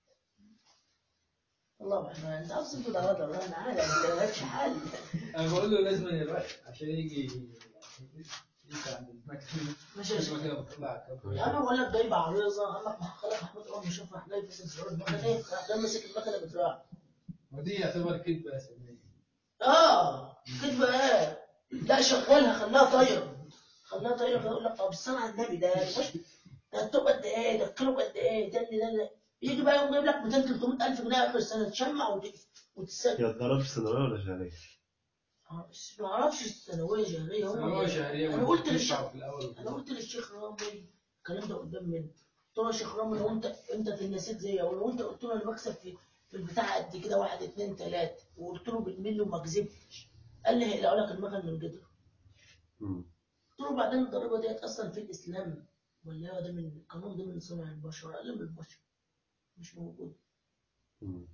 Speaker 2: الله الرحمن أنت عاوز تفرض على هذا الرحمن عادي أنت مالكش حل
Speaker 3: انا بقول له لازم يروح عشان يجي يجي عند المكتب
Speaker 2: مش
Speaker 3: المكتب كده بتطلع كام
Speaker 2: يا عم بقول لك جايب عريضه عمك خلق محمود عمر شوف راح جاي فصل زرار المكنه ايه راح جاي ماسك المكنه بتراع
Speaker 3: ودي يعتبر كذبه يا سيدي
Speaker 2: اه كده ايه لا شغلها خلاها طايره خلاها طايره فيقول لك طب الصنع على النبي ده مش ده التوب قد ايه ده الكيلو قد ايه ده اللي ده اللي يجي بقى يقوم جايب لك 200 300 الف جنيه اخر السنه تشمع وت- وتتسجل
Speaker 1: هي الضرب في ثانويه ولا شهريه؟
Speaker 2: آه، بس ما اعرفش الثانويه شهريه هم
Speaker 3: هو شهريه
Speaker 2: انا قلت للشيخ
Speaker 3: بتدفع في الاول
Speaker 2: انا قلت للشيخ رامي الكلام ده قدام مني قلت له يا شيخ رامي لو انت انت تنسيت زي او لو انت قلت له انا بكسب في في البتاع قد كده واحد اتنين تلاته وقلت له بالملي وما كذبتش قال لي هيقلعوا لك المكن من جدره
Speaker 1: مم.
Speaker 2: قلت له بعدين الضريبه ديت اصلا في الاسلام ولا هو ده من القانون ده من صنع البشر قال لي من البشر مش موجود
Speaker 1: مم.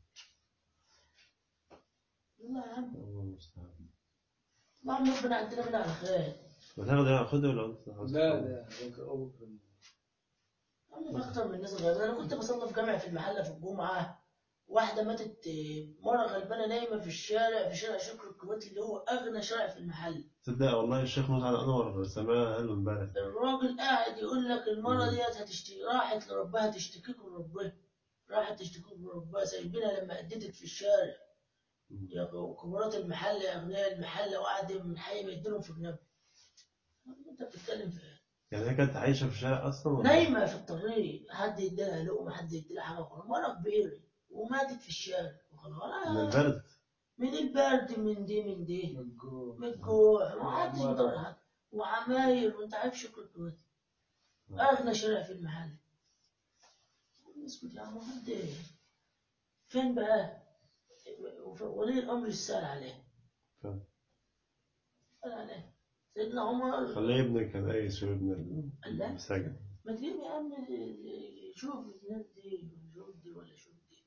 Speaker 2: والله يا عم
Speaker 1: الله المستعان
Speaker 2: الله عم ربنا عندنا منها على خير
Speaker 1: وتاخد ايه خدها ولا انت عاوز
Speaker 3: لا
Speaker 1: تاخد؟
Speaker 3: ده بكره بكره
Speaker 2: أنا أكتر من الناس الغلبانة أنا كنت بصلي في جامع في المحلة في الجمعة واحدة ماتت آه، مرة غلبانة نايمة في الشارع في شارع شكر الكويتي اللي هو أغنى شارع في المحل
Speaker 1: تصدق والله الشيخ مسعد انور سمعها قال له امبارح
Speaker 2: الراجل قاعد يقول لك المرة ديت هتشتكي راحت لربها تشتكيكم لربها راحت تشتكيكم لربها سايبينها لما أدتت في الشارع يا كبارات المحل يا أغنياء المحل وقعد من حي ما يديلهم في جنب أنت بتتكلم في إيه؟
Speaker 1: يعني هي كانت عايشه في الشارع اصلا ولا
Speaker 2: نايمة في الطريق حد يديلها لقمة حد يديلها حاجة أخرى مرة كبيرة وماتت في الشارع وخلاص
Speaker 1: من البرد
Speaker 2: من البرد من دي من دي
Speaker 3: مجهول
Speaker 2: من الجوع ومحدش يقدر حد وعماير وانت عارف شكل الكويت اغنى شارع في المحل اسكت يا عم حد ايه فين بقى ولي الامر السال عليه
Speaker 1: فاهم.
Speaker 2: سال عليه سيدنا عمر
Speaker 1: خليه يبني الكنائس ويبني
Speaker 2: لا.
Speaker 1: المساجد
Speaker 2: ما تجيب يا عم شوف الناس دي شوف دي ولا شوف دي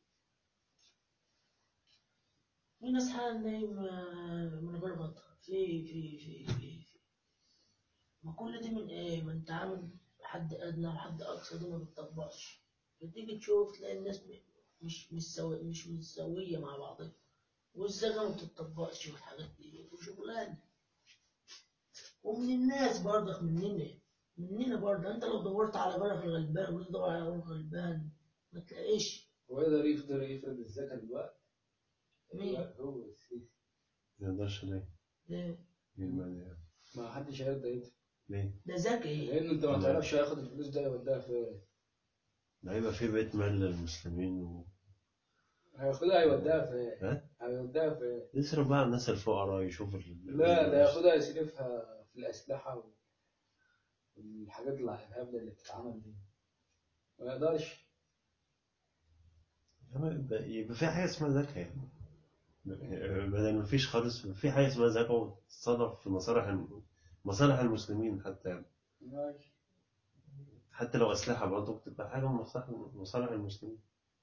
Speaker 2: في ناس حال نايم آه، من غير غطا في في في في في ما كل دي من ايه ما انت عامل حد ادنى وحد اقصى دي ما بتطبقش فتيجي تشوف تلاقي الناس م- مش مش سوي مش متساويه مع بعضها والزغا ما بتطبقش والحاجات دي وشغلانه ومن الناس برضك مننا مننا برضه انت لو دورت على جارك الغلبان وانت تدور على جارك الغلبان ما تلاقيش
Speaker 3: هو يقدر يقدر يفرض الزكاة دلوقتي
Speaker 2: مين؟
Speaker 3: هو السيسي
Speaker 1: ما يقدرش ليه؟
Speaker 2: ده
Speaker 1: يلمانيا يعني.
Speaker 3: ما حدش هيرضى يدفع
Speaker 1: ليه؟
Speaker 2: ده ذكي
Speaker 3: لان انت ما تعرفش هياخد الفلوس ده يوديها فين
Speaker 1: ده هيبقى في بيت مال للمسلمين و...
Speaker 3: هياخدها هيوديها فين
Speaker 1: ها؟
Speaker 3: هيوديها فين
Speaker 1: يصرف بقى على الناس الفقراء يشوف ال...
Speaker 3: لا ده ياخدها يصرفها في الأسلحة و- والحاجات الهبلة اللي بتتعمل دي ما يقدرش
Speaker 1: يبقى يبقى في حاجة اسمها زكاة يعني بدل ما فيش خالص في حاجة اسمها زكاة وتتصرف في مصالح الم... مصالح المسلمين حتى يعني.
Speaker 3: ماشي
Speaker 1: حتى لو أسلحة برضه بتبقى حاجة من مصالح مصالح المسلمين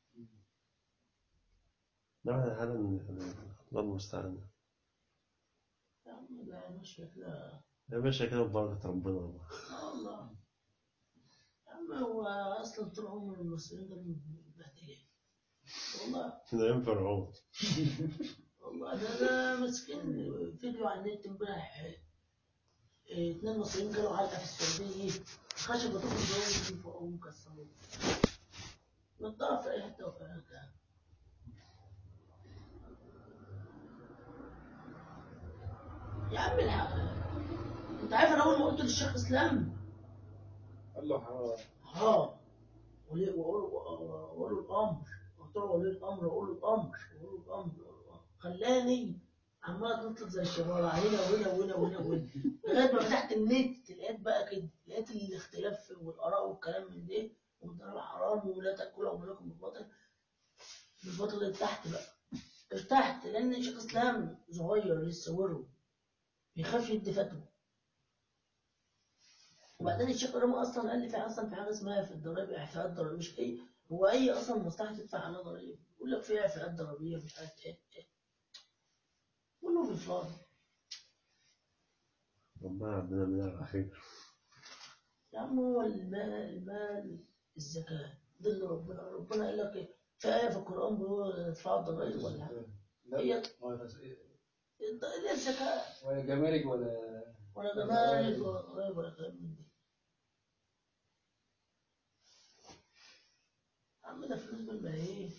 Speaker 1: ده حالا الله المستعان
Speaker 2: يا عم ده ماشية كده
Speaker 1: يا باشا كده ببركة ربنا والله
Speaker 2: آه والله يا عم هو اصلا طول عمر المصريين دول متبهدلين والله
Speaker 1: ده يوم فرعون
Speaker 2: والله ده ده ماسكين فيديو على النت امبارح آه، آه، اتنين مصريين كانوا علقه في السعوديه خشبه تخرج جوه فوقهم مكسرين متضرب في اي حته وفي اي حته يا عم الحق انت عارف انا اول ما قلت للشيخ اسلام
Speaker 3: قال له حرام
Speaker 2: حرام ولي- وأقول وأقول له الأمر قلت له ولي الأمر وأقول له الأمر وأقول له الأمر وأقول له الأمر خلاني عمال تنطط زي الشبارة هنا وهنا وهنا وهنا وهنا لغاية ما فتحت النت لقيت بقى كده لقيت الاختلاف والآراء والكلام من ده وده حرام ولا تأكلوا أموالكم بالباطل بالباطل اللي تحت بقى ارتحت لأن شيخ إسلام صغير لسه ورو بيخاف يدي فتوى وبعدين الشيخ رامي اصلا قال لي في اصلا في حاجه اسمها في الضرائب اعفاءات ضرائبيه مش اي هو اي اصلا مصلحه تدفع عليها ضرائب يقول لك في اعفاءات ضرائبيه مش عارف ايه ايه كله بالفاضي
Speaker 1: ربنا عبدنا من الأخير
Speaker 2: يا عم هو المال المال الزكاه ده اللي ربنا ربنا قال لك ايه في ايه في القران بيقول ادفعوا الضرائب ولا حاجه هي هي الزكاه
Speaker 3: ولا جمارك ولا
Speaker 2: ولا جمارك ولا ضرائب ولا كلام من دي يا عم ده فلوس بالملايين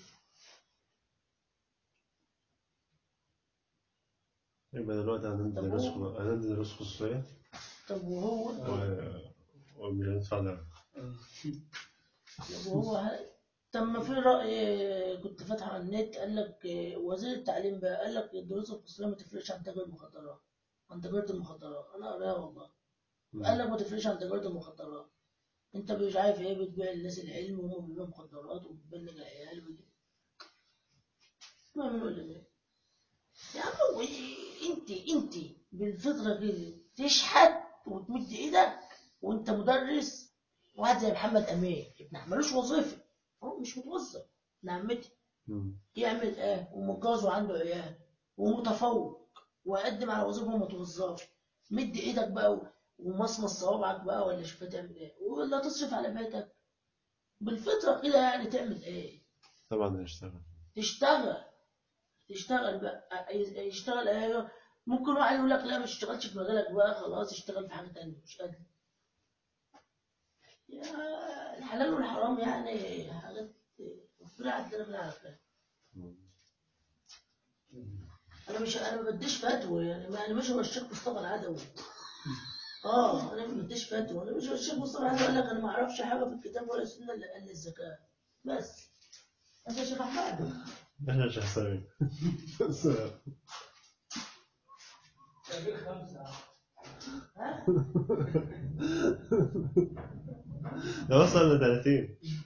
Speaker 1: يبقى دلوقتي هندرس هندرس خصوصية
Speaker 2: طب وهو
Speaker 1: و- ومش هندفع ضرائب
Speaker 2: طب وهو ه- طب ما في رأي كنت فاتح على النت قال لك آه، وزير التعليم بقى قال لك الدروس الخصوصية ما تفرقش عن تاجر المخدرات عن تجارة المخدرات أنا قراها والله قال لك ما تفرقش عن تجارة المخدرات أنت مش عارف إيه بتبيع للناس العلم وهم بيبيعوا مخدرات وبتبلغ العيال وبت- ما يعملوا إلا إيه يا عم هو إيه؟ أنت أنت بالفطرة كده تشحت وتمد إيدك وأنت مدرس واحد زي محمد أمين ابن ملوش وظيفة هو مش متوظف ابن عمتي
Speaker 1: مم.
Speaker 2: يعمل ايه ومتجوز وعنده عيال ومتفوق ويقدم على وظيفه وما توظفش مد ايدك بقى و- ومصمص صوابعك بقى ولا شوف تعمل ايه ولا تصرف على بيتك بالفطره كده يعني تعمل ايه
Speaker 1: طبعا هيشتغل
Speaker 2: تشتغل تشتغل بقى يشتغل ايه ممكن واحد يقول لك لا ما تشتغلش في مجالك بقى خلاص اشتغل في حاجه تانية مش قادر يا الحلال والحرام يعني حاجات ربنا عدنا من عارفها انا مش انا ما بديش فتوى يعني ما انا مش هو الشيخ مصطفى العدوي اه انا ما بديش فتوى انا مش هو الشيخ مصطفى العدوي قال لك انا ما اعرفش حاجه في الكتاب ولا السنه الا قال لي الزكاه بس انت يا شيخ احمد
Speaker 1: احنا مش هسوي
Speaker 2: ها
Speaker 1: ده وصل ل 30